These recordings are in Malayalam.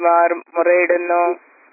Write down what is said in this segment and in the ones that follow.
മാർ മുറയിടുന്നു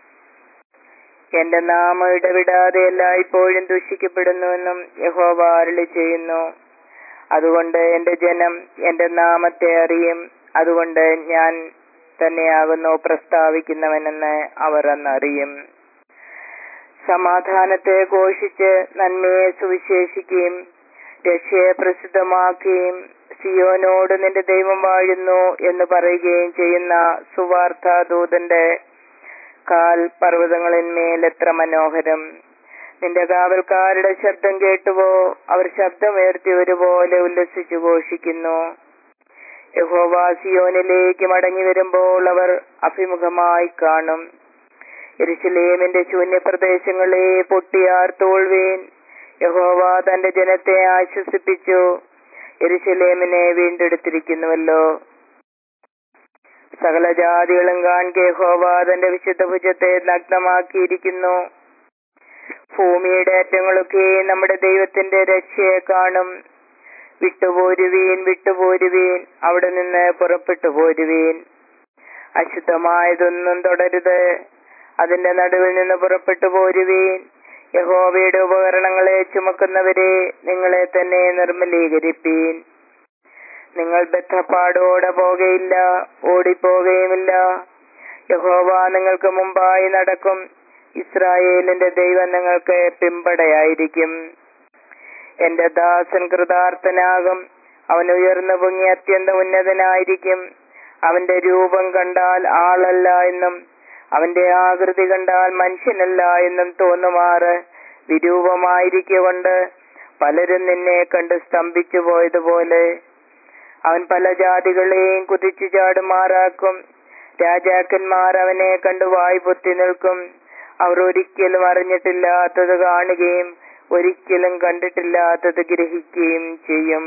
എന്റെ നാമം ഇടവിടാതെ എല്ലായ്പ്പോഴും ദുഷിക്കപ്പെടുന്നുവെന്നും യഹോവ അരുളി ചെയ്യുന്നു അതുകൊണ്ട് എന്റെ ജനം എന്റെ നാമത്തെ അറിയും അതുകൊണ്ട് ഞാൻ തന്നെയാകുന്നു പ്രസ്താവിക്കുന്നവനെന്ന് അവർ അന്നറിയും സമാധാനത്തെ ഘോഷിച്ച് നന്മയെ സുവിശേഷിക്കുകയും രക്ഷയെ പ്രസിദ്ധമാക്കുകയും സിയോനോട് നിന്റെ ദൈവം വാഴുന്നു എന്ന് പറയുകയും ചെയ്യുന്ന സുവാർത്ത ദൂതന്റെ കാൽ പർവ്വതങ്ങളിന്മേൽ എത്ര മനോഹരം നിന്റെ കാവൽക്കാരുടെ ശബ്ദം കേട്ടുവോ അവർ ശബ്ദമുയർത്തി ഒരുപോലെ ഉല്ലസിച്ചു ഘോഷിക്കുന്നു യഹോവ സിയോനിലേക്ക് മടങ്ങി വരുമ്പോൾ അവർ അഭിമുഖമായി കാണും എരുസലേമിന്റെ ശൂന്യപ്രദേശങ്ങളെ പൊട്ടിയാർ തോൾവീൻ യഹോവ തന്റെ ജനത്തെ ആശ്വസിപ്പിച്ചു എരുസലേമിനെ വീണ്ടെടുത്തിരിക്കുന്നുവല്ലോ സകല ജാതികളും കാണുക യഹോവ തന്റെ വിശുദ്ധ ഭുജത്തെ നഗ്നമാക്കിയിരിക്കുന്നു ഭൂമിയുടെ അറ്റങ്ങളൊക്കെ നമ്മുടെ ദൈവത്തിന്റെ രക്ഷയെ കാണും വിട്ടുപോരുവീൻ വിട്ടുപോരുവീൻ അവിടെ നിന്ന് പുറപ്പെട്ടു പോരുവീൻ അശുദ്ധമായതൊന്നും തുടരുത് അതിന്റെ നടുവിൽ നിന്ന് പുറപ്പെട്ടു പോരുവീൻ യഹോവയുടെ ഉപകരണങ്ങളെ ചുമക്കുന്നവരെ നിങ്ങളെ തന്നെ നിർമ്മലീകരിപ്പീൻ നിങ്ങൾ ബദ്ധപ്പാടോടെ പോകയില്ല ഓടിപ്പോകുകയുമില്ല യഹോവ നിങ്ങൾക്ക് മുമ്പായി നടക്കും ഇസ്രായേലിന്റെ ദൈവം നിങ്ങൾക്ക് പിമ്പടയായിരിക്കും എന്റെ ദാസൻ കൃതാർത്ഥനാകും അവൻ ഉയർന്നു പൊങ്ങി അത്യന്തം ഉന്നതനായിരിക്കും അവന്റെ രൂപം കണ്ടാൽ ആളല്ല എന്നും അവന്റെ ആകൃതി കണ്ടാൽ മനുഷ്യനല്ല എന്നും തോന്നുമാറ് വിരൂപമായിരിക്കൊണ്ട് പലരും നിന്നെ കണ്ട് സ്തംഭിച്ചു പോയതുപോലെ അവൻ പല ജാതികളെയും കുതിച്ചു ചാടുമാറാക്കും രാജാക്കന്മാർ അവനെ കണ്ടു വായ് പൊത്തി നിൽക്കും അവർ ഒരിക്കലും അറിഞ്ഞിട്ടില്ലാത്തത് കാണുകയും ഒരിക്കലും കണ്ടിട്ടില്ലാത്തത് ഗ്രഹിക്കുകയും ചെയ്യും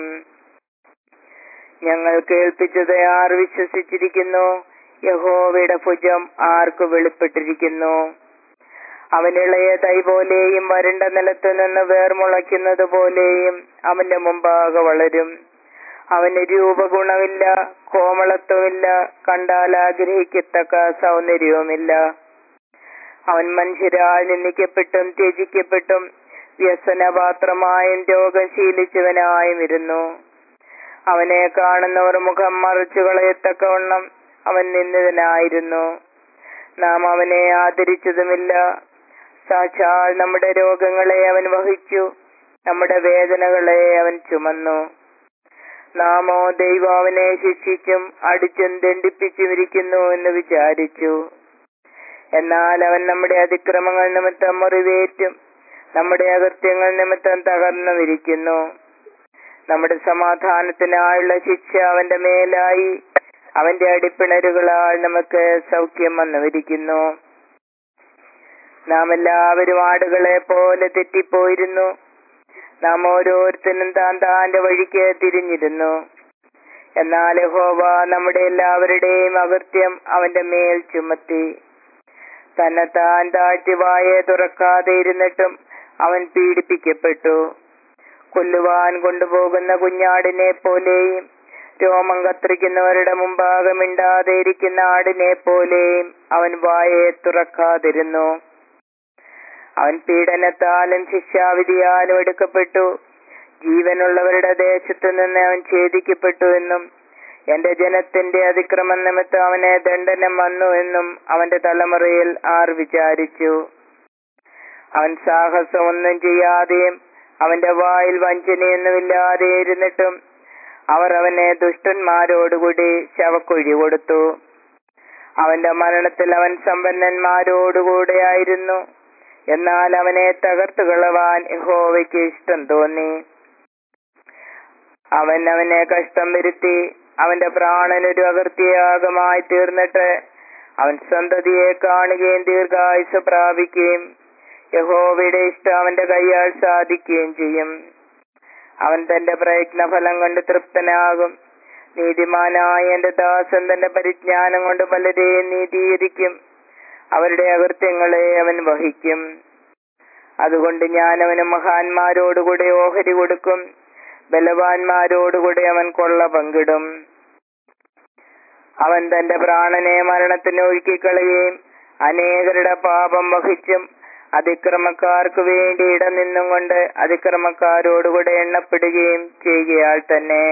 ഞങ്ങൾ കേൾപ്പിച്ചത് ആർ വിശ്വസിച്ചിരിക്കുന്നു യഹോവയുടെ ഭുജം ആർക്ക് വെളിപ്പെട്ടിരിക്കുന്നു അവൻ ഇളയ തൈ പോലെയും വരണ്ട നിലത്തു നിന്ന് വേർമുളയ്ക്കുന്നത് പോലെയും അവന്റെ മുമ്പാകെ വളരും അവന് രൂപഗുണമില്ല കോമളത്വമില്ല കണ്ടാൽ ആഗ്രഹിക്കത്തക്ക സൗന്ദര്യവുമില്ല അവൻ മനുഷ്യരാൽ നിന്ദിക്കപ്പെട്ടും ത്യജിക്കപ്പെട്ടും വ്യസനപാത്രമായും രോഗം ശീലിച്ചവനായും ഇരുന്നു അവനെ കാണുന്നവർ മുഖം മറിച്ചു കളയത്തക്കവണ്ണം അവൻ നിന്ദിതനായിരുന്നു നാം അവനെ ആദരിച്ചതുമില്ല സാക്ഷാൽ നമ്മുടെ രോഗങ്ങളെ അവൻ വഹിച്ചു നമ്മുടെ വേദനകളെ അവൻ ചുമന്നു നാമോ ദൈവം അവനെ ശിക്ഷിച്ചും അടിച്ചും ദണ്ഡിപ്പിച്ചും ഇരിക്കുന്നു എന്ന് വിചാരിച്ചു എന്നാൽ അവൻ നമ്മുടെ അതിക്രമങ്ങൾ നിമിത്തം മുറിവേറ്റും നമ്മുടെ അകൃത്യങ്ങൾ നിമിത്തം തകർന്നുമിരിക്കുന്നു നമ്മുടെ സമാധാനത്തിനായുള്ള ശിക്ഷ അവന്റെ മേലായി അവന്റെ അടിപ്പിണരുകളാൽ നമുക്ക് സൗഖ്യം വന്നുവരിക്കുന്നു നാം എല്ലാവരും ആടുകളെ പോലെ തെറ്റിപ്പോയിരുന്നു നാം ഓരോരുത്തരും താൻ താന്റെ വഴിക്ക് തിരിഞ്ഞിരുന്നു എന്നാൽ യഹോവ നമ്മുടെ എല്ലാവരുടെയും അകൃത്യം അവന്റെ മേൽ ചുമത്തി തന്നെ താൻ താഴ്ത്തി വായെ തുറക്കാതെ ഇരുന്നിട്ടും അവൻ പീഡിപ്പിക്കപ്പെട്ടു കൊല്ലുവാൻ കൊണ്ടുപോകുന്ന കുഞ്ഞാടിനെ പോലെയും രോമം കത്രിക്കുന്നവരുടെ മുമ്പാകെ മിണ്ടാതെ ഇരിക്കുന്ന ആടിനെ പോലെയും അവൻ വായെ തുറക്കാതിരുന്നു അവൻ പീഡനത്താലും ശിക്ഷാവിധിയാലും എടുക്കപ്പെട്ടു ജീവനുള്ളവരുടെ ദേശത്തു നിന്ന് അവൻ ഛേദിക്കപ്പെട്ടു എന്നും എന്റെ ജനത്തിന്റെ അതിക്രമം നിമിത്തം അവന് ദണ്ഡനം വന്നു എന്നും അവന്റെ തലമുറയിൽ ആർ വിചാരിച്ചു അവൻ സാഹസം ഒന്നും ചെയ്യാതെയും അവന്റെ വായിൽ വഞ്ചനയൊന്നുമില്ലാതെ ഇരുന്നിട്ടും അവർ അവനെ ദുഷ്ടന്മാരോടുകൂടി ശവക്കുഴി കൊടുത്തു അവന്റെ മരണത്തിൽ അവൻ സമ്പന്നന്മാരോടുകൂടെ ആയിരുന്നു എന്നാൽ അവനെ തകർത്തു കളവാൻ യഹോവയ്ക്ക് ഇഷ്ടം തോന്നി അവൻ അവനെ കഷ്ടം വരുത്തി അവന്റെ പ്രാണനൊരു അകൃത്യയാഗമായി തീർന്നിട്ട് അവൻ സന്തതിയെ കാണുകയും ദീർഘായുസ് പ്രാപിക്കുകയും യഹോവയുടെ ഇഷ്ടം അവന്റെ കൈയാൽ സാധിക്കുകയും ചെയ്യും അവൻ തന്റെ പ്രയത്നഫലം കൊണ്ട് തൃപ്തനാകും നീതിമാനായ എന്റെ ദാസൻ തന്റെ പരിജ്ഞാനം കൊണ്ട് പലരെയും നീതീകരിക്കും അവരുടെ അകൃത്യങ്ങളെ അവൻ വഹിക്കും അതുകൊണ്ട് ഞാൻ അവന് മഹാന്മാരോടുകൂടെ ഓഹരി കൊടുക്കും ബലവാന്മാരോടുകൂടെ അവൻ കൊള്ള പങ്കിടും അവൻ തന്റെ പ്രാണനെ മരണത്തിന് ഒഴുക്കിക്കളയുകയും അനേകരുടെ പാപം വഹിച്ചും അതിക്രമക്കാർക്ക് വേണ്ടി ഇടം നിന്നും കൊണ്ട് അതിക്രമക്കാരോടുകൂടെ എണ്ണപ്പെടുകയും ചെയ്യുകയാൽ തന്നെ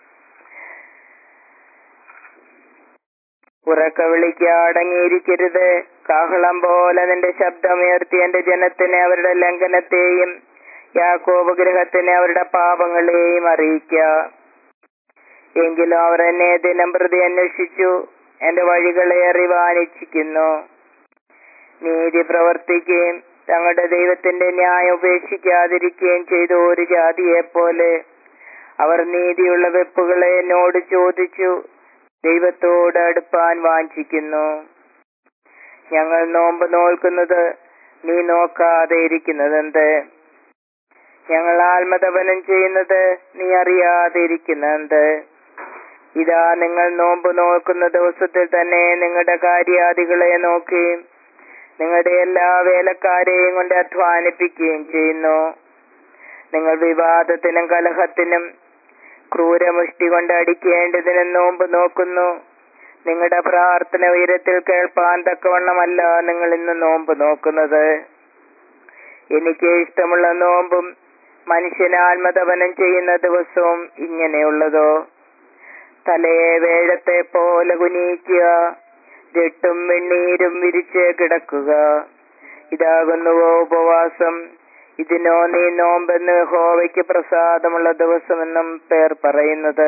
ഉറക്ക വിളിക്ക് അടങ്ങിയിരിക്കരുത് കാഹളം പോലെ നിന്റെ ശബ്ദമുയർത്തി എന്റെ ജനത്തിനെ അവരുടെ ലംഘനത്തെയും യാക്കോബ് ഗൃഹത്തിനെ അവരുടെ പാപങ്ങളെയും അറിയിക്ക എങ്കിലും അവർ എന്നെ ദിനം പ്രതി അന്വേഷിച്ചു എന്റെ വഴികളെ അറിവാൻ ഇച്ഛിക്കുന്നു നീതി പ്രവർത്തിക്കുകയും തങ്ങളുടെ ദൈവത്തിന്റെ ന്യായം ഉപേക്ഷിക്കാതിരിക്കുകയും ചെയ്ത ഒരു ജാതിയെ പോലെ അവർ നീതിയുള്ള വെപ്പുകളെ എന്നോട് ചോദിച്ചു ദൈവത്തോട് അടുപ്പാൻ വാഞ്ചിക്കുന്നു ഞങ്ങൾ നോമ്പ് നോൽക്കുന്നത് നീ നോക്കാതെ ഇരിക്കുന്നതെന്ത് ഞങ്ങൾ ആത്മതപനം ചെയ്യുന്നത് നീ അറിയാതെ ഇരിക്കുന്നതെന്ത് ഇതാ നിങ്ങൾ നോമ്പ് നോക്കുന്ന ദിവസത്തിൽ തന്നെ നിങ്ങളുടെ കാര്യാദികളെ നോക്കുകയും നിങ്ങളുടെ എല്ലാ വേലക്കാരെയും കൊണ്ട് അധ്വാനിപ്പിക്കുകയും ചെയ്യുന്നു നിങ്ങൾ വിവാദത്തിനും കലഹത്തിനും ക്രൂരമുഷ്ടി കൊണ്ട് അടിക്കേണ്ടതിനും നോമ്പ് നോക്കുന്നു നിങ്ങളുടെ പ്രാർത്ഥന ഉയരത്തിൽ കേൾപ്പാൻ തക്കവണ്ണമല്ല നിങ്ങൾ ഇന്ന് നോമ്പ് നോക്കുന്നത് എനിക്ക് ഇഷ്ടമുള്ള നോമ്പും മനുഷ്യന് ആത്മതപനം ചെയ്യുന്ന ദിവസവും ഇങ്ങനെയുള്ളതോ തലയെ വേഴത്തെ പോലെ കുനിയിക്കുക രട്ടും വെണ്ണീരും വിരിച്ച് കിടക്കുക ഇതാകുന്നുവോ ഉപവാസം ഇതിനോ നീ നോമ്പെന്ന് ഹോവയ്ക്ക് പ്രസാദമുള്ള ദിവസമെന്നും പേർ പറയുന്നത്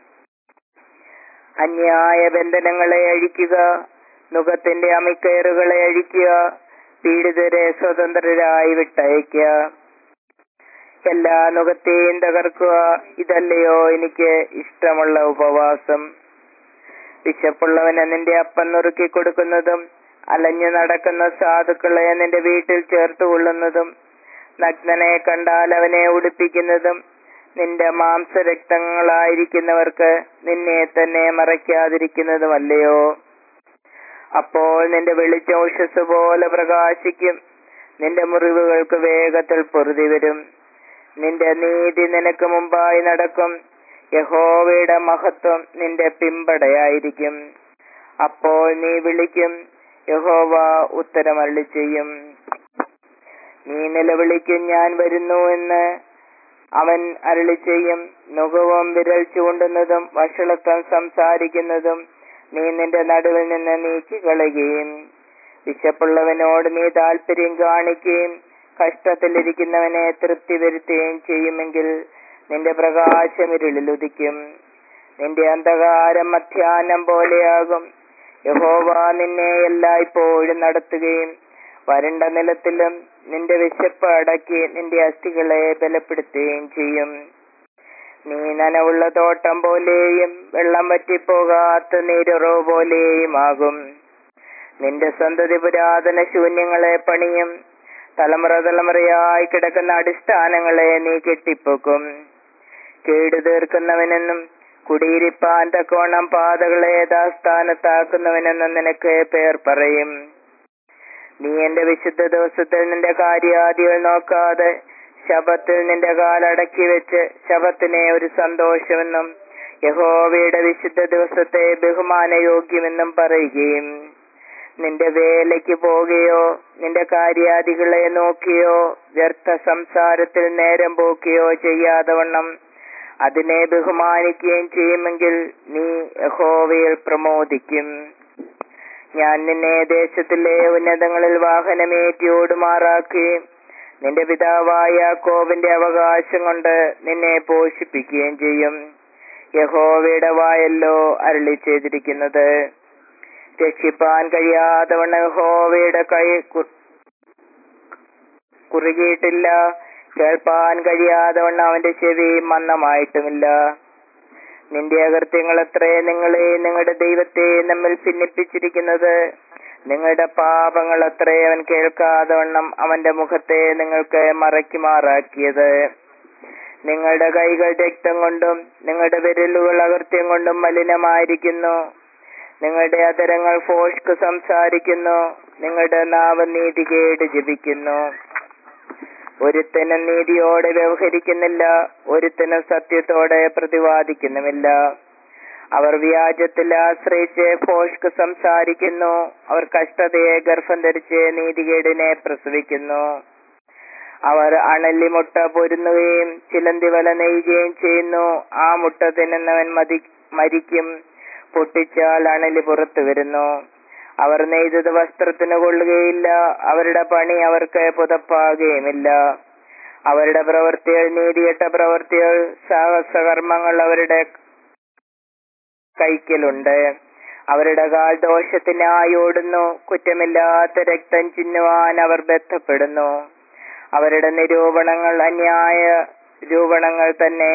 അന്യായ ബന്ധനങ്ങളെ അഴിക്കുക നുഖത്തിന്റെ അമിക്കയറുകളെ അഴിക്കുക പീഡിതരെ സ്വതന്ത്രരായി വിട്ടയക്കുക എല്ലാ നുഖത്തെയും തകർക്കുക ഇതല്ലയോ എനിക്ക് ഇഷ്ടമുള്ള ഉപവാസം വിശപ്പുള്ളവന് നിന്റെ അപ്പം നുറുക്കി കൊടുക്കുന്നതും അലഞ്ഞു നടക്കുന്ന സാധുക്കളെ നിന്റെ വീട്ടിൽ ചേർത്ത് കൊള്ളുന്നതും നഗ്നനെ കണ്ടാൽ അവനെ ഉടുപ്പിക്കുന്നതും നിന്റെ മാംസരക്തങ്ങളായിരിക്കുന്നവർക്ക് നിന്നെ തന്നെ മറയ്ക്കാതിരിക്കുന്നതുമല്ലയോ അപ്പോൾ നിന്റെ വെളിച്ചം ഉഷസ് പോലെ പ്രകാശിക്കും നിന്റെ മുറിവുകൾക്ക് വേഗത്തിൽ പൊറുതി വരും നിന്റെ നീതി നിനക്ക് മുമ്പായി നടക്കും യഹോവയുടെ മഹത്വം നിന്റെ പിമ്പടയായിരിക്കും അപ്പോൾ നീ വിളിക്കും യഹോവ ഉത്തരമള്ളി ചെയ്യും നീ നിലവിളിക്കും ഞാൻ വരുന്നു എന്ന് അവൻ അരളി ചെയ്യും നുകവും വിരൽ ചൂണ്ടുന്നതും വഷളത്വം സംസാരിക്കുന്നതും നീ നിന്റെ നടുവിൽ നിന്ന് നീക്കി കളയുകയും വിശപ്പുള്ളവനോട് നീ താല്പര്യം കാണിക്കുകയും കഷ്ടത്തിലിരിക്കുന്നവനെ തൃപ്തി വരുത്തുകയും ചെയ്യുമെങ്കിൽ നിന്റെ പ്രകാശം ഇരുളിൽ ഉദിക്കും നിന്റെ അന്ധകാരം മധ്യാഹ്നം പോലെയാകും യഹോവ നിന്നെ എല്ലായ്പ്പോഴും നടത്തുകയും വരണ്ട നിലത്തിലും നിന്റെ വിശപ്പ് അടക്കി നിന്റെ അസ്ഥികളെ ബലപ്പെടുത്തുകയും ചെയ്യും നീ നനവുള്ള തോട്ടം പോലെയും വെള്ളം വറ്റിപ്പോകാത്ത നീരുറവ് പോലെയും ആകും നിന്റെ സന്തതി പുരാതന ശൂന്യങ്ങളെ പണിയും തലമുറ തലമുറയായി കിടക്കുന്ന അടിസ്ഥാനങ്ങളെ നീ കെട്ടിപ്പൊക്കും കേടു തീർക്കുന്നവനെന്നും കുടിയിരിപ്പാൻ തക്കോണം പാതകളെ യഥാസ്ഥാനത്താക്കുന്നവനെന്നും നിനക്ക് പേർ പറയും നീ എന്റെ വിശുദ്ധ ദിവസത്തിൽ നിന്റെ കാര്യാദികൾ നോക്കാതെ ശബത്തിൽ നിന്റെ കാലടക്കി വെച്ച് ശബത്തിനെ ഒരു സന്തോഷമെന്നും യഹോവയുടെ വിശുദ്ധ ദിവസത്തെ ബഹുമാനയോഗ്യമെന്നും പറയുകയും നിന്റെ വേലയ്ക്ക് പോകുകയോ നിന്റെ കാര്യാദികളെ നോക്കിയോ വ്യർത്ഥ സംസാരത്തിൽ നേരം പോക്കുകയോ ചെയ്യാതെ വണ്ണം അതിനെ ബഹുമാനിക്കുകയും ചെയ്യുമെങ്കിൽ നീ യഹോവയിൽ പ്രമോദിക്കും ഞാൻ നിന്നെ ദേശത്തിലെ ഉന്നതങ്ങളിൽ വാഹനമേറ്റി ഓടുമാറാക്കുകയും നിന്റെ പിതാവായ കോവിന്റെ അവകാശം കൊണ്ട് നിന്നെ പോഷിപ്പിക്കുകയും ചെയ്യും യഹോവയുടെ വായല്ലോ അരളി ചെയ്തിരിക്കുന്നത് രക്ഷിപ്പാൻ കഴിയാതെ വണ്ണം യഹോവയുടെ കൈ കു- കുറുകിയിട്ടില്ല കേൾപ്പാൻ കഴിയാതെ വണ്ണം അവന്റെ ചെവി മന്ദമായിട്ടുമില്ല നിന്റെ അകൃത്യങ്ങൾ എത്രേ നിങ്ങളെ നിങ്ങളുടെ ദൈവത്തെ നമ്മിൽ ഭിന്നിപ്പിച്ചിരിക്കുന്നത് നിങ്ങളുടെ പാപങ്ങൾ അത്രേ അവൻ കേൾക്കാതെ വണ്ണം അവന്റെ മുഖത്തെ നിങ്ങൾക്ക് മറയ്ക്കുമാറാക്കിയത് നിങ്ങളുടെ കൈകൾ രക്തം കൊണ്ടും നിങ്ങളുടെ വിരലുകൾ അകൃത്യം കൊണ്ടും മലിനമായിരിക്കുന്നു നിങ്ങളുടെ അതരങ്ങൾ ഫോഷ്ക്ക് സംസാരിക്കുന്നു നിങ്ങളുടെ നാവ് നീതികേട് ജപിക്കുന്നു ഒരുത്തനും നീതിയോടെ വ്യവഹരിക്കുന്നില്ല ഒരുത്തനും സത്യത്തോടെ പ്രതിവാദിക്കുന്നുമില്ല അവർ വ്യാജത്തിൽ ആശ്രയിച്ച് ഫോഷ്ക്ക് സംസാരിക്കുന്നു അവർ കഷ്ടതയെ ഗർഭം ധരിച്ച് നീതികേടിനെ പ്രസവിക്കുന്നു അവർ അണലി മുട്ട പൊരുന്നുകയും ചിലന്തി വല നെയ്യുകയും ചെയ്യുന്നു ആ മുട്ട തിന്നുന്നവൻ മതി മരിക്കും പൊട്ടിച്ചാൽ അണലി പുറത്തു വരുന്നു അവർ നെയ്തത് വസ്ത്രത്തിന് കൊള്ളുകയില്ല അവരുടെ പണി അവർക്ക് പുതപ്പാകുകയുമില്ല അവരുടെ പ്രവൃത്തികൾ നീതിയട്ട പ്രവൃത്തികൾ സാഹസകർമ്മങ്ങൾ അവരുടെ കൈക്കലുണ്ട് അവരുടെ കാൽ ദോഷത്തിനായി ഓടുന്നു കുറ്റമില്ലാത്ത രക്തം ചിന്നുവാൻ അവർ ബന്ധപ്പെടുന്നു അവരുടെ നിരൂപണങ്ങൾ അന്യായ രൂപണങ്ങൾ തന്നെ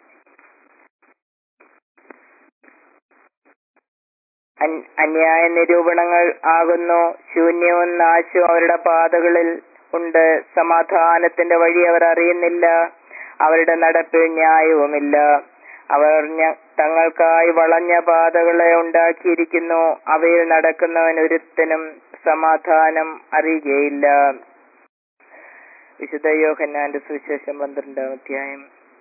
അൻ- അന്യായ നിരൂപണങ്ങൾ ആകുന്നു ശൂന്യവും നാശവും അവരുടെ പാതകളിൽ ഉണ്ട് സമാധാനത്തിന്റെ വഴി അവർ അറിയുന്നില്ല അവരുടെ നടപ്പിൽ ന്യായവുമില്ല അവർ ഞ- തങ്ങൾക്കായി വളഞ്ഞ പാതകളെ ഉണ്ടാക്കിയിരിക്കുന്നു അവയിൽ നടക്കുന്നവൻ ഒരുത്തനും സമാധാനം അറിയുകയില്ല വിശുദ്ധ യോഹന്നാന്റെ സുവിശേഷം പന്ത്രണ്ടാം അധ്യായം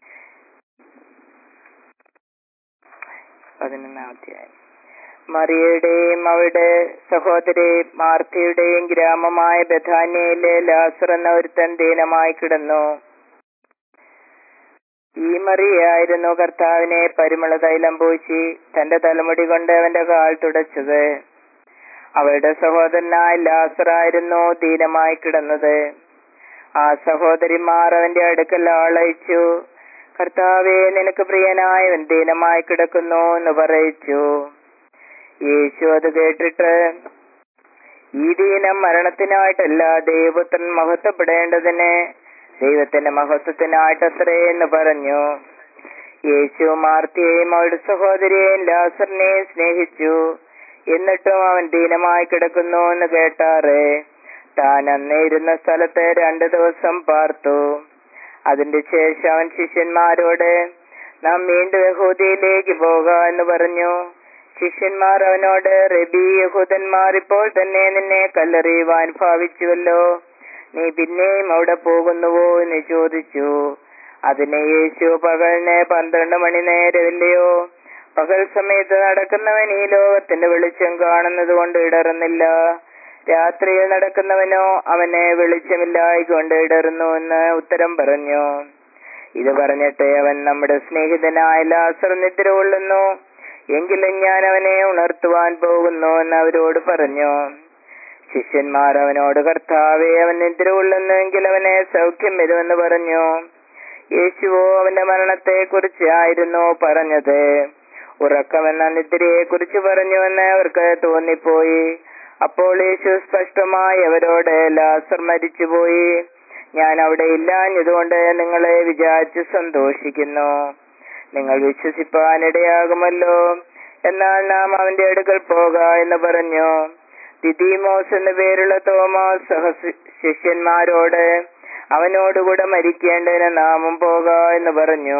പതിനൊന്നാം അധ്യായം മറിയയുടെയും അവരുടെ സഹോദരി മാർത്തയുടെയും ഗ്രാമമായ ബഥാനിയയിലെ ലാസർ എന്ന ഒരുത്തൻ ദീനമായി കിടന്നു ഈ മറിയായിരുന്നു കർത്താവിനെ പരിമള തൈലം പൂശി തന്റെ തലമുടി കൊണ്ട് അവന്റെ കാൽ തുടച്ചത് അവളുടെ സഹോദരനായ ലാസറായിരുന്നു ദീനമായി കിടന്നത് ആ സഹോദരിമാർ അവന്റെ അടുക്കൽ ആളയച്ചു കർത്താവെ നിനക്ക് പ്രിയനായവൻ ദീനമായി കിടക്കുന്നു എന്ന് പറയിച്ചു യേശു അത് കേട്ടിട്ട് ഈ ദീനം മരണത്തിനായിട്ടല്ല ദൈവപുത്രൻ മഹത്വപ്പെടേണ്ടതിന് ദൈവത്തിന്റെ മഹത്വത്തിനായിട്ടത്രേ എന്ന് പറഞ്ഞു യേശു മാർത്തിയെയും അവളുടെ സഹോദരിയെയും ലാസറിനെയും സ്നേഹിച്ചു എന്നിട്ടും അവൻ ദീനമായി കിടക്കുന്നു എന്ന് കേട്ടാറ് താൻ അന്ന് ഇരുന്ന സ്ഥലത്ത് രണ്ടു ദിവസം പാർത്തു അതിന്റെ ശേഷം അവൻ ശിഷ്യന്മാരോട് നാം വീണ്ടും യഹൂദിയിലേക്ക് പോക എന്ന് പറഞ്ഞു ശിഷ്യന്മാർ അവനോട് റബി യഹൂദന്മാർ ഇപ്പോൾ തന്നെ നിന്നെ കല്ലെറിയുവാൻ ഭാവിച്ചുവല്ലോ നീ പിന്നെയും അവിടെ പോകുന്നുവോ എന്ന് ചോദിച്ചു അതിന് യേശു പകലിന് പന്ത്രണ്ട് മണി നേരമില്ലയോ പകൽ സമയത്ത് നടക്കുന്നവൻ ഈ ലോകത്തിന്റെ വെളിച്ചം കാണുന്നത് കൊണ്ട് ഇടറുന്നില്ല രാത്രിയിൽ നടക്കുന്നവനോ അവനെ വെളിച്ചമില്ലായിക്കൊണ്ട് ഇടറുന്നു എന്ന് ഉത്തരം പറഞ്ഞു ഇത് പറഞ്ഞിട്ട് അവൻ നമ്മുടെ സ്നേഹിതനായ ലാസർ നിദ്ര കൊള്ളുന്നു എങ്കിലും ഞാൻ അവനെ ഉണർത്തുവാൻ പോകുന്നു എന്ന് അവരോട് പറഞ്ഞു ശിഷ്യന്മാർ അവനോട് കർത്താവെ അവൻ നിദ്ര കൊള്ളുന്നുവെങ്കിൽ അവനെ സൗഖ്യം വരുമെന്ന് പറഞ്ഞു യേശുവോ അവന്റെ മരണത്തെ കുറിച്ച് ആയിരുന്നു പറഞ്ഞത് ഉറക്കമെന്ന നിദ്രയെ കുറിച്ച് പറഞ്ഞുവെന്ന് അവർക്ക് തോന്നിപ്പോയി അപ്പോൾ യേശു സ്പഷ്ടമായി അവരോട് ലാസർ മരിച്ചുപോയി ഞാൻ അവിടെ ഇല്ലാഞ്ഞതുകൊണ്ട് നിങ്ങളെ വിചാരിച്ച് സന്തോഷിക്കുന്നു നിങ്ങൾ വിശ്വസിപ്പാനിടയാകുമല്ലോ എന്നാൽ നാം അവന്റെ അടുക്കൽ പോക എന്ന് പറഞ്ഞു ദിദീമോസ് എന്ന പേരുള്ള തോമസ് സഹ ശിഷ്യന്മാരോട് അവനോടുകൂടെ മരിക്കേണ്ടതിന് നാമും പോക എന്ന് പറഞ്ഞു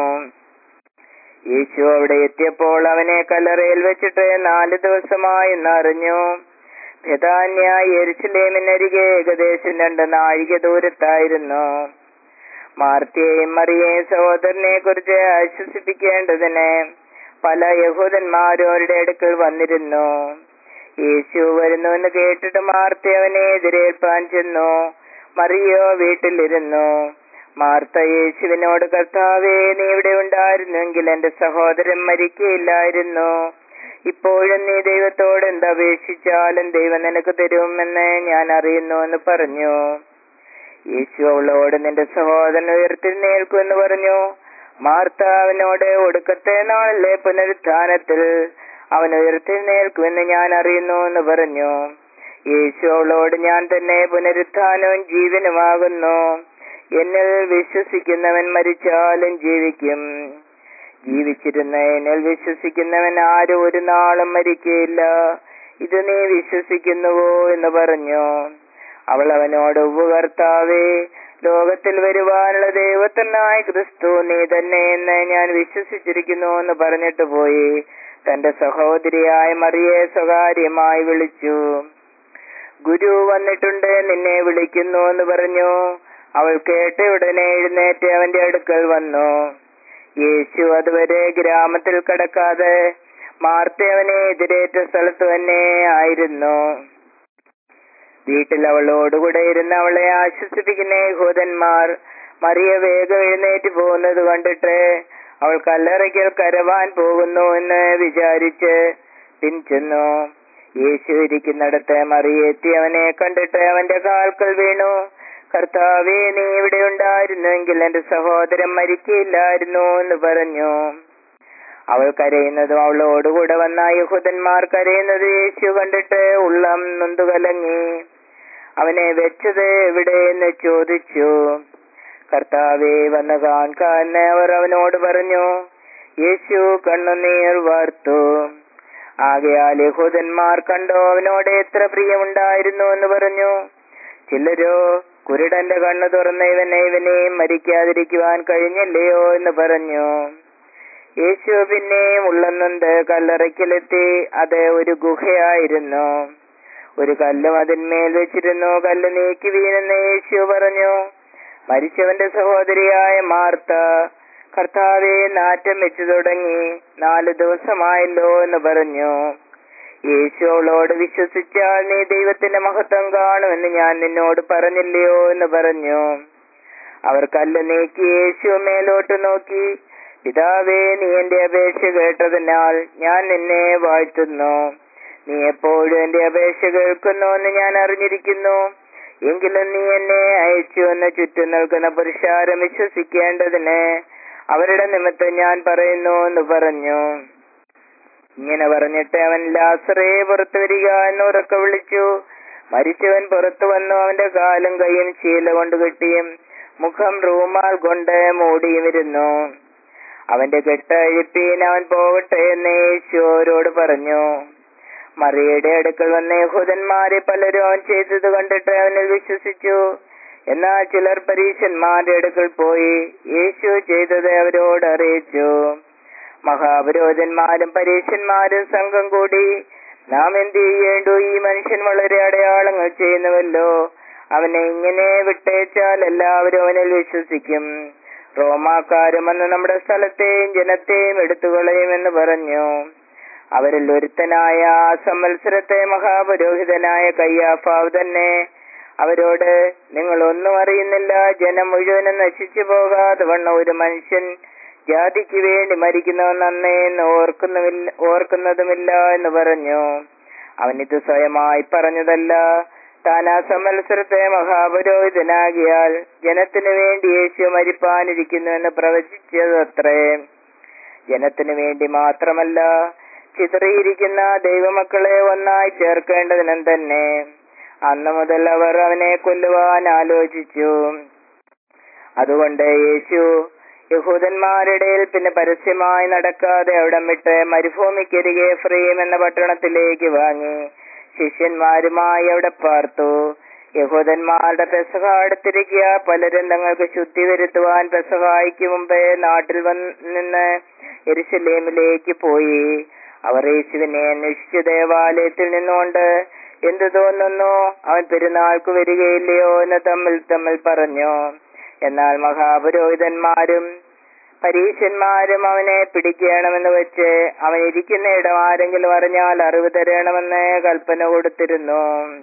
യേശു അവിടെ എത്തിയപ്പോൾ അവനെ കല്ലറയിൽ വെച്ചിട്ട് നാല് ദിവസമായി എന്നറിഞ്ഞു ബഥാന്യ യെരുസലേമിനരികെ ഏകദേശം രണ്ട് നാഴിക ദൂരത്തായിരുന്നു മാർത്തിയെയും മറിയെയും സഹോദരനെ കുറിച്ച് ആശ്വസിപ്പിക്കേണ്ടതിന് പല യഹൂദന്മാരും അവരുടെ അടുക്കൽ വന്നിരുന്നു യേശു വരുന്നുവെന്ന് കേട്ടിട്ട് മാർത്തി അവനെ എതിരേൽപ്പാൻ ചെന്നു മറിയോ വീട്ടിലിരുന്നു മാർത്ത യേശുവിനോട് കർത്താവേ നീ ഇവിടെ ഉണ്ടായിരുന്നെങ്കിൽ എന്റെ സഹോദരൻ മരിക്കയില്ലായിരുന്നു ഇപ്പോഴും നീ ദൈവത്തോട് എന്തപേക്ഷിച്ചാലും ദൈവം നിനക്ക് തരുമെന്ന് ഞാൻ അറിയുന്നു എന്ന് പറഞ്ഞു യേശു അവളോട് നിന്റെ സഹോദരൻ ഉയർത്തിനേൽക്കുമെന്ന് പറഞ്ഞു മാർത്ത അവനോട് ഒടുക്കത്തെ നാളിലെ പുനരുത്ഥാനത്തിൽ അവൻ ഉയർത്തിനേൽക്കുമെന്ന് ഞാൻ അറിയുന്നു എന്ന് പറഞ്ഞു യേശു അവളോട് ഞാൻ തന്നെ പുനരുത്ഥാനവും ജീവനുമാകുന്നു എന്നിൽ വിശ്വസിക്കുന്നവൻ മരിച്ചാലും ജീവിക്കും ജീവിച്ചിരുന്ന എന്നിൽ വിശ്വസിക്കുന്നവൻ ആരും ഒരു നാളും മരിക്കയില്ല ഇത് നീ വിശ്വസിക്കുന്നുവോ എന്ന് പറഞ്ഞു അവൾ അവനോട് ഉപകർത്താവേ ലോകത്തിൽ വരുവാനുള്ള ദൈവത്തനായ ക്രിസ്തു നീ തന്നെ എന്ന് ഞാൻ വിശ്വസിച്ചിരിക്കുന്നു എന്ന് പറഞ്ഞിട്ട് പോയി തന്റെ സഹോദരിയായ മറിയെ സ്വകാര്യമായി വിളിച്ചു ഗുരു വന്നിട്ടുണ്ട് നിന്നെ വിളിക്കുന്നു എന്ന് പറഞ്ഞു അവൾ കേട്ട ഉടനെ എഴുന്നേറ്റ് അവന്റെ അടുക്കൽ വന്നു യേശു അതുവരെ ഗ്രാമത്തിൽ കടക്കാതെ മാർത്ത അവനെ എതിരേറ്റ സ്ഥലത്ത് തന്നെ ആയിരുന്നു വീട്ടിൽ അവളോടുകൂടെ ഇരുന്ന് അവളെ ആശ്വസിപ്പിക്കുന്ന യഹൂദന്മാർ മറിയ വേഗം എഴുന്നേറ്റ് പോകുന്നത് കണ്ടിട്ട് അവൾ കല്ലറയ്ക്കൽ കരവാൻ പോകുന്നു എന്ന് വിചാരിച്ച് പിൻചെന്നു യേശു ഇരിക്കുന്നിടത്ത് മറിയ എത്തി അവനെ കണ്ടിട്ട് അവന്റെ കാൽക്കൽ വീണു കർത്താവേ നീ ഇവിടെ ഉണ്ടായിരുന്നുവെങ്കിൽ എന്റെ സഹോദരൻ മരിക്കില്ലായിരുന്നു എന്ന് പറഞ്ഞു അവൾ കരയുന്നതും അവളോടുകൂടെ വന്ന യഹൂദന്മാർ കരയുന്നത് യേശു കണ്ടിട്ട് ഉള്ളം നൊന്തുകലങ്ങി അവനെ വെച്ചത് എവിടെ എന്ന് ചോദിച്ചു കർത്താവെ വന്ന് കാൺകാൻ അവർ അവനോട് പറഞ്ഞു യേശു കണ്ണുനീർ വാർത്തു ആകയാൽ യഹൂദന്മാർ കണ്ടോ അവനോട് എത്ര പ്രിയമുണ്ടായിരുന്നു എന്ന് പറഞ്ഞു ചിലരോ കുരുടന്റെ കണ്ണു തുറന്ന ഇവനെ ഇവനെയും മരിക്കാതിരിക്കുവാൻ കഴിഞ്ഞില്ലയോ എന്ന് പറഞ്ഞു യേശു പിന്നെയും ഉള്ളന്നുണ്ട് കല്ലറയ്ക്കലെത്തി അത് ഒരു ഗുഹയായിരുന്നു ഒരു കല്ലും അതിന്മേൽ വെച്ചിരുന്നു കല്ല് നീക്കി വീണെന്ന് യേശു പറഞ്ഞു മരിച്ചവന്റെ സഹോദരിയായ മാർത്ത കർത്താവെ നാറ്റം വെച്ചു തുടങ്ങി നാല് ദിവസമായല്ലോ എന്ന് പറഞ്ഞു യേശു അവളോട് വിശ്വസിച്ചാൽ നീ ദൈവത്തിന്റെ മഹത്വം കാണുമെന്ന് ഞാൻ നിന്നോട് പറഞ്ഞില്ലയോ എന്ന് പറഞ്ഞു അവർ കല്ല് നീക്കി യേശു മേലോട്ട് നോക്കി പിതാവേ നീ എന്റെ അപേക്ഷ കേട്ടതിനാൽ ഞാൻ നിന്നെ വാഴ്ത്തുന്നു നീ എപ്പോഴും എന്റെ അപേക്ഷ കേൾക്കുന്നു എന്ന് ഞാൻ അറിഞ്ഞിരിക്കുന്നു എങ്കിലും നീ എന്നെ അയച്ചു എന്ന് ചുറ്റും നിൽക്കുന്ന പുരുഷാരം വിശ്വസിക്കേണ്ടതിന് അവരുടെ നിമിത്തം ഞാൻ പറയുന്നു എന്ന് പറഞ്ഞു ഇങ്ങനെ പറഞ്ഞിട്ട് അവൻ ലാസറേ പുറത്തു വരിക എന്ന് ഉറക്കെ വിളിച്ചു മരിച്ചവൻ പുറത്തു വന്നു അവന്റെ കാലും കൈയും ശീല കൊണ്ട് കെട്ടിയും മുഖം റൂമാൽ കൊണ്ട് മൂടിയും ഇരുന്നു അവന്റെ കെട്ട് അഴിപ്പീൻ അവൻ പോകട്ടെ എന്ന് യേശു അവരോട് പറഞ്ഞു മറിയയുടെ അടുക്കൽ വന്ന യഹൂദന്മാരെ പലരും അവൻ ചെയ്തത് കണ്ടിട്ട് അവനിൽ വിശ്വസിച്ചു എന്നാൽ ചിലർ പരീശന്മാരുടെ അടുക്കൽ പോയി യേശു ചെയ്തത് അവരോട് അറിയിച്ചു മഹാപുരോധന്മാരും പരീശന്മാരും സംഘം കൂടി നാം എന്ത് ചെയ്യേണ്ടു ഈ മനുഷ്യൻ വളരെ അടയാളങ്ങൾ ചെയ്യുന്നുവല്ലോ അവനെ ഇങ്ങനെ വിട്ടേച്ചാൽ എല്ലാവരും അവനിൽ വിശ്വസിക്കും റോമാക്കാരും വന്ന് നമ്മുടെ സ്ഥലത്തെയും ജനത്തെയും എടുത്തുകളയുമെന്ന് പറഞ്ഞു അവരിൽ ഒരുത്തനായ ആ സംവത്സരത്തെ മഹാപുരോഹിതനായ കയ്യാഫാവ് തന്നെ അവരോട് നിങ്ങൾ ഒന്നും അറിയുന്നില്ല ജനം മുഴുവനും നശിച്ചു പോകാതെ വണ്ണം ഒരു മനുഷ്യൻ ജാതിക്ക് വേണ്ടി മരിക്കുന്നവൻ നന്നേന്ന് ഓർക്കുന്നുമില്ല ഓർക്കുന്നതുമില്ല എന്ന് പറഞ്ഞു അവൻ ഇത് സ്വയമായി പറഞ്ഞതല്ല താൻ ആ സംവത്സരത്തെ മഹാപുരോഹിതനാകിയാൽ ജനത്തിനു വേണ്ടി യേശു മരിപ്പാനിരിക്കുന്നു എന്ന് പ്രവചിച്ചതത്രേ ജനത്തിനു വേണ്ടി മാത്രമല്ല ചിതറിയിരിക്കുന്ന ദൈവമക്കളെ ഒന്നായി ചേർക്കേണ്ടതിനും തന്നെ അന്നു മുതൽ അവർ അവനെ കൊല്ലുവാൻ ആലോചിച്ചു അതുകൊണ്ട് യേശു യഹൂദന്മാരുടെ പിന്നെ പരസ്യമായി നടക്കാതെ അവിടം വിട്ട് മരുഭൂമിക്കരികെ ഫ്രീം എന്ന പട്ടണത്തിലേക്ക് വാങ്ങി ശിഷ്യന്മാരുമായി അവിടെ പാർത്തു യഹൂദന്മാരുടെ പെസഹ അടുത്തിരിക്കുക പലരും തങ്ങൾക്ക് ശുദ്ധി വരുത്തുവാൻ പെസഹായിക്ക് മുമ്പേ നാട്ടിൽ വന്ന് നിന്ന് എരുസലേമിലേക്ക് പോയി അവർ യേശുവിനെ അന്വേഷിച്ചു ദേവാലയത്തിൽ നിന്നുകൊണ്ട് എന്തു തോന്നുന്നു അവൻ പെരുന്നാൾക്ക് വരികയില്ലയോ എന്ന് തമ്മിൽ തമ്മിൽ പറഞ്ഞു എന്നാൽ മഹാപുരോഹിതന്മാരും പരീശന്മാരും അവനെ പിടിക്കണമെന്ന് വെച്ച് അവൻ ഇരിക്കുന്ന ഇടം ആരെങ്കിലും അറിഞ്ഞാൽ അറിവ് തരണമെന്ന് കൽപ്പന കൊടുത്തിരുന്നു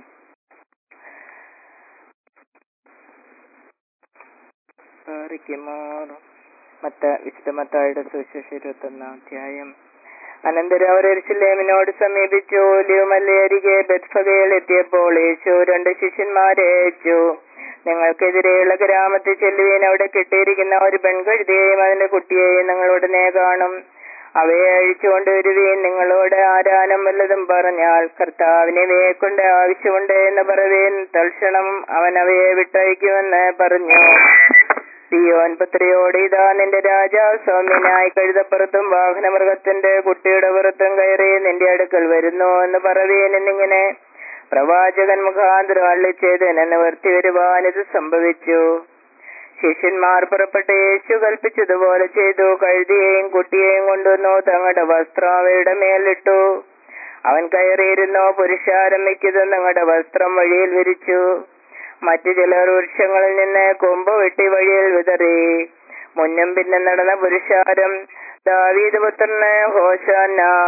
മത്ത വിശുദ്ധ മത്തായുടെ സുവിശേഷം ഇരുപത്തി ഒന്നാം അധ്യായം അനന്തരം അവർ എരിശിലേമിനോട് സമീപിച്ചു ഒലിവുമല്ലേ അരികെ ബെത്ഫകയിൽ എത്തിയപ്പോൾ യേശു രണ്ട് ശിഷ്യന്മാരെ അയച്ചു നിങ്ങൾക്കെതിരെയുള്ള ഗ്രാമത്തിൽ ചെല്ലുവീൻ അവിടെ കിട്ടിയിരിക്കുന്ന ഒരു പെൺകഴുതിയെയും അതിന്റെ കുട്ടിയെയും നിങ്ങൾ ഉടനെ കാണും അവയെ അഴിച്ചുകൊണ്ട് വരുവീൻ നിങ്ങളോട് ആരാനം വല്ലതും പറഞ്ഞാൽ കർത്താവിനെ ഇവയെ കൊണ്ട് ആവശ്യമുണ്ട് എന്ന് പറവീൻ തൽക്ഷണം അവൻ അവയെ വിട്ടയക്കുമെന്ന് പറഞ്ഞു സിയോൻ പുത്രിയോട് ഇതാ നിന്റെ രാജാവ് സൗമ്യനായി കഴുതപ്പുറത്തും വാഹനമൃഗത്തിന്റെ കുട്ടിയുടെ പുറത്തും കയറി നിന്റെ അടുക്കൽ വരുന്നു എന്ന് പറവീൻ എന്നിങ്ങനെ പ്രവാചകൻ മുഖാന്തരം അള്ളിച്ചേതൻ നിവർത്തി വരുവാൻ ഇത് സംഭവിച്ചു ശിഷ്യന്മാർ പുറപ്പെട്ട് യേശു കൽപ്പിച്ചതുപോലെ ചെയ്തു കഴുതിയെയും കുട്ടിയെയും കൊണ്ടുവന്നു തങ്ങളുടെ വസ്ത്രം അവയുടെ മേലിട്ടു അവൻ കയറിയിരുന്നു പുരുഷാരം മിക്കതും തങ്ങളുടെ വസ്ത്രം വഴിയിൽ വിരിച്ചു മറ്റു ചിലർ വൃക്ഷങ്ങളിൽ നിന്ന് കൊമ്പ് വെട്ടി വഴിയിൽ വിതറി മുന്നും പിന്നെ നടന്ന പുരുഷാരം ദാവീദ് പുത്രന് ഹോശാന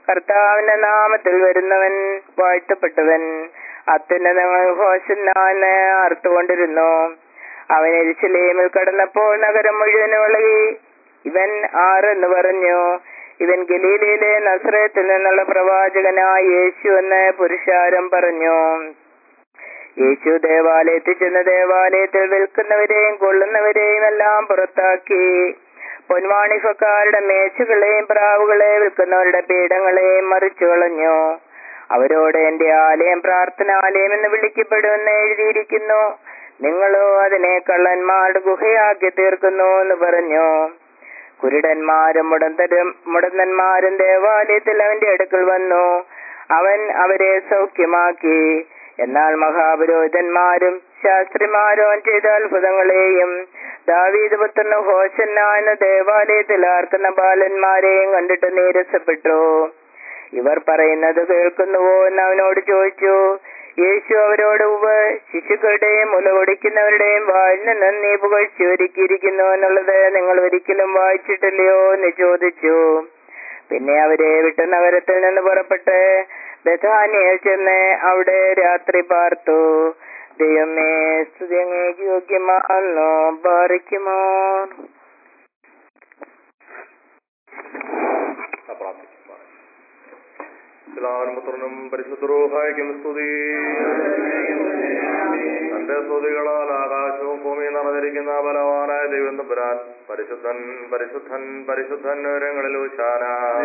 കർത്താവിന്റെ നാമത്തിൽ വരുന്നവൻ വാഴ്ത്തപ്പെട്ടവൻ അത്യുന്നതങ്ങൾ ഹോശന്നാന്ന് അർത്തുകൊണ്ടിരുന്നു അവൻ എരിശിലേമിൽ കടന്നപ്പോൾ നഗരം മുഴുവൻ ഇളകി ഇവൻ ആരെന്ന് പറഞ്ഞു ഇവൻ ഗലീലയിലെ നസ്രയത്തിൽ നിന്നുള്ള പ്രവാചകനായ യേശു എന്ന് പുരുഷാരം പറഞ്ഞു യേശു ദേവാലയത്തിൽ ചെന്ന് ദേവാലയത്തിൽ വിൽക്കുന്നവരെയും കൊള്ളുന്നവരെയും എല്ലാം പുറത്താക്കി പൊൻവാണിഫക്കാരുടെ മേച്ചുകളെയും പ്രാവുകളെയും വിൽക്കുന്നവരുടെ പീഠങ്ങളെയും മറിച്ചു കളഞ്ഞു അവരോട് എന്റെ ആലയം പ്രാർത്ഥനാലയം എന്ന് വിളിക്കപ്പെടുമെന്ന് എഴുതിയിരിക്കുന്നു നിങ്ങളോ അതിനെ കള്ളന്മാരുടെ ഗുഹയാക്കി തീർക്കുന്നു എന്ന് പറഞ്ഞു കുരുടന്മാരും മുടന്തരും മുടന്തന്മാരും ദേവാലയത്തിൽ അവന്റെ അടുക്കൽ വന്നു അവൻ അവരെ സൗഖ്യമാക്കി എന്നാൽ മഹാപുരോഹിതന്മാരും ശാസ്ത്രിമാരും അവൻ ചെയ്ത അത്ഭുതങ്ങളെയും ദാവീദ് പുത്രന് ഹോശന്ന എന്ന ദേവാലയത്തിൽ ആർക്കുന്ന ബാലന്മാരെയും കണ്ടിട്ട് നീരസപ്പെട്ടു ഇവർ പറയുന്നത് കേൾക്കുന്നുവോ എന്ന് അവനോട് ചോദിച്ചു യേശു അവരോട് ഉപ ശിശുക്കളുടെയും മുലകൊടിക്കുന്നവരുടെയും വായിൽ നിന്ന് നീ പുകഴ്ച ഒരുക്കിയിരിക്കുന്നു എന്നുള്ളത് നിങ്ങൾ ഒരിക്കലും വായിച്ചിട്ടില്ലയോ എന്ന് ചോദിച്ചു പിന്നെ അവരെ വിട്ട നഗരത്തിൽ നിന്ന് പുറപ്പെട്ട് ബഥാനിയിൽ ചെന്ന് അവിടെ രാത്രി പാർത്തു ദൈവമേ സ്തുതി അങ്ങേക്ക് യോഗ്യമാണെന്നോ ബാറിക്കുമോ പിതാവിനും പുത്രനും പരിശുദ്ധരൂഹായ്ക്കും സ്തുതി തന്റെ സ്തുതികളാൽ ആകാശവും ഭൂമിയും നിറഞ്ഞിരിക്കുന്ന ബലവാനായ ദൈവം തമ്പുരാൻ പരിശുദ്ധൻ പരിശുദ്ധൻ പരിശുദ്ധൻ വിവരങ്ങളിൽ ഉശാന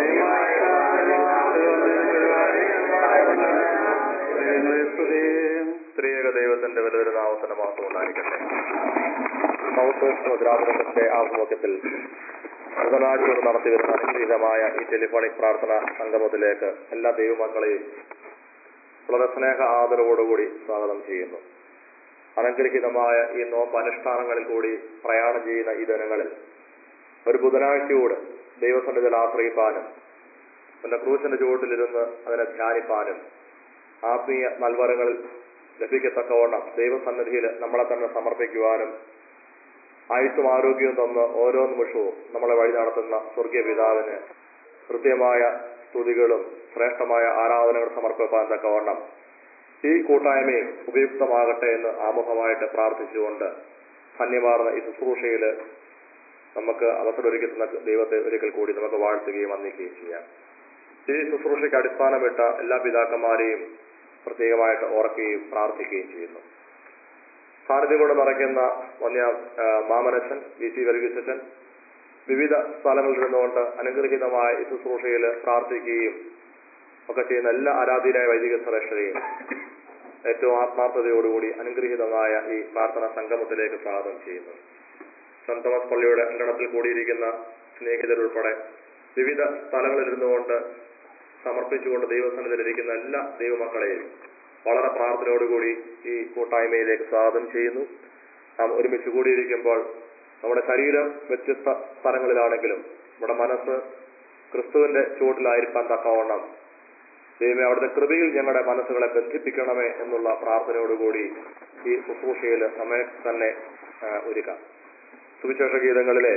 സ്ത്രീയക ദൈവത്തിന്റെ വലുതൊരു നാമത്തിന്റെ മാത്രം ഉണ്ടായിരിക്കട്ടെ സൗത്ത് ഗ്രാമത്തിന്റെ ആഭിമുഖ്യത്തിൽ ബുധനാഴ്ചയോട് നടത്തി വരുന്ന അനുഗ്രഹീതമായ ഈ ടെലിഫോണിക് പ്രാർത്ഥന സംഗമത്തിലേക്ക് എല്ലാ ദൈവമക്കളെയും വളരെ സ്നേഹ ആദരവോടുകൂടി സ്വാഗതം ചെയ്യുന്നു അലങ്കരിതമായ ഈ നോമ്പ് അനുഷ്ഠാനങ്ങളിൽ കൂടി പ്രയാണം ചെയ്യുന്ന ഈ ദിനങ്ങളിൽ ഒരു ബുധനാഴ്ചയോട് ദൈവസന്നിധിയിൽ ആശ്രയിപ്പാനും തന്റെ ക്രൂശിന്റെ ചുവട്ടിലിരുന്ന് അതിനെ ധ്യാനിപ്പാനും ആത്മീയ നൽവരങ്ങളിൽ ലഭിക്കത്തക്കവണ്ണം ദൈവസന്നിധിയിൽ നമ്മളെ തന്നെ സമർപ്പിക്കുവാനും ആയുസ്സും ആരോഗ്യവും തന്ന് ഓരോ നിമിഷവും നമ്മളെ വഴി നടത്തുന്ന സ്വർഗീയ പിതാവിന് കൃത്യമായ സ്തുതികളും ശ്രേഷ്ഠമായ ആരാധനകൾ സമർപ്പിക്കാൻ തക്കവണ്ണം ഈ കൂട്ടായ്മയും ഉപയുക്തമാകട്ടെ എന്ന് ആമുഖമായിട്ട് പ്രാർത്ഥിച്ചുകൊണ്ട് ധന്യമാർന്ന ഈ ശുശ്രൂഷയിൽ നമുക്ക് അവസരമൊരുക്കുന്ന ദൈവത്തെ ഒരിക്കൽ കൂടി നമുക്ക് വാഴ്ത്തുകയും വന്ദിക്കുകയും ചെയ്യാം ഈ ശുശ്രൂഷയ്ക്ക് അടിസ്ഥാനമിട്ട എല്ലാ പിതാക്കന്മാരെയും പ്രത്യേകമായിട്ട് ഓർക്കുകയും പ്രാർത്ഥിക്കുകയും ചെയ്യുന്നു സാന്നിധ്യം കൊണ്ട് നിറയ്ക്കുന്ന വന്യ ആ, മാമനച്ചൻ വി സി വർഗീസച്ചൻ വിവിധ സ്ഥലങ്ങളിൽ ഇരുന്നുകൊണ്ട് അനുഗ്രഹീതമായ ഈ ശുശ്രൂഷയിൽ പ്രാർത്ഥിക്കുകയും ഒക്കെ ചെയ്യുന്ന എല്ലാ ആരാധ്യരായ വൈദിക ശ്രേഷ്ഠരെയും ഏറ്റവും ആത്മാർത്ഥതയോടുകൂടി അനുഗ്രഹീതമായ ഈ പ്രാർത്ഥനാ സംഗമത്തിലേക്ക് സ്വാഗതം ചെയ്യുന്നു സെന്റ് തോമസ് പള്ളിയുടെ അങ്കണത്തിൽ കൂടിയിരിക്കുന്ന സ്നേഹിതരുൾപ്പെടെ വിവിധ സ്ഥലങ്ങളിൽ ഇരുന്നുകൊണ്ട് സമർപ്പിച്ചുകൊണ്ട് ദൈവസന്നിധിയിലിരിക്കുന്ന എല്ലാ ദൈവമക്കളെയും വളരെ പ്രാർത്ഥനയോടുകൂടി ഈ കൂട്ടായ്മയിലേക്ക് സ്വാഗതം ചെയ്യുന്നു നാം ഒരുമിച്ച് കൂടിയിരിക്കുമ്പോൾ നമ്മുടെ ശരീരം വ്യത്യസ്ത സ്ഥലങ്ങളിലാണെങ്കിലും നമ്മുടെ മനസ്സ് ക്രിസ്തുവിന്റെ ചുവട്ടിലായിരിക്കാൻ തക്കവണ്ണം ദൈവമേ അവിടുത്തെ കൃപയിൽ ഞങ്ങളുടെ മനസ്സുകളെ ബന്ധിപ്പിക്കണമേ എന്നുള്ള പ്രാർത്ഥനയോടുകൂടി ഈ ശുശ്രൂഷയിൽ നമ്മെ തന്നെ ആ, ഒരുക്കാം സുവിശേഷ ഗീതങ്ങളിലെ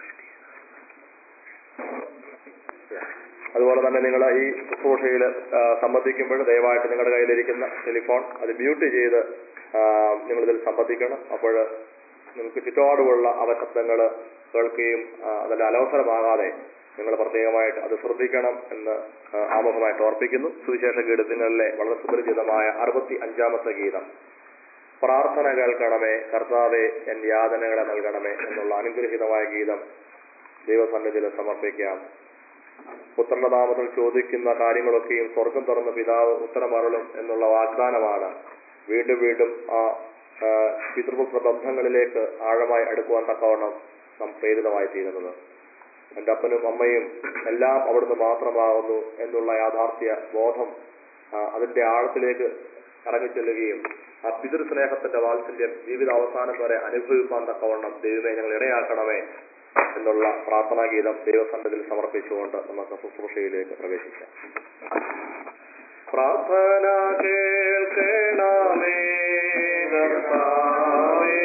അതുപോലെ തന്നെ നിങ്ങൾ ഈ ശുശ്രൂഷയിൽ സംബന്ധിക്കുമ്പോൾ ദയവായിട്ട് നിങ്ങളുടെ കയ്യിലിരിക്കുന്ന ടെലിഫോൺ അത് മ്യൂട്ട് ചെയ്ത് ആ, നിങ്ങളിതിൽ സംബന്ധിക്കണം അപ്പോൾ നിങ്ങൾക്ക് ചുറ്റുപാടുമുള്ള അവശബ്ദങ്ങൾ കേൾക്കുകയും ആ, അതിൽ അലവസരമാകാതെ നിങ്ങൾ പ്രത്യേകമായിട്ട് അത് ശ്രദ്ധിക്കണം എന്ന് ആ, ആമുഖമായിട്ട് ഓർപ്പിക്കുന്നു സുവിശേഷ ഗീതങ്ങളിലെ വളരെ സുപരിചിതമായ അറുപത്തി അഞ്ചാമത്തെ ഗീതം പ്രാർത്ഥന കേൾക്കണമേ കർത്താവെ എൻ യാതനകളെ നൽകണമേ എന്നുള്ള അനുഗ്രഹീതമായ ഗീതം ദൈവസന്നിധിയിൽ സമർപ്പിക്കാം പുത്രന്റെ നാമത്തിൽ ചോദിക്കുന്ന കാര്യങ്ങളൊക്കെയും സ്വർഗം തുറന്ന പിതാവ് ഉത്തരമരുളും എന്നുള്ള വാഗ്ദാനമാണ് വീണ്ടും വീണ്ടും ആ ആ, പിതൃപുത്ര ബന്ധങ്ങളിലേക്ക് ആഴമായി അടുക്കുവാൻ തക്കവണ്ണം നാം പ്രേരിതമായി തീരുന്നത് എൻ്റെ അപ്പനും അമ്മയും എല്ലാം അവിടുന്ന് മാത്രമാകുന്നു എന്നുള്ള യാഥാർത്ഥ്യ ബോധം ആ, അതിന്റെ ആഴത്തിലേക്ക് ഇറങ്ങിച്ചെല്ലുകയും ആ പിതൃസ്നേഹത്തിന്റെ വാത്സല്യം ജീവിത അവസാനം വരെ അനുഭവിക്കാൻ തക്കവണ്ണം ദൈവമേ ഞങ്ങൾ ഇടയാക്കണമേ എന്നുള്ള പ്രാർത്ഥനാ ഗീതം ദൈവസന്നിധിയിൽ സമർപ്പിച്ചുകൊണ്ട് നമുക്ക് ശുശ്രൂഷയിലേക്ക് പ്രവേശിക്കാം പ്രാർത്ഥന കേൾക്കണമേ കർത്താവേ,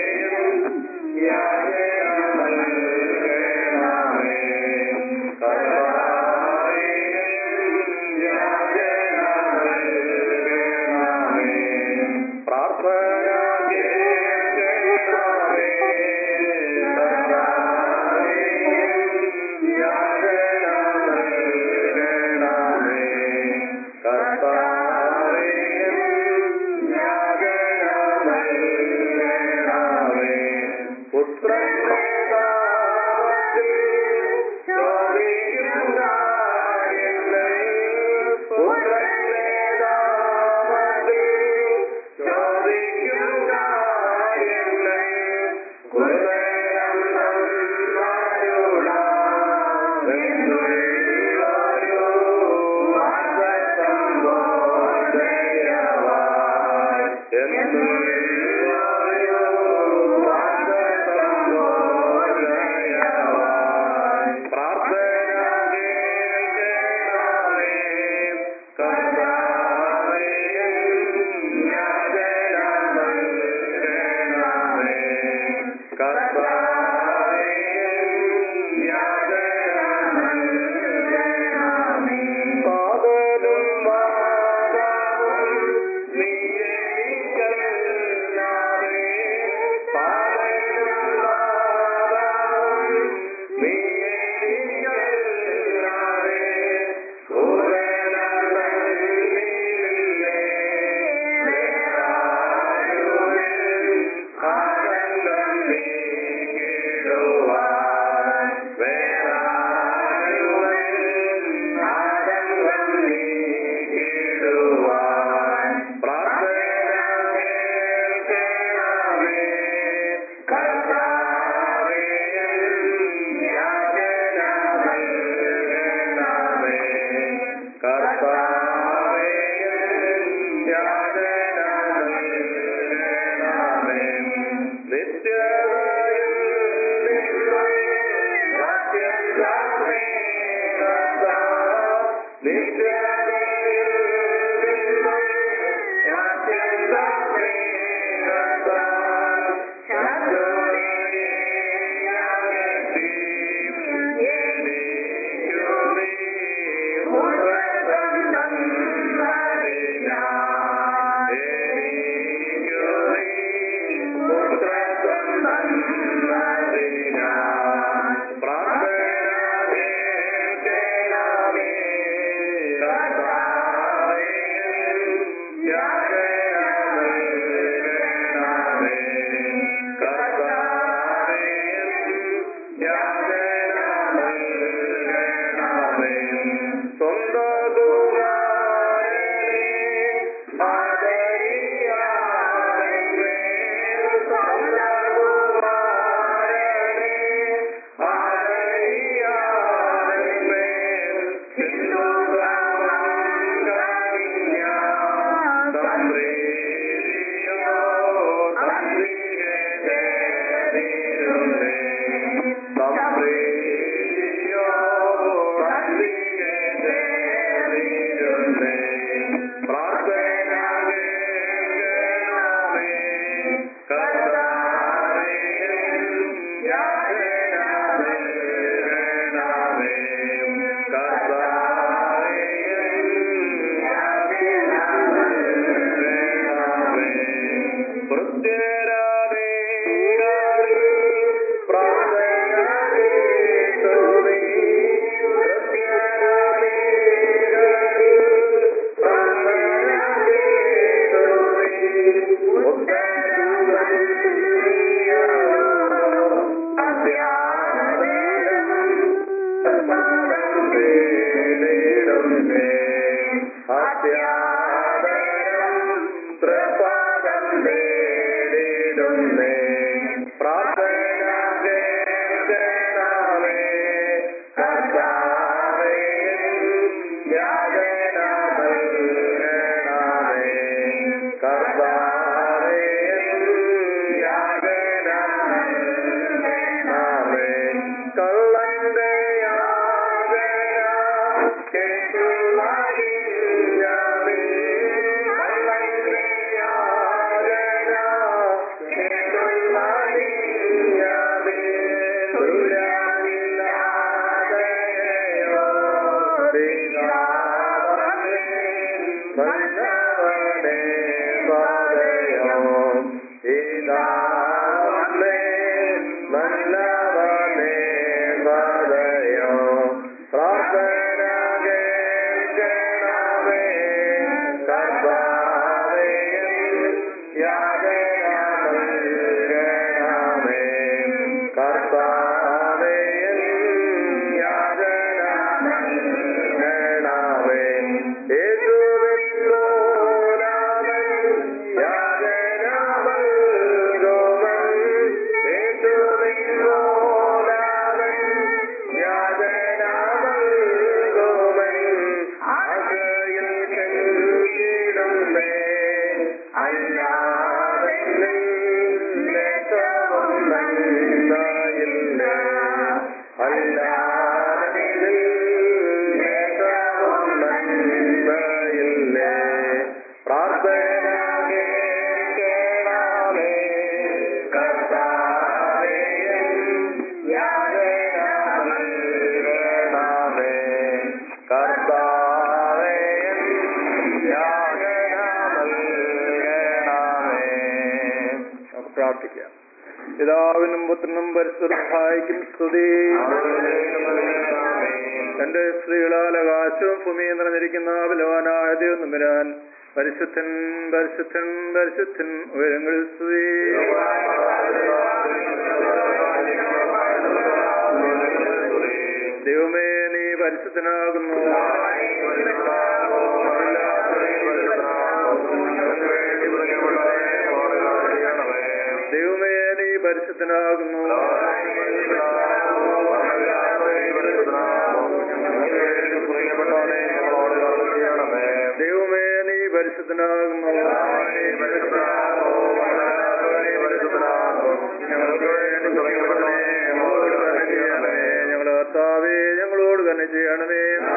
യാചന നൽകണമേ. കർത്താവേ, അത്യാദരം തൃപാദം തേടിടുന്നേ പ്രാർത്ഥിക്കാം പിതാവിനും പുത്രനും പരിശുദ്ധായിക്കും സ്തുതി തന്റെ സ്ത്രീകളാൽ ആകാശവും ഭൂമിയും നിറഞ്ഞിരിക്കുന്ന ബലവാനായ ദൈവം വരാൻ പരിശുദ്ധൻ പരിശുദ്ധൻ പരിശുദ്ധൻ ഉയരങ്ങളിൽ സ്തുതി ദൈവമേ നീ പരിശുദ്ധനാകുന്നു ദൈവമേ നീ പരിശുദ്ധനാകുന്നു ദൈവമേ നീ പരിശുദ്ധനാകുന്നു ഞങ്ങളുടെ കർത്താവേ ഞങ്ങളോട് തന്നെ ചെയ്യണമേ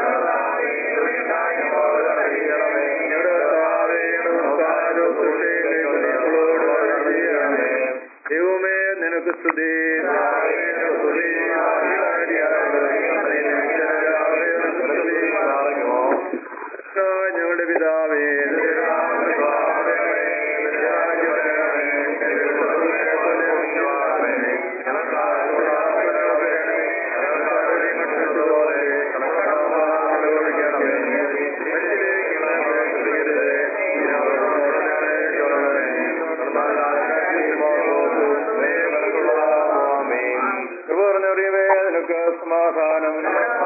ഞങ്ങളുടെ കർത്താവേ നമസ്കാരവും ശുശ്രൂഷയിലേക്ക് ഞങ്ങളോട് തന്നെ ചെയ്യണമേ ദൈവമേ നിനക്ക് സ്തുതി സ്തുതി ഞങ്ങളുടെ പിതാവേ പറഞ്ഞറിയവേ നിനക്ക് സമാധാനം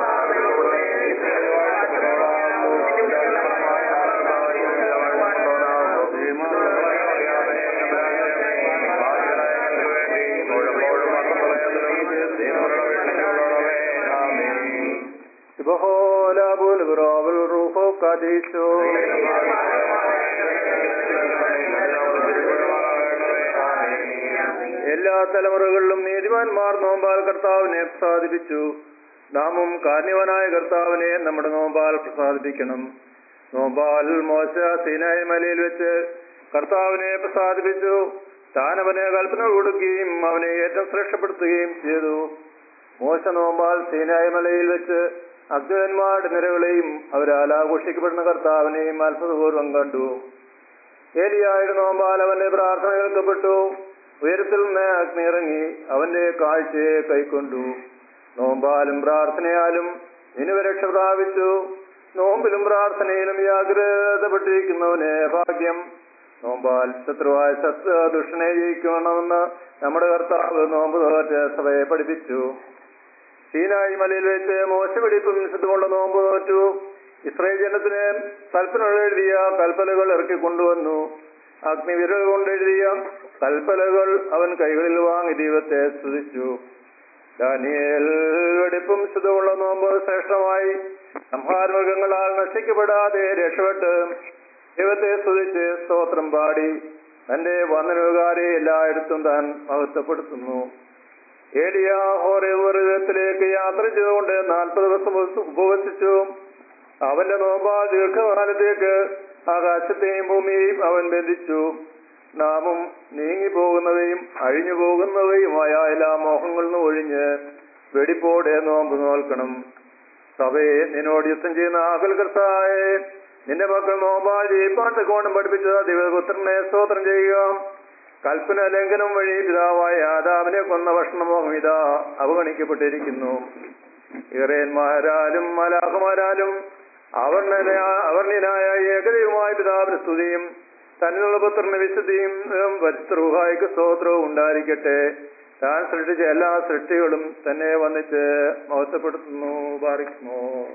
بهولا بالغراب الروح قديسو എല്ലാ തലമുറകളിലും നീതിമാന്മാർ നോമ്പാൽ കർത്താവിനെ പ്രസാദിപ്പിച്ചു നാമും കാരണവനായ കർത്താവിനെ നമ്മുടെ നോമ്പാൽ പ്രസാദിപ്പിക്കണം നോമ്പാൽ മോശ സീനായി മലയിൽ വെച്ച് കർത്താവിനെ പ്രസാദിപ്പിച്ചു താൻ അവനെ കൽപ്പന കൊടുക്കുകയും അവനെ ഏറ്റവും ശ്രേഷ്ഠപ്പെടുത്തുകയും ചെയ്തു മോശ നോമ്പാൽ സീനായി മലയിൽ വെച്ച് അഗ്നിവന്മാരുടെ നിരകളെയും അവരാൽ ആഘോഷിക്കപ്പെടുന്ന കർത്താവിനെയും അത്ഭുതപൂർവ്വം കണ്ടു ഏലിയായുടെ നോമ്പാൽ അവന്റെ പ്രാർത്ഥന കേൾക്കപ്പെട്ടു ഉയരത്തിൽ നിന്ന് അഗ്നി ഇറങ്ങി അവന്റെ കാഴ്ചയെ കൈക്കൊണ്ടു നോമ്പാലും പ്രാർത്ഥനയാലും ഇനുവരക്ഷ പ്രാപിച്ചു നോമ്പിലും പ്രാർത്ഥനയിലും ജാഗ്രതപ്പെട്ടിരിക്കുന്നവന് ഭാഗ്യം നോമ്പാൽ ശത്രുവായ ശത്രു ദുഷ്ടനെ ജയിക്കണമെന്ന് നമ്മുടെ കർത്താവ് നോമ്പ് തോറ്റ് സഭയെ പഠിപ്പിച്ചു സീനായി മലയിൽ വെച്ച് മോശപിടിപ്പും വിശുദ്ധമുള്ള നോമ്പ് നോറ്റു ഇസ്രയേൽ ജനത്തിന് കൽപ്പനകൾ എഴുതിയ കൽപ്പനകൾ ഇറക്കി കൊണ്ടുവന്നു അഗ്നിവിരൽ കൊണ്ടെഴുതിയ കൽപ്പനകൾ അവൻ കൈകളിൽ വാങ്ങി ദൈവത്തെ സ്തുതിച്ചു ദാനിയേൽ വെടിപ്പും ശുദ്ധമുള്ള നോമ്പ് ശ്രേഷ്ഠമായി സംഹാരമൃഗങ്ങളാൽ നശിക്കപ്പെടാതെ രക്ഷപ്പെട്ട് ദൈവത്തെ സ്തുതിച്ച് സ്തോത്രം പാടി തന്റെ വന്ദനവുകാരെ എല്ലായിടത്തും താൻ മഹത്വപ്പെടുത്തുന്നു ഏലിയ ഹോറേവൃതത്തിലേക്ക് യാത്ര ചെയ്തുകൊണ്ട് നാൽപ്പത് ദിവസം ഉപവസിച്ചു അവന്റെ നോമ്പാ ദീർഘകാലത്തേക്ക് ആകാശത്തെയും ഭൂമിയെയും അവൻ ബന്ധിച്ചു നാമും നീങ്ങിപ്പോകുന്നവയും അഴിഞ്ഞു പോകുന്നവയുമായ എല്ലാ മോഹങ്ങളിൽ നിന്ന് ഒഴിഞ്ഞ് വെടിപ്പോടെ നോമ്പ് നോൽക്കണം സഭയെ നിന്നോട് യുദ്ധം ചെയ്യുന്ന ആകൽകർത്തായെ നിന്റെ മക്കൾ നോമ്പാൽ ജയിപ്പാൻ തക്കോണം പഠിപ്പിച്ച ദിവപുത്രനെ സ്തോത്രം ചെയ്യുക കൽപ്പന ലംഘനം വഴി പിതാവായ ആദാവിനെ കൊന്ന ഭക്ഷണമോഹം ഇതാ അവഗണിക്കപ്പെട്ടിരിക്കുന്നു ഇറയന്മാരാലും മലാഹമാരാലും അവർണന അവർണ്യനായ ഏകദൈവമായ പിതാവിന് സ്തുതിയും തന്നിലുള്ള പുത്രന് വിശുദ്ധിയും പരിസ്ത്രൂഹായിക്ക് സ്തോത്രവും ഉണ്ടായിരിക്കട്ടെ താൻ സൃഷ്ടിച്ച എല്ലാ സൃഷ്ടികളും തന്നെ വന്നിച്ച് മഹത്വപ്പെടുത്തുന്നു പാറിക്കുന്നു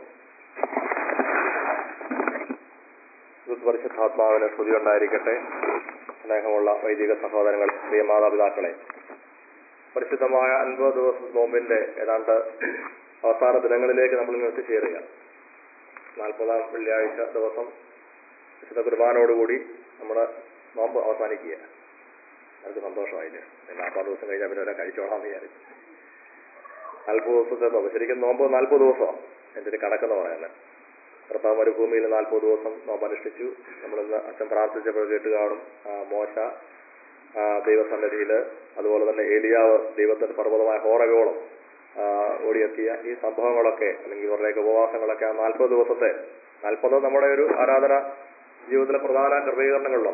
പരിശുദ്ധാത്മാവിന് സ്തുതി ഉണ്ടായിരിക്കട്ടെ സ്നേഹമുള്ള വൈദിക സഹോദരങ്ങൾ പ്രിയ മാതാപിതാക്കളെ പരിശുദ്ധമായ അൻപത് ദിവസം നോമ്പിന്റെ ഏതാണ്ട് അവസാന ദിനങ്ങളിലേക്ക് നമ്മൾ ഇന്ന് എത്തിച്ചേരുക നാൽപ്പതാം വെള്ളിയാഴ്ച ദിവസം വിശുദ്ധ കുർബാനോടുകൂടി നമ്മുടെ നോമ്പ് അവസാനിക്കുക നമുക്ക് സന്തോഷമായില്ലേ നാൽപ്പത് ദിവസം കഴിഞ്ഞാൽ പിന്നെ ഒരാൾ കഴിച്ചോളാം എന്ന് വിചാരിച്ചു നാൽപ്പത് ദിവസത്തെ നോമ്പ് ശരിക്കും നോമ്പ് നാൽപ്പത് ദിവസമാണ് എൻ്റെ ഒരു കണക്കെന്ന് പറയുന്നത് കർത്താവ് മരുഭൂമിയിൽ നാൽപ്പത് ദിവസം നോമ്പ് അനുഷ്ഠിച്ചു നമ്മളിന്ന് അച്ഛൻ പ്രാർത്ഥിച്ചപ്പോൾ കേട്ട് കാണും ആ, മോശ ആ, ദൈവസന്നിധിയിൽ അതുപോലെ തന്നെ ഏലിയാവ് ദൈവത്തിന്റെ പർവ്വതമായ ഹോറകോളം ആ, ഓടിയെത്തിയ ഈ സംഭവങ്ങളൊക്കെ അല്ലെങ്കിൽ ഇവരുടെയൊക്കെ ഉപവാസങ്ങളൊക്കെ ആ നാൽപ്പത് ദിവസത്തെ നാൽപ്പത് നമ്മുടെ ഒരു ആരാധന ജീവിതത്തിലെ പ്രധാന ക്രമീകരണങ്ങളിലൊന്നാണ്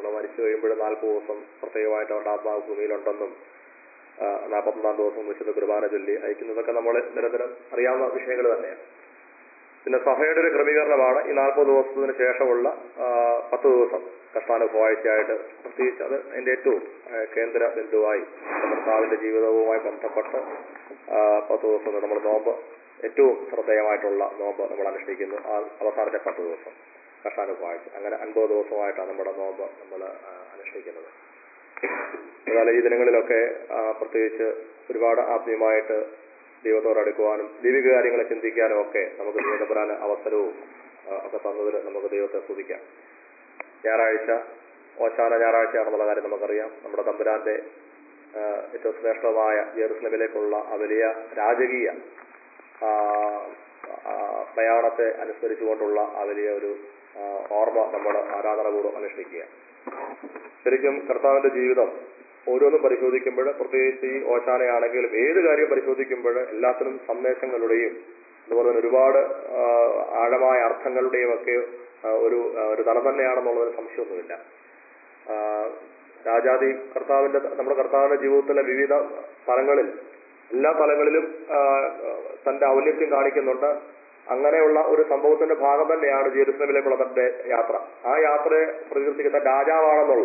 നമ്മൾ മരിച്ചു കഴിയുമ്പോൾ നാൽപ്പത് ദിവസം പ്രത്യേകമായിട്ട് അവരുടെ ആത്മാവ് ഭൂമിയിലുണ്ടെന്നും ആ, നാൽപ്പത്തൊന്നാം ദിവസം വിശുദ്ധ കുർബാന ചൊല്ലി അയക്കുന്നതൊക്കെ നമ്മൾ നിരന്തരം അറിയാവുന്ന വിഷയങ്ങൾ തന്നെയാണ് പിന്നെ സഭയുടെ ഒരു ക്രമീകരണമാണ് ഈ നാൽപ്പത് ദിവസത്തിന് ശേഷമുള്ള ആ, പത്ത് ദിവസം കഷ്ടാനുഭവാഴ്ചയായിട്ട് പ്രത്യേകിച്ച് അത് അതിന്റെ ഏറ്റവും ആ, കേന്ദ്ര ബിന്ദുവായി കർത്താവിന്റെ ജീവിതവുമായി ബന്ധപ്പെട്ട് ആ, പത്ത് ദിവസം നമ്മൾ നോമ്പ് ഏറ്റവും ശ്രദ്ധേയമായിട്ടുള്ള നോമ്പ് നമ്മൾ അനുഷ്ഠിക്കുന്നു ആ അവസാനത്തെ പത്ത് ദിവസം കഷ്ടാനുഭവാഴ്ച അങ്ങനെ അൻപത് ദിവസമായിട്ടാണ് നമ്മുടെ നോമ്പ് നമ്മൾ അനുഷ്ഠിക്കുന്നത് എന്നാൽ ഈ ദിനങ്ങളിലൊക്കെ ആ, പ്രത്യേകിച്ച് ഒരുപാട് ആത്മീയമായിട്ട് ദൈവത്തോട് അടുക്കുവാനും ദൈവിക കാര്യങ്ങളെ ചിന്തിക്കാനും ഒക്കെ നമുക്ക് ദൈവപുരാന അവസരവും ആ, ഒക്കെ തന്നതിൽ നമുക്ക് ദൈവത്തെ സ്തുതിക്കാം ഞായറാഴ്ച ഓശാന ഞായറാഴ്ചയാണെന്നുള്ള കാര്യം നമുക്കറിയാം നമ്മുടെ തമ്പുരാന്റെ ആ, ഏറ്റവും ശ്രേഷ്ഠമായ ജെറുസലമിലേക്കുള്ള ആ വലിയ രാജകീയ ആ, ആ, പ്രയാണത്തെ അനുസ്മരിച്ചുകൊണ്ടുള്ള ആ വലിയ ഒരു ആ, ഓർമ്മ നമ്മൾ ആരാധനപൂർവ്വം അനുഷ്ഠിക്കുക ശരിക്കും കർത്താവിന്റെ ജീവിതം ഓരോന്നും പരിശോധിക്കുമ്പോൾ പ്രത്യേകിച്ച് ഈ ഓശാനയാണെങ്കിലും ഏത് കാര്യം പരിശോധിക്കുമ്പോൾ എല്ലാത്തിനും സന്ദേശങ്ങളുടെയും അതുപോലെ തന്നെ ഒരുപാട് ആ, ആഴമായ അർത്ഥങ്ങളുടെയും ഒക്കെ ആ, ഒരു ആ, ഒരു തലം തന്നെയാണെന്നുള്ളതിന് സംശയമൊന്നുമില്ല ആ, രാജാതി കർത്താവിന്റെ നമ്മുടെ കർത്താവിന്റെ ജീവിതത്തിലെ വിവിധ തലങ്ങളിൽ എല്ലാ തലങ്ങളിലും ആ, തന്റെ ഔന്നത്യം കാണിക്കുന്നുണ്ട് അങ്ങനെയുള്ള ഒരു സംഭവത്തിന്റെ ഭാഗം തന്നെയാണ് ജെറുസലമിലേക്കുള്ള തന്റെ യാത്ര ആ യാത്രയെ പ്രകീർത്തിക്കുന്ന രാജാവാണെന്നുള്ള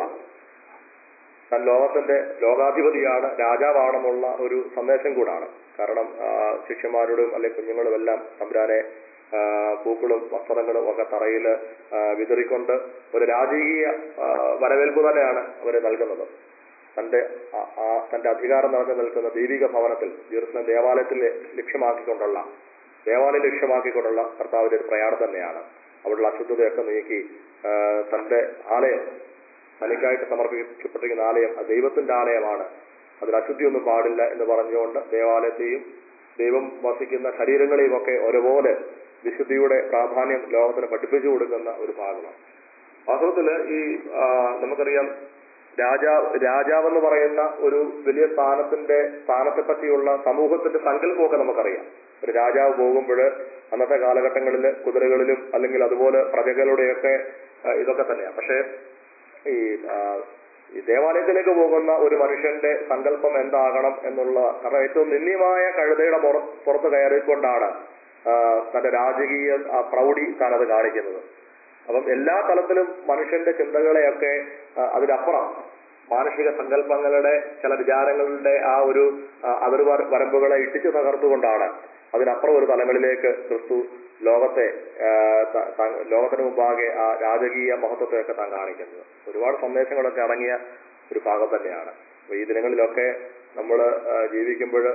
താൻ ലോകത്തിന്റെ ലോകാധിപതിയാണ് രാജാവാണെന്നുള്ള ഒരു സന്ദേശം കൂടാണ് കാരണം ആ, ശിഷ്യന്മാരോടും അല്ലെ കുഞ്ഞുങ്ങളും എല്ലാം തമ്പുരാനെ ആ, പൂക്കളും വസ്ത്രങ്ങളും ഒക്കെ തറയിൽ വിതറിക്കൊണ്ട് ഒരു രാജകീയ ആ, വരവേൽപ്പ് തന്നെയാണ് അവരെ നൽകുന്നത് തന്റെ ആ- ആ തന്റെ അധികാരം നിറഞ്ഞു നിൽക്കുന്ന ദൈവിക ഭവനത്തിൽ ജെറുസലം ദേവാലയത്തിൽ ലക്ഷ്യമാക്കിക്കൊണ്ടുള്ള ദേവാലയം ലക്ഷ്യമാക്കിക്കൊണ്ടുള്ള കർത്താവിന്റെ ഒരു പ്രയാണം തന്നെയാണ് അവിടെയുള്ള അശുദ്ധതയൊക്കെ നീക്കി ആ, തന്റെ ആലയം തനിക്കായിട്ട് സമർപ്പിക്കപ്പെട്ടിരിക്കുന്ന ആലയം അത് ദൈവത്തിന്റെ ആലയമാണ് അതിൽ അശുദ്ധിയൊന്നും പാടില്ല എന്ന് പറഞ്ഞുകൊണ്ട് ദേവാലയത്തെയും ദൈവം വസിക്കുന്ന ശരീരങ്ങളെയും ഒക്കെ ഒരുപോലെ വിശുദ്ധിയുടെ പ്രാധാന്യം ലോകത്തിന് പഠിപ്പിച്ചു കൊടുക്കുന്ന ഒരു ഭാഗമാണ് വാസ്തവത്തില് ഈ ആ, നമുക്കറിയാം രാജാവ് രാജാവെന്ന് പറയുന്ന ഒരു വലിയ സ്ഥാനത്തിന്റെ സ്ഥാനത്തെ പറ്റിയുള്ള സമൂഹത്തിന്റെ സങ്കല്പമൊക്കെ നമുക്കറിയാം ഒരു രാജാവ് പോകുമ്പോൾ അന്നത്തെ കാലഘട്ടങ്ങളിൽ കുതിരകളിലും അല്ലെങ്കിൽ അതുപോലെ പ്രജകളുടെയൊക്കെ ആ, ഇതൊക്കെ തന്നെയാണ് പക്ഷേ ഈ ആ, ഈ ദേവാലയത്തിലേക്ക് പോകുന്ന ഒരു മനുഷ്യന്റെ സങ്കല്പം എന്താകണം എന്നുള്ള കാരണം ഏറ്റവും നിന്ദ്യമായ കഴുതയുടെ പുറ- പുറത്ത് കയറിക്കൊണ്ടാണ് ആ, തന്റെ രാജകീയ ആ പ്രൗഢി താനത് കാണിക്കുന്നത് അപ്പം എല്ലാ തലത്തിലും മനുഷ്യന്റെ ചിന്തകളെയൊക്കെ ആ, അതിനപ്പുറം മാനുഷിക സങ്കല്പങ്ങളുടെ ചില വിചാരങ്ങളുടെ ആ ഒരു ആ, അതിർ വര- വരമ്പുകളെ ഇടിച്ചു തകർത്തുകൊണ്ടാണ് അതിനപ്പുറം ഒരു തലങ്ങളിലേക്ക് ക്രിസ്തു ലോകത്തെ ആ, ത- ത- ലോകത്തിന് മുമ്പാകെ ആ രാജകീയ മഹത്വത്തെയൊക്കെ താൻ കാണിക്കുന്നത് ഒരുപാട് സന്ദേശങ്ങളൊക്കെ അടങ്ങിയ ഒരു ഭാഗം തന്നെയാണ് അപ്പൊ ഈ ദിനങ്ങളിലൊക്കെ നമ്മൾ ജീവിക്കുമ്പോൾ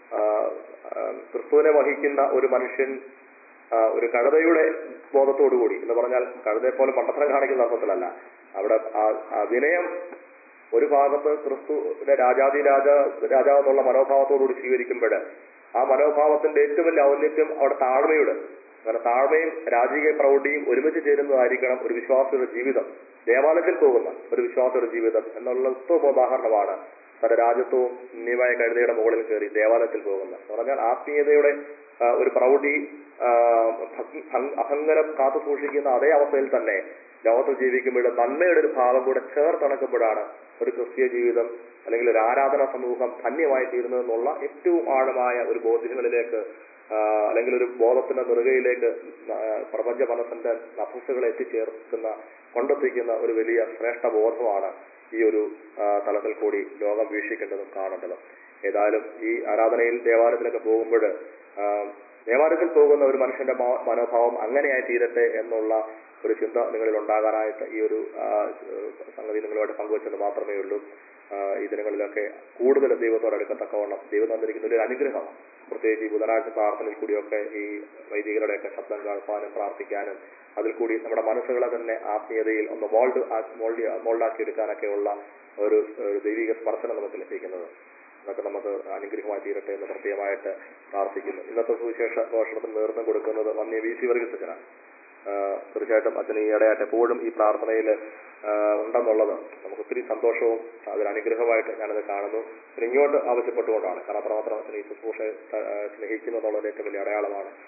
ക്രിസ്തുവിനെ വഹിക്കുന്ന ഒരു മനുഷ്യൻ ആ, ഒരു കഴുതയുടെ ബോധത്തോടുകൂടി എന്ന് പറഞ്ഞാൽ കഴുതയെ പോലെ മണ്ടത്തരം കാണിക്കുന്ന അർത്ഥത്തിലല്ല അവിടെ ആ- ആ വിനയം ഒരു ഭാഗത്ത് ക്രിസ്തുവിന്റെ രാജാതി രാജ രാജാവ് എന്നുള്ള മനോഭാവത്തോടുകൂടി സ്വീകരിക്കുമ്പോൾ ആ മനോഭാവത്തിന്റെ ഏറ്റവും വലിയ ഔന്നത്യം അവിടെ താഴ്മയുടെ അങ്ങനെ താഴ്മയും രാജകീയ പ്രൗഢിയും ഒരുമിച്ച് ചേരുന്നതായിരിക്കണം ഒരു വിശ്വാസിയുടെ ജീവിതം ദേവാലയത്തിൽ പോകുന്ന ഒരു വിശ്വാസിയുടെ ജീവിതം എന്നുള്ള ഉത്തമ ഉദാഹരണമാണ് തന്റെ രാജ്യത്വവും നിയമായ കഴുതയുടെ മുകളിൽ കയറി ദേവാലയത്തിൽ പോകുന്ന എന്ന് പറഞ്ഞാൽ ആത്മീയതയുടെ ആ, ഒരു പ്രൗഢി ആ, ഭംഗി- ഭംഗ്- അഹങ്കാരം കാത്തു സൂക്ഷിക്കുന്ന അതേ അവസ്ഥയിൽ തന്നെ ലോകത്തിൽ ജീവിക്കുമ്പോൾ നന്മയുടെ ഒരു ഭാവം കൂടെ ചേർത്തണക്കുമ്പോഴാണ് ഒരു ക്രിസ്തീയ ജീവിതം അല്ലെങ്കിൽ ഒരു ആരാധന സമൂഹം ധന്യമായി തീരുന്നതെന്നുള്ള ഏറ്റവും ആഴമായ ഒരു ബോധ്യങ്ങളിലേക്ക് ആ, അല്ലെങ്കിൽ ഒരു ബോധത്തിന്റെ നെറുകയിലേക്ക് ആ, പ്രപഞ്ച മനസ്സിന്റെ നഫസുകളെ എത്തിച്ചേർക്കുന്ന കൊണ്ടെത്തിക്കുന്ന ഒരു വലിയ ശ്രേഷ്ഠ ബോധമാണ് ഈ ഒരു ആ, തലത്തിൽ കൂടി ലോകം വീക്ഷിക്കേണ്ടതും കാണേണ്ടതും ഏതായാലും ഈ ആരാധനയിൽ ദേവാലയത്തിലൊക്കെ പോകുമ്പോൾ ദേവാലയത്തിൽ പോകുന്ന ഒരു മനുഷ്യന്റെ മോ- മനോഭാവം അങ്ങനെയായി തീരട്ടെ എന്നുള്ള ഒരു ചിന്ത നിങ്ങളിൽ ഉണ്ടാകാനായിട്ട് ഈ ഒരു ആ, സംഗതി നിങ്ങളുമായിട്ട് പങ്കുവച്ചത് മാത്രമേ ഉള്ളൂ ആ, ഈ ദിനങ്ങളിലൊക്കെ കൂടുതൽ ദൈവത്തോട് അടുക്കത്തക്കവണ്ണം ദൈവം തന്നിരിക്കുന്ന ഒരു അനുഗ്രഹമാണ് പ്രത്യേകിച്ച് ഈ ബുധനാഴ്ച പ്രാർത്ഥനയിൽ കൂടിയൊക്കെ ഈ വൈദികരുടെയൊക്കെ ശബ്ദം കേൾക്കാനും പ്രാർത്ഥിക്കാനും അതിൽ കൂടി നമ്മുടെ മനസ്സുകളെ തന്നെ ആത്മീയതയിൽ ഒന്ന് മോൾഡ് മോൾഡ് മോൾഡാക്കി എടുക്കാനൊക്കെയുള്ള ഒരു ഒരു ദൈവിക സ്പർശനം നമുക്ക് ലഭിക്കുന്നത് അതൊക്കെ നമുക്ക് അനുഗ്രഹമായി തീരട്ടെ എന്ന് പ്രത്യേകമായിട്ട് പ്രാർത്ഥിക്കുന്നു ഇന്നത്തെ സുവിശേഷ ഘോഷണത്തിന് നേതൃത്വം കൊടുക്കുന്നത് വന്യ വി സി വർഗീസച്ചനാണ് തീർച്ചയായിട്ടും അച്ഛന് ഈ ഇടയായിട്ട് എപ്പോഴും ഈ പ്രാർത്ഥനയിൽ ഉണ്ടെന്നുള്ളത് നമുക്ക് ഒത്തിരി സന്തോഷവും അതൊരു അനുഗ്രഹമായിട്ട് ഞാനത് കാണുന്നു പിന്നെ ഇങ്ങോട്ട് ആവശ്യപ്പെട്ടുകൊണ്ടാണ് കാരണം അത്രമാത്രം അച്ഛൻ ഈ ശുശ്രൂഷ സ്നേഹിക്കുന്നു എന്നുള്ളത് ഏറ്റവും വലിയ അടയാളമാണ്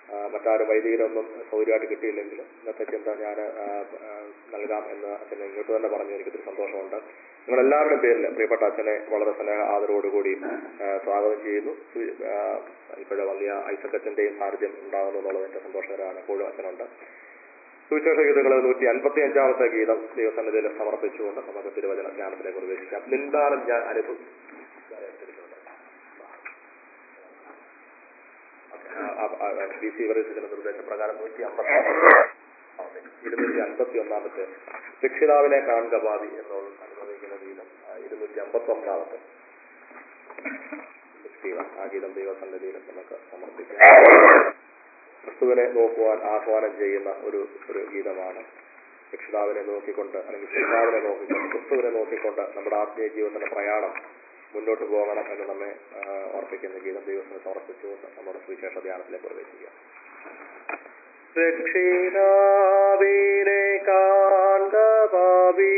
ആ, മറ്റാരും വൈദികരൊന്നും സൗകര്യമായിട്ട് കിട്ടിയില്ലെങ്കിലും ഇന്നത്തെ ചിന്ത ഞാൻ നൽകാം എന്ന് അച്ഛൻ ഇങ്ങോട്ട് തന്നെ പറഞ്ഞു എനിക്കൊരു സന്തോഷമുണ്ട് നിങ്ങളെല്ലാവരുടെയും പേരിൽ പ്രിയപ്പെട്ട അച്ഛനെ വളരെ സ്നേഹ ആദരവോടുകൂടി ആ, സ്വാഗതം ചെയ്യുന്നു ഇപ്പോഴും വലിയ ഐസക്കച്ചന്റെയും സാന്നിധ്യം ഉണ്ടാകുന്നു എന്നുള്ളത് എൻ്റെ സന്തോഷകരമാണ് എപ്പോഴും അച്ഛനുണ്ട് സുവിശേഷ ഗീതങ്ങൾ നൂറ്റി അൻപത്തി അഞ്ചാമത്തെ ഗീതം ദൈവസന്നിധിയിൽ സമർപ്പിച്ചുകൊണ്ട് നമുക്ക് തിരുവചന ജ്ഞാനത്തിലേക്ക് പ്രവേശിക്കാം നിന്താനം ഞാൻ അനുഭവം ബി സി വരീസിന്റെ നിർദ്ദേശപ്രകാരം നൂറ്റി അമ്പത്തി ഇരുന്നൂറ്റി അൻപത്തി ഒന്നാമത്തെ രക്ഷിതാവിനെ കാണുക ഭാവി എന്നുള്ള അനുഭവിക്കുന്ന ഗീതം ആ, ഇരുന്നൂറ്റി അമ്പത്തി ഒന്നാമത്തെ ഗീതം ആ ഗീതം ദൈവസന്നിധിയിൽ നമുക്ക് സമർപ്പിക്കാം ക്രിസ്തുവിനെ നോക്കുവാൻ ആഹ്വാനം ചെയ്യുന്ന ഒരു ഒരു ഗീതമാണ് രക്ഷിതാവിനെ നോക്കിക്കൊണ്ട് അല്ലെങ്കിൽ രക്ഷിതാവിനെ നോക്കിക്കൊണ്ട് ക്രിസ്തുവിനെ നോക്കിക്കൊണ്ട് നമ്മുടെ ആത്മീയ ജീവിതത്തിന്റെ പ്രയാണം മുന്നോട്ട് പോകണം എന്ന് നമ്മെ ആ, ഓർപ്പിക്കുന്ന ഗീതം ദൈവത്തിന് സമർപ്പിച്ചുകൊണ്ട് നമ്മുടെ സുവിശേഷ ധ്യാനത്തിലേക്ക് പ്രവേശിക്കാം രക്ഷിതാവിനെ കാണ്ട പാപി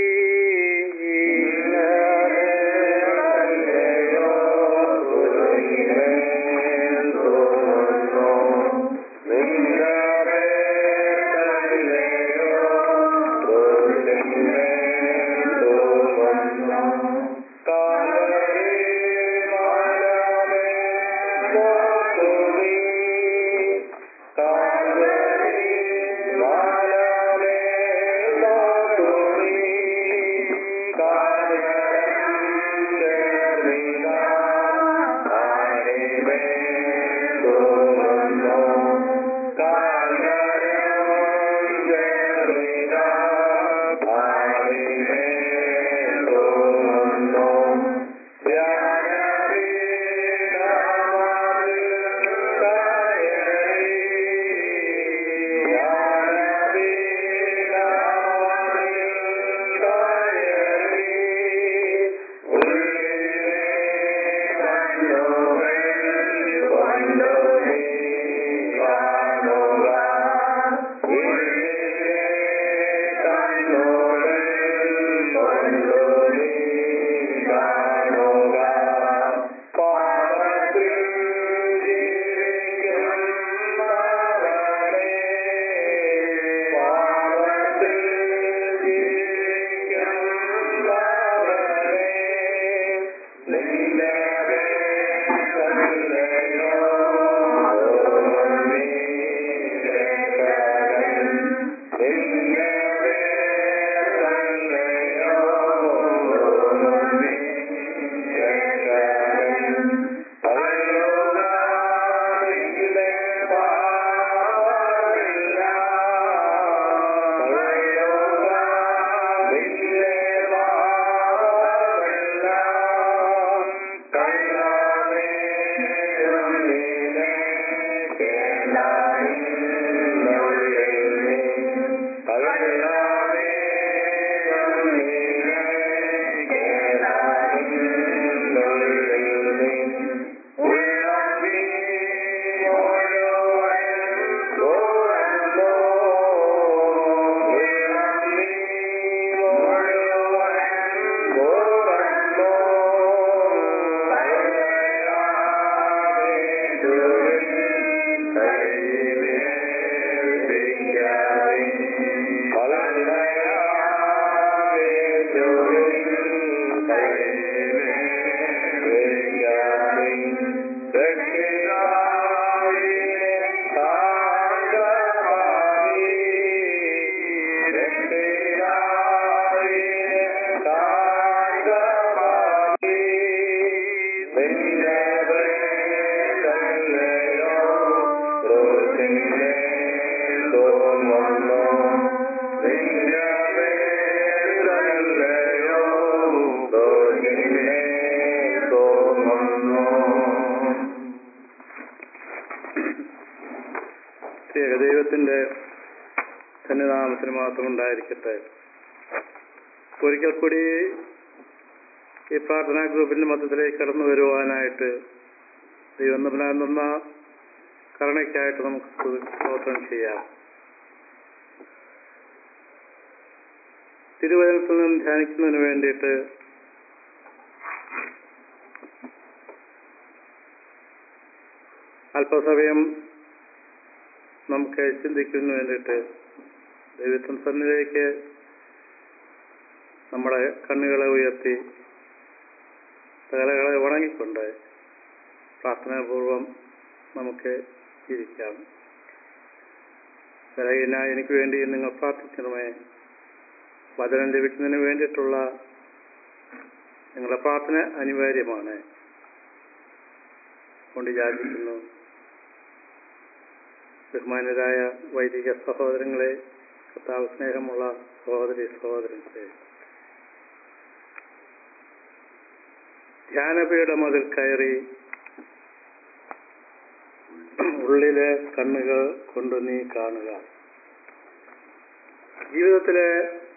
ഏകദൈവത്തിന്റെ സന്നിധാനത്തിന് മാത്രം ഉണ്ടായിരിക്കട്ടെ ഒരിക്കൽ കൂടി ഈ പ്രാർത്ഥനാ ഗ്രൂപ്പിന്റെ മധ്യത്തിലേക്ക് കടന്നു വരുവാനായിട്ട് ദൈവം തന്ന കരുണയ്ക്കായിട്ട് നമുക്ക് സ്തോത്രം ചെയ്യാം തിരുവചനത്തിൽ നിന്ന് ധ്യാനിക്കുന്നതിന് വേണ്ടിയിട്ട് അല്പസമയം നമുക്ക് ചിന്തിക്കുന്നതിന് വേണ്ടിയിട്ട് ദൈവത്തിൻ സന്നിധിയിലേക്ക് നമ്മുടെ കണ്ണുകളെ ഉയർത്തി തലകളെ വണങ്ങിക്കൊണ്ട് പ്രാർത്ഥനാപൂർവം നമുക്ക് ഇരിക്കാം വിലയിന എനിക്ക് വേണ്ടി നിങ്ങൾ പ്രാർത്ഥിക്കണമേ വചനം ലഭിക്കുന്നതിന് വേണ്ടിയിട്ടുള്ള നിങ്ങളുടെ പ്രാർത്ഥന അനിവാര്യമാണ് കൊണ്ട് യാചിക്കുന്നു ബഹുമാനരായ വൈദിക സഹോദരങ്ങളെ കർത്താവ് സ്നേഹമുള്ള സഹോദരി സഹോദരങ്ങളെ ധ്യാനപീഠം അതിൽ കയറി ഉള്ളിലെ കണ്ണുകൾ കൊണ്ട് നീ കാണുക ജീവിതത്തിലെ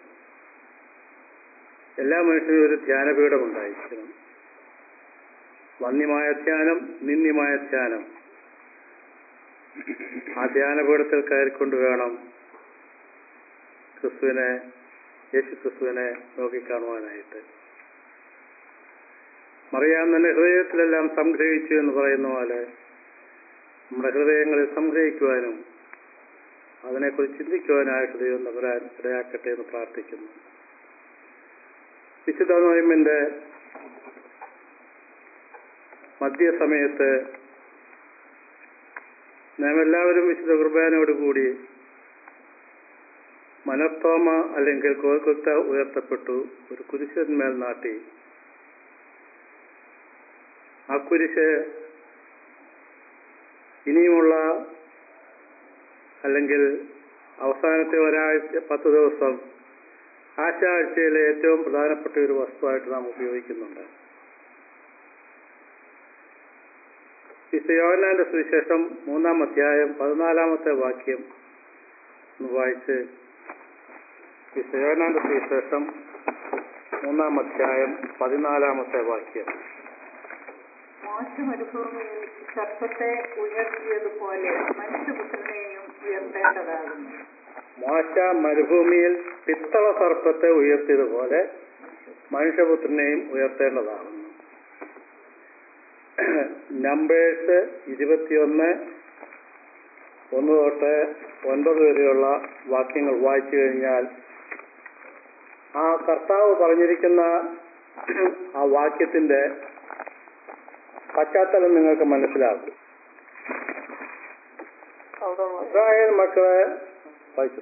എല്ലാ മനുഷ്യനും ഒരു ധ്യാനപീഠം ഉണ്ടായിരിക്കണം വന്യമായ ധ്യാനം നിന്ദ്യമായ ധ്യാനം ആ ധ്യാനപീഠത്തിൽ കയറിക്കൊണ്ട് വേണം ക്രിസ്തുവിനെ യേശു ക്രിസ്തുവിനെ നോക്കിക്കാണുവാനായിട്ട് മറിയാൻ തന്നെ ഹൃദയത്തിലെല്ലാം സംഗ്രഹിച്ചു എന്ന് പറയുന്ന പോലെ നമ്മുടെ ഹൃദയങ്ങളിൽ സംഗ്രഹിക്കുവാനും അതിനെക്കുറിച്ച് ചിന്തിക്കുവാനായിട്ട് ദൈവം നഗരാൻ ഇടയാക്കട്ടെ എന്ന് പ്രാർത്ഥിക്കുന്നു വിശുദ്ധ നോയമ്പിന്റെ മധ്യസമയത്ത് നാം എല്ലാവരും വിശുദ്ധ കുർബാനയോടുകൂടി മനത്തോമ അല്ലെങ്കിൽ കോൽക്കൊത്ത ഉയർത്തപ്പെട്ടു ഒരു കുരിശന്മേൽ നാട്ടി ആ കുരിശ് ഇനിയുമുള്ള അല്ലെങ്കിൽ അവസാനത്തെ ഒരാഴ്ച പത്ത് ദിവസം ആഴ്ചയിലെ ഏറ്റവും പ്രധാനപ്പെട്ട ഒരു വസ്തുവായിട്ട് നാം ഉപയോഗിക്കുന്നുണ്ട് വിശയോനാന്റെ സുവിശേഷം മൂന്നാം അധ്യായം പതിനാലാമത്തെ വാക്യം ഒന്ന് വായിച്ച് വിശയോനാന്റെ സുവിശേഷം മൂന്നാം അധ്യായം പതിനാലാമത്തെ വാക്യം മോശ മരുഭൂമിയിൽ സർപ്പത്തെ ഉയർത്തിയതുപോലെ മനുഷ്യപുത്രനെയും ഉയർത്തേണ്ടതാകുന്നു മോശ മരുഭൂമിയിൽ പിത്തള സർപ്പത്തെ ഉയർത്തിയതുപോലെ മനുഷ്യപുത്രനെയും ഉയർത്തേണ്ടതാകുന്നു നമ്പേഴ്സ് ഇരുപത്തിയൊന്ന് ഒന്ന് തൊട്ട് ഒൻപത് വരെയുള്ള വാക്യങ്ങൾ വായിച്ചു കഴിഞ്ഞാൽ ആ കർത്താവ് പറഞ്ഞിരിക്കുന്ന ആ വാക്യത്തിന്റെ പശ്ചാത്തലം നിങ്ങൾക്ക് മനസ്സിലാകും ഇസ്രായേൽ മക്കളെ വായിച്ചു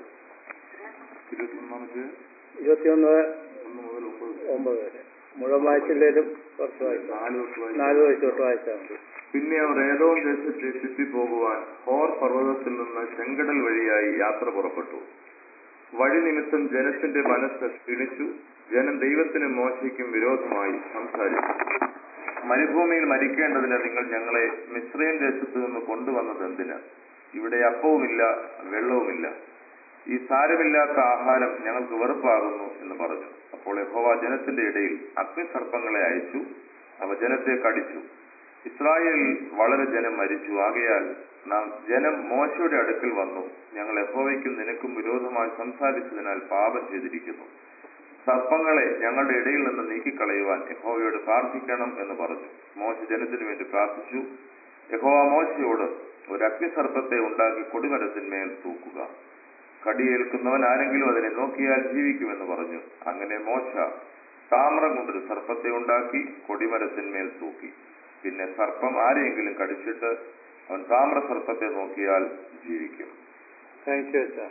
ഇരുപത്തിയൊന്ന് ഒമ്പത് വരെ മുഴുവൻ വായിച്ചില്ലേലും കുറച്ച് വായിക്കാം നാല് വയസ്സ് തൊട്ട് വായിച്ചാൽ മതി പിന്നെ അവർ ഏതോ ദേശത്തെ ചുറ്റിപ്പോകുവാൻ ഹോർ പർവ്വതത്തിൽ നിന്ന് ചെങ്കടൽ വഴിയായി യാത്ര പുറപ്പെട്ടു വഴി നിമിത്തം ജനത്തിന്റെ മനസ്സ് ക്ഷീണിച്ചു ജനം ദൈവത്തിനും മോശയ്ക്കും വിരോധമായി സംസാരിച്ചു മരുഭൂമിയിൽ മരിക്കേണ്ടതിന് നിങ്ങൾ ഞങ്ങളെ മിശ്രയും ദേശത്തു നിന്ന് കൊണ്ടുവന്നത് എന്തിന് ഇവിടെ അപ്പവുമില്ല വെള്ളവുമില്ല ഈ സാരമില്ലാത്ത ആഹാരം ഞങ്ങൾക്ക് വെറുപ്പാകുന്നു എന്ന് പറഞ്ഞു അപ്പോൾ യഹോവ ജനത്തിന്റെ ഇടയിൽ അഗ്നിസർപ്പങ്ങളെ അയച്ചു അവ ജനത്തെ കടിച്ചു ഇസ്രായേലിൽ വളരെ ജനം മരിച്ചു ആകയാൽ നാം ജനം മോശയുടെ അടുക്കൽ വന്നു ഞങ്ങൾ യഹോവയ്ക്കും നിനക്കും വിരോധമായി സംസാരിച്ചതിനാൽ പാപം ചെയ്തിരിക്കുന്നു സർപ്പങ്ങളെ ഞങ്ങളുടെ ഇടയിൽ നിന്ന് നീക്കിക്കളയുവാൻ യഹോവയോട് പ്രാർത്ഥിക്കണം എന്ന് പറഞ്ഞു മോശ ജനത്തിനു വേണ്ടി പ്രാർത്ഥിച്ചു യഹോവ മോശയോട് ഒരു അഗ്നിസർപ്പത്തെ ഉണ്ടാക്കി കൊടിമരത്തിന്മേൽ തൂക്കുക കടിയേൽക്കുന്നവൻ ആരെങ്കിലും അതിനെ നോക്കിയാൽ ജീവിക്കുമെന്ന് പറഞ്ഞു അങ്ങനെ മോശ താമ്രം കൊണ്ടൊരു സർപ്പത്തെ ഉണ്ടാക്കി കൊടിമരത്തിന്മേൽ തൂക്കി പിന്നെ സർപ്പം ആരെയെങ്കിലും കടിച്ചിട്ട് അവൻ താമ്ര സർപ്പത്തെ നോക്കിയാൽ ജീവിക്കും താങ്ക് യു അച്ഛാ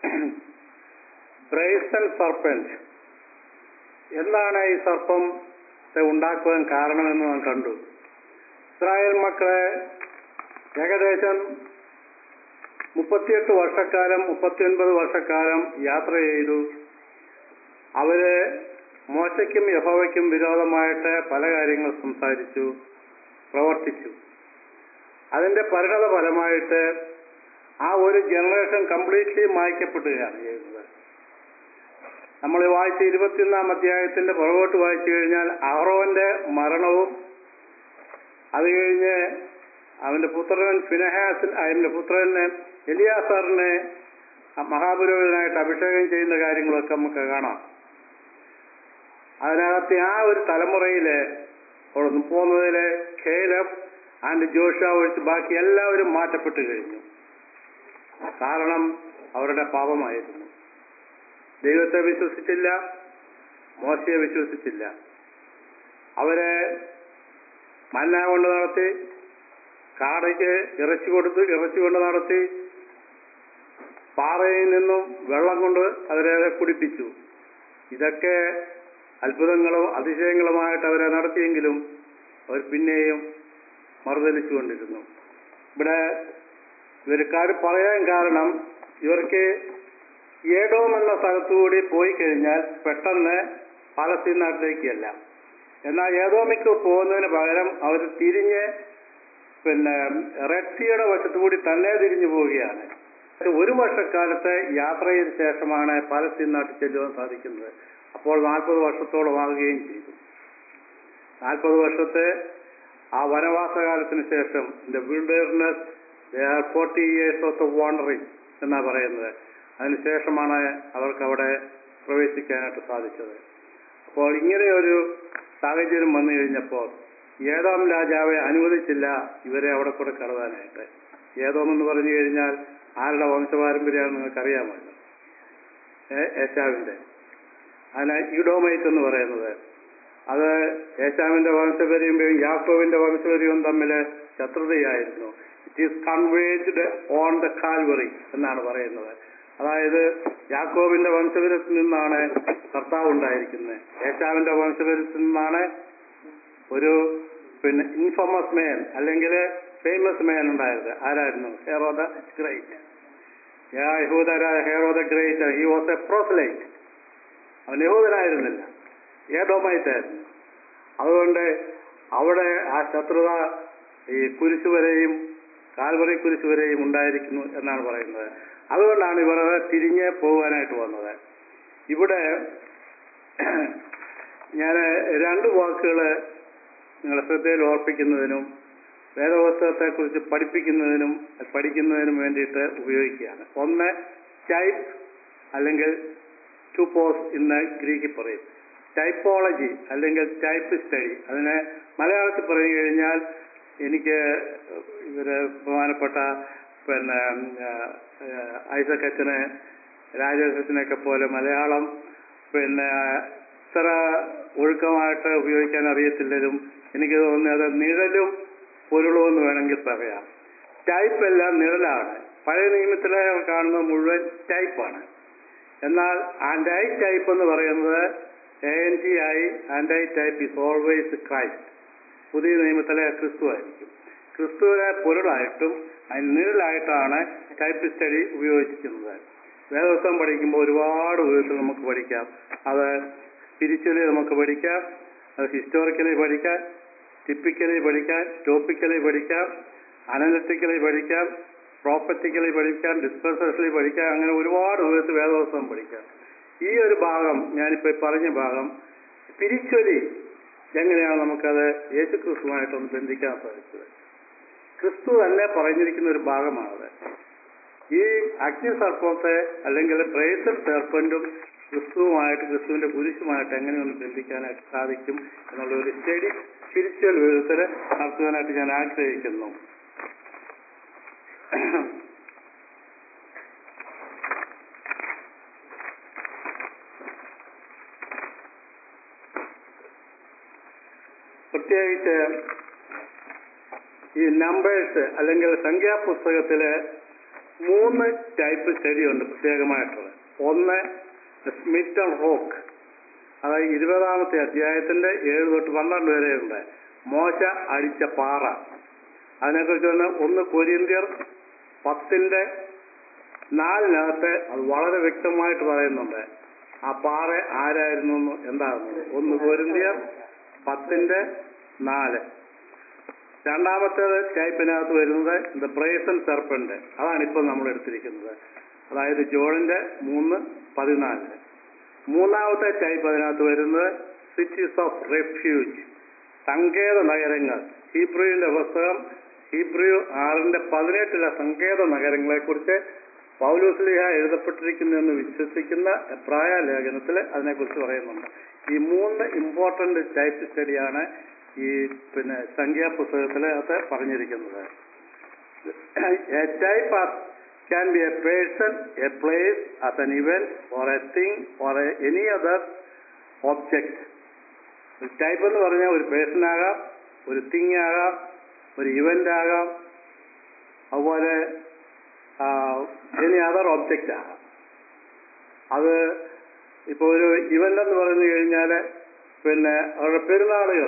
ബ്രേസൽ സർപ്പൻറ്റ് എന്താണ് ഈ സർപ്പത്തെ ഉണ്ടാക്കുവാൻ കാരണമെന്ന് നാം കണ്ടു ഇസ്രായേൽ മക്കളെ ഏകദേശം മുപ്പത്തിയെട്ട് വർഷക്കാലം മുപ്പത്തിയൊൻപത് വർഷക്കാലം യാത്ര ചെയ്തു അവര് മോശയ്ക്കും യഹോവയ്ക്കും വിരോധമായിട്ട് പല കാര്യങ്ങൾ സംസാരിച്ചു പ്രവർത്തിച്ചു അതിന്റെ പരിണത ഫലമായിട്ട് ആ ഒരു ജനറേഷൻ കംപ്ലീറ്റ്ലി മായ്ക്കപ്പെടുകയാണ് ചെയ്യുന്നത് നമ്മൾ ഈ വായിച്ച ഇരുപത്തിയൊന്നാം അധ്യായത്തിന്റെ പുറകോട്ട് വായിച്ചു കഴിഞ്ഞാൽ അഹ്റോന്റെ മരണവും അത് കഴിഞ്ഞ് അവന്റെ പുത്രൻ ഫിനഹാസിൻ അവന്റെ പുത്രനെ എലിയാസാറിനെ മഹാപുരോഹിതനായിട്ട് അഭിഷേകം ചെയ്യുന്ന കാര്യങ്ങളൊക്കെ നമുക്ക് കാണാം അതിനകത്ത് ആ ഒരു തലമുറയില് പോകുന്നതില് ഖേലബ് ആൻഡ് ജോഷ ഒഴിച്ച് ബാക്കി എല്ലാവരും മാറ്റപ്പെട്ടു കഴിഞ്ഞു കാരണം അവരുടെ പാപമായിരുന്നു ദൈവത്തെ വിശ്വസിച്ചില്ല മോശയെ വിശ്വസിച്ചില്ല അവരെ മന്ന കൊണ്ട് നടത്തി കാടയ്ക്ക് ഇറച്ചി കൊടുത്ത് ഇറച്ചി കൊണ്ട് നടത്തി പാറയിൽ നിന്നും വെള്ളം കൊണ്ട് അവരെ കുടിപ്പിച്ചു ഇതൊക്കെ അത്ഭുതങ്ങളും അതിശയങ്ങളുമായിട്ട് അവരെ നടത്തിയെങ്കിലും അവർ പിന്നെയും മറുതലിച്ചുകൊണ്ടിരുന്നു ഇവിടെ ഇവർക്കാർ പറയാൻ കാരണം ഇവർക്ക് ഏടോം എന്ന സ്ഥലത്തുകൂടി പോയി കഴിഞ്ഞാൽ പെട്ടെന്ന് പാലസ്തീൻ നാട്ടിലേക്കല്ല എന്നാൽ ഏതോമിക്ക് പോകുന്നതിന് പകരം അവർ തിരിഞ്ഞ് പിന്നെ റെഡ് സീയുടെ വശത്തുകൂടി തന്നെ തിരിഞ്ഞു പോവുകയാണ് ഒരു വർഷക്കാലത്തെ യാത്രയ്ക്ക് ശേഷമാണ് പാലസ്തീൻ നാട്ടിൽ ചെല്ലുവാൻ സാധിക്കുന്നത് അപ്പോൾ നാൽപ്പത് വർഷത്തോളം ആകുകയും ചെയ്തു നാൽപ്പത് വർഷത്തെ ആ വനവാസകാലത്തിന് ശേഷം the wilderness forty years of the wandering എന്നാ പറയുന്നത് അതിനുശേഷമാണ് അവർക്ക് അവിടെ പ്രവേശിക്കാനായിട്ട് സാധിച്ചത് അപ്പോൾ ഇങ്ങനെ ഒരു സാഹചര്യം വന്നു കഴിഞ്ഞപ്പോൾ ഏതാം രാജാവെ അനുവദിച്ചില്ല ഇവരെ അവിടെ കൂടെ കടതാനായിട്ട് ഏതോം എന്ന് പറഞ്ഞു കഴിഞ്ഞാൽ ആരുടെ വംശപാരമ്പര്യമാണ് നിങ്ങൾക്കറിയാമല്ലോ ഏശാവിന്റെ അതിന് ഇഡോമൈറ്റ് എന്ന് പറയുന്നത് അത് ഏശാവിന്റെ വംശപര്യവും യാക്കോവിന്റെ വംശപര്യവും തമ്മിൽ ശത്രുതയായിരുന്നു it is converged on the Calvary എന്നാണ് പറയുന്നത് അതായത് യാക്കോബിന്റെ വംശപര്യത്തിൽ നിന്നാണ് കർത്താവ് ഉണ്ടായിരിക്കുന്നത് ഏശാവിന്റെ വംശപര്യത്തിൽ നിന്നാണ് ഒരു പിന്നെ ഇൻഫമസ് മേൻ അല്ലെങ്കിൽ ഫേമസ് മേൻ ഉണ്ടായത് ആരായിരുന്നു ഹെറോ ദ ഗ്രേറ്റ് യഹൂദരായ Herod the great he was a proselyte അവൻ യഹൂദനായിരുന്നില്ല ഏതോമായിട്ടായിരുന്നു അതുകൊണ്ട് അവിടെ ആ ശത്രുത ഈ കുരിശു വരെയും കാൽവറി കുരിശു വരെയും ഉണ്ടായിരിക്കുന്നു എന്നാണ് പറയുന്നത് അതുകൊണ്ടാണ് ഇവർ തിരിഞ്ഞ് പോകാനായിട്ട് വന്നത് ഇവിടെ ഞാൻ രണ്ട് വാക്കുകൾ നിങ്ങളുടെ ശ്രദ്ധയിൽ ഓർപ്പിക്കുന്നതിനും വേദപുസ്തകത്തെക്കുറിച്ച് പഠിപ്പിക്കുന്നതിനും പഠിക്കുന്നതിനും വേണ്ടിയിട്ട് ഉപയോഗിക്കുകയാണ് ഒന്ന് ടൈപ്പ് അല്ലെങ്കിൽ ടൂപോസ് ഇന്ന് ഗ്രീക്കിൽ പറയും ടൈപ്പോളജി അല്ലെങ്കിൽ ടൈപ്പ് സ്റ്റഡി അതിനെ മലയാളത്തിൽ പറഞ്ഞു കഴിഞ്ഞാൽ എനിക്ക് ഇവര് ബഹുമാനപ്പെട്ട പിന്നെ ഐസക് അച്ഛന് രാജേഷത്തിനൊക്കെ പോലെ മലയാളം പിന്നെ ഇത്ര ഒഴുക്കമായിട്ട് ഉപയോഗിക്കാൻ അറിയത്തില്ലതും എനിക്ക് തോന്നുന്നത് നിഴലും പൊരുളും എന്ന് വേണമെങ്കിൽ പറയാം ടൈപ്പ് എല്ലാം നിഴലാണ് പഴയ നിയമത്തിലെ കാണുന്നത് മുഴുവൻ ടൈപ്പാണ് എന്നാൽ ആൻഡൈ ടൈപ്പ് എന്ന് പറയുന്നത് എ എൻ ടി ആയി antitype is always Christ പുതിയ നിയമത്തിലെ ക്രിസ്തു ആയിരിക്കും ക്രിസ്തുവിനെ പൊരുളായിട്ടും അതിന് നിഴലായിട്ടാണ് ടൈപ്പ് സ്റ്റഡി ഉപയോഗിച്ചിരിക്കുന്നത് വേദോത്സവം പഠിക്കുമ്പോൾ ഒരുപാട് വിധത്തിൽ നമുക്ക് പഠിക്കാം അത് സ്പിരിച്വലി നമുക്ക് പഠിക്കാം അത് ഹിസ്റ്റോറിക്കലി പഠിക്കാം ടിപ്പിക്കലി പഠിക്കാം ടോപ്പിക്കലി പഠിക്കാം അനലിറ്റിക്കലി പഠിക്കാം പ്രോപ്പറ്റിക്കലി പഠിക്കാം ഡിസ്പെൻസേഷലി പഠിക്കാം അങ്ങനെ ഒരുപാട് വിധത്തിൽ വേദോത്സവം പഠിക്കാം ഈ ഒരു ഭാഗം ഞാനിപ്പോൾ പറഞ്ഞ ഭാഗം സ്പിരിച്വലി എങ്ങനെയാണ് നമുക്കത് യേശു ക്രിസ്തുവായിട്ടൊന്ന് ബന്ധിക്കാൻ സാധിച്ചത് ക്രിസ്തു തന്നെ പറഞ്ഞിരിക്കുന്ന ഒരു ഭാഗമാണത് ഈ അഗ്നി സർപ്പത്തെ അല്ലെങ്കിൽ പ്രേസൽ സർപ്പന്റും ക്രിസ്തുവുമായിട്ട് ക്രിസ്തുവിന്റെ കുരിശുമായിട്ട് എങ്ങനെയൊന്ന് ബന്ധിക്കാനായിട്ട് സാധിക്കും എന്നുള്ള ഒരു സ്റ്റഡി സ്പിരിച്വൽ വിധത്തിൽ നടത്തുവാനായിട്ട് ഞാൻ ആഗ്രഹിക്കുന്നു പ്രത്യേകിച്ച് ഈ നമ്പേഴ്സ് അല്ലെങ്കിൽ സംഖ്യാപുസ്തകത്തില് മൂന്ന് ടൈപ്പ് സ്റ്റഡി ഉണ്ട് പ്രത്യേകമായിട്ടുള്ളത് ഒന്ന് സ്മിറ്റൺ റോക്ക് അതായത് ഇരുപതാമത്തെ അധ്യായത്തിന്റെ ഏഴ് തൊട്ട് പന്ത്രണ്ട് വരെയുണ്ട് മോശ അടിച്ച പാറ അതിനെക്കുറിച്ച് തന്നെ ഒന്ന് കൊരിന്ത്യർ പത്തിന്റെ നാലിനകത്ത് അത് വളരെ വ്യക്തമായിട്ട് പറയുന്നുണ്ട് ആ പാറ ആരായിരുന്നു എന്ന് എന്താകുന്നത് ഒന്ന് കൊരിന്ത്യർ പത്തിന്റെ നാല് രണ്ടാമത്തേത് ടൈപ്പിനകത്ത് വരുന്നത് ദ പ്രേസൻ സെർപ്പന്റ് അതാണ് ഇപ്പം നമ്മൾ എടുത്തിരിക്കുന്നത് അതായത് ജോണിന്റെ മൂന്ന് പതിനാല് മൂന്നാമത്തെ ടൈപ്പ് അതിനകത്ത് വരുന്നത് സിറ്റീസ് ഓഫ് റെഫ്യൂജ് സങ്കേത നഗരങ്ങൾ ഹീബ്രുവിന്റെ പുസ്തകം ഹീബ്രു ആറിന്റെ പതിനെട്ടിലെ സങ്കേത നഗരങ്ങളെ കുറിച്ച് പൗലൂസ്ലിഹ എഴുതപ്പെട്ടിരിക്കുന്നു എന്ന് വിശ്വസിക്കുന്ന എബ്രായ ലേഖനത്തിൽ അതിനെക്കുറിച്ച് പറയുന്നുണ്ട് ഈ മൂന്ന് ഇമ്പോർട്ടന്റ് ടൈപ്പ് സ്റ്റഡിയാണ് ഈ പിന്നെ സംഖ്യാ പുസ്തകത്തിൽ അത് പറഞ്ഞിരിക്കുന്നത് a type can be a person, a place, as an event, or a thing, or a, any other object. ഒരു ടൈപ്പ് എന്ന് പറഞ്ഞാൽ ഒരു പേഴ്സൺ ആകാം ഒരു തിങ് ആകാം ഒരു ഇവന്റ് ആകാം അതുപോലെ എനി അതർ ഒബ്ജക്റ്റ് ആകാം അത് ഇപ്പോൾ ഒരു ഇവന്റ് എന്ന് പറഞ്ഞു കഴിഞ്ഞാൽ പിന്നെ അവരുടെ പെരുന്നാളുകൾ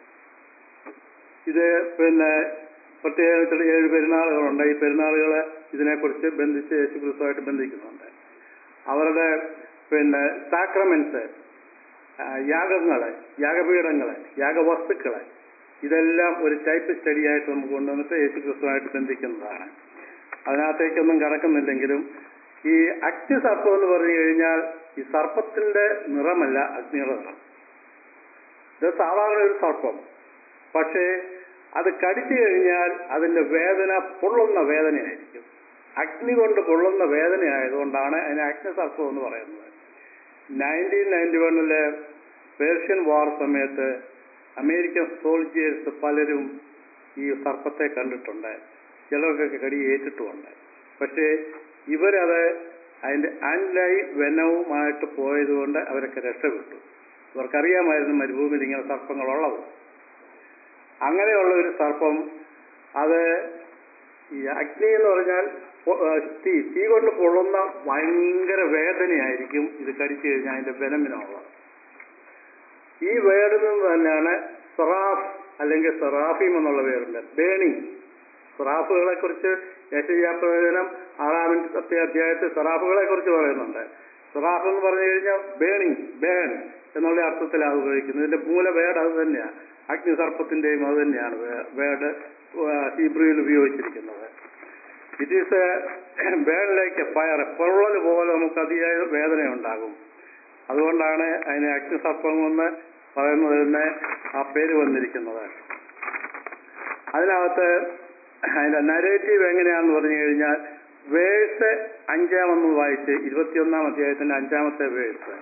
ഇത് പിന്നെ പ്രത്യേകിച്ചുള്ള ഏഴ് പെരുന്നാളുകളുണ്ട് ഈ പെരുന്നാളുകൾ ഇതിനെക്കുറിച്ച് ബന്ധിച്ച് യേശു ക്രിസ്തുവായിട്ട് ബന്ധിക്കുന്നുണ്ട് അവരുടെ പിന്നെ സാക്രമെന്റ്സ് യാഗങ്ങള് യാഗപീഠങ്ങള് യാഗവസ്തുക്കള് ഇതെല്ലാം ഒരു ടൈപ്പ് സ്റ്റഡി ആയിട്ട് നമുക്ക് കൊണ്ടുവന്നിട്ട് യേശു ക്രിസ്തുവായിട്ട് ബന്ധിക്കുന്നതാണ് അതിനകത്തേക്കൊന്നും കടക്കുന്നില്ലെങ്കിലും ഈ അഗ്നി സർപ്പം എന്ന് പറഞ്ഞു കഴിഞ്ഞാൽ ഈ സർപ്പത്തിന്റെ നിറമല്ല അഗ്നിയുടെ നിറം ഇത് സാധാരണ ഒരു സർപ്പം പക്ഷേ അത് കടിച്ചു കഴിഞ്ഞാൽ അതിന്റെ വേദന പൊള്ളുന്ന വേദനയായിരിക്കും അഗ്നി കൊണ്ട് പൊള്ളുന്ന വേദനയായതുകൊണ്ടാണ് അതിനെ അഗ്നിസർപ്പം എന്ന് പറയുന്നത് നയൻറ്റീൻ നയൻറ്റി വണ്ണിലെ പേർഷ്യൻ വാർ സമയത്ത് അമേരിക്കൻ സോൾജിയേഴ്സ് പലരും ഈ സർപ്പത്തെ കണ്ടിട്ടുണ്ട് ചിലർക്കൊക്കെ കടി ഏറ്റിട്ടുമുണ്ട് പക്ഷേ ഇവരത് അതിന്റെ ആൻലൈ വെനവുമായിട്ട് പോയതുകൊണ്ട് അവരൊക്കെ രക്ഷപ്പെട്ടു ഇവർക്കറിയാമായിരുന്നു മരുഭൂമിയിൽ ഇങ്ങനെ സർപ്പങ്ങളുള്ളത് അങ്ങനെയുള്ള ഒരു സർപ്പം അത് ഈ അഗ്നി എന്ന് പറഞ്ഞാൽ പൊ- ആ, തീ തീ കൊണ്ട് പൊള്ളുന്ന ഭയങ്കര വേദനയായിരിക്കും ഇത് കടിച്ചു കഴിഞ്ഞാൽ അതിന്റെ ബലമിനുള്ളത് ഈ വേർഡിൽ നിന്ന് തന്നെയാണ് സെറാഫ് അല്ലെങ്കിൽ സെറാഫീം എന്നുള്ള പേരുണ്ട് ബേണിംഗ് സെറാഫുകളെ കുറിച്ച് യേശയ്യാപ്രവചനം ആറാമത്തെ അധ്യായത്തിൽ സെറാഫുകളെ കുറിച്ച് പറയുന്നുണ്ട് സെറാഫ് എന്ന് പറഞ്ഞു കഴിഞ്ഞാൽ ബേണിംഗ് ബേൺ എന്നുള്ള അർത്ഥത്തിലാണ് ഉപയോഗിക്കുന്നത് ഇതിന്റെ മൂല വേർഡ് അത് തന്നെയാണ് അഗ്നിസർപ്പത്തിന്റെയും അത് തന്നെയാണ് വേർഡ് ഹീബ്രുവിൽ ഉപയോഗിച്ചിരിക്കുന്നത് ഇറ്റ് ഈസ് ബേണിലേക്ക് ഫയർ പൊള്ളൽ പോലെ നമുക്ക് അതിയായ വേദന ഉണ്ടാകും അതുകൊണ്ടാണ് അതിന് അഗ്നിസർപ്പം എന്ന് പറയുന്നത് തന്നെ ആ പേര് വന്നിരിക്കുന്നത് അതിനകത്ത് അതിന്റെ നരേറ്റീവ് എങ്ങനെയാണെന്ന് പറഞ്ഞു കഴിഞ്ഞാൽ വേഴ്സ് അഞ്ചാമെന്ന് വായിച്ച് ഇരുപത്തിയൊന്നാം അധ്യായത്തിന്റെ അഞ്ചാമത്തെ വേഴ്സ്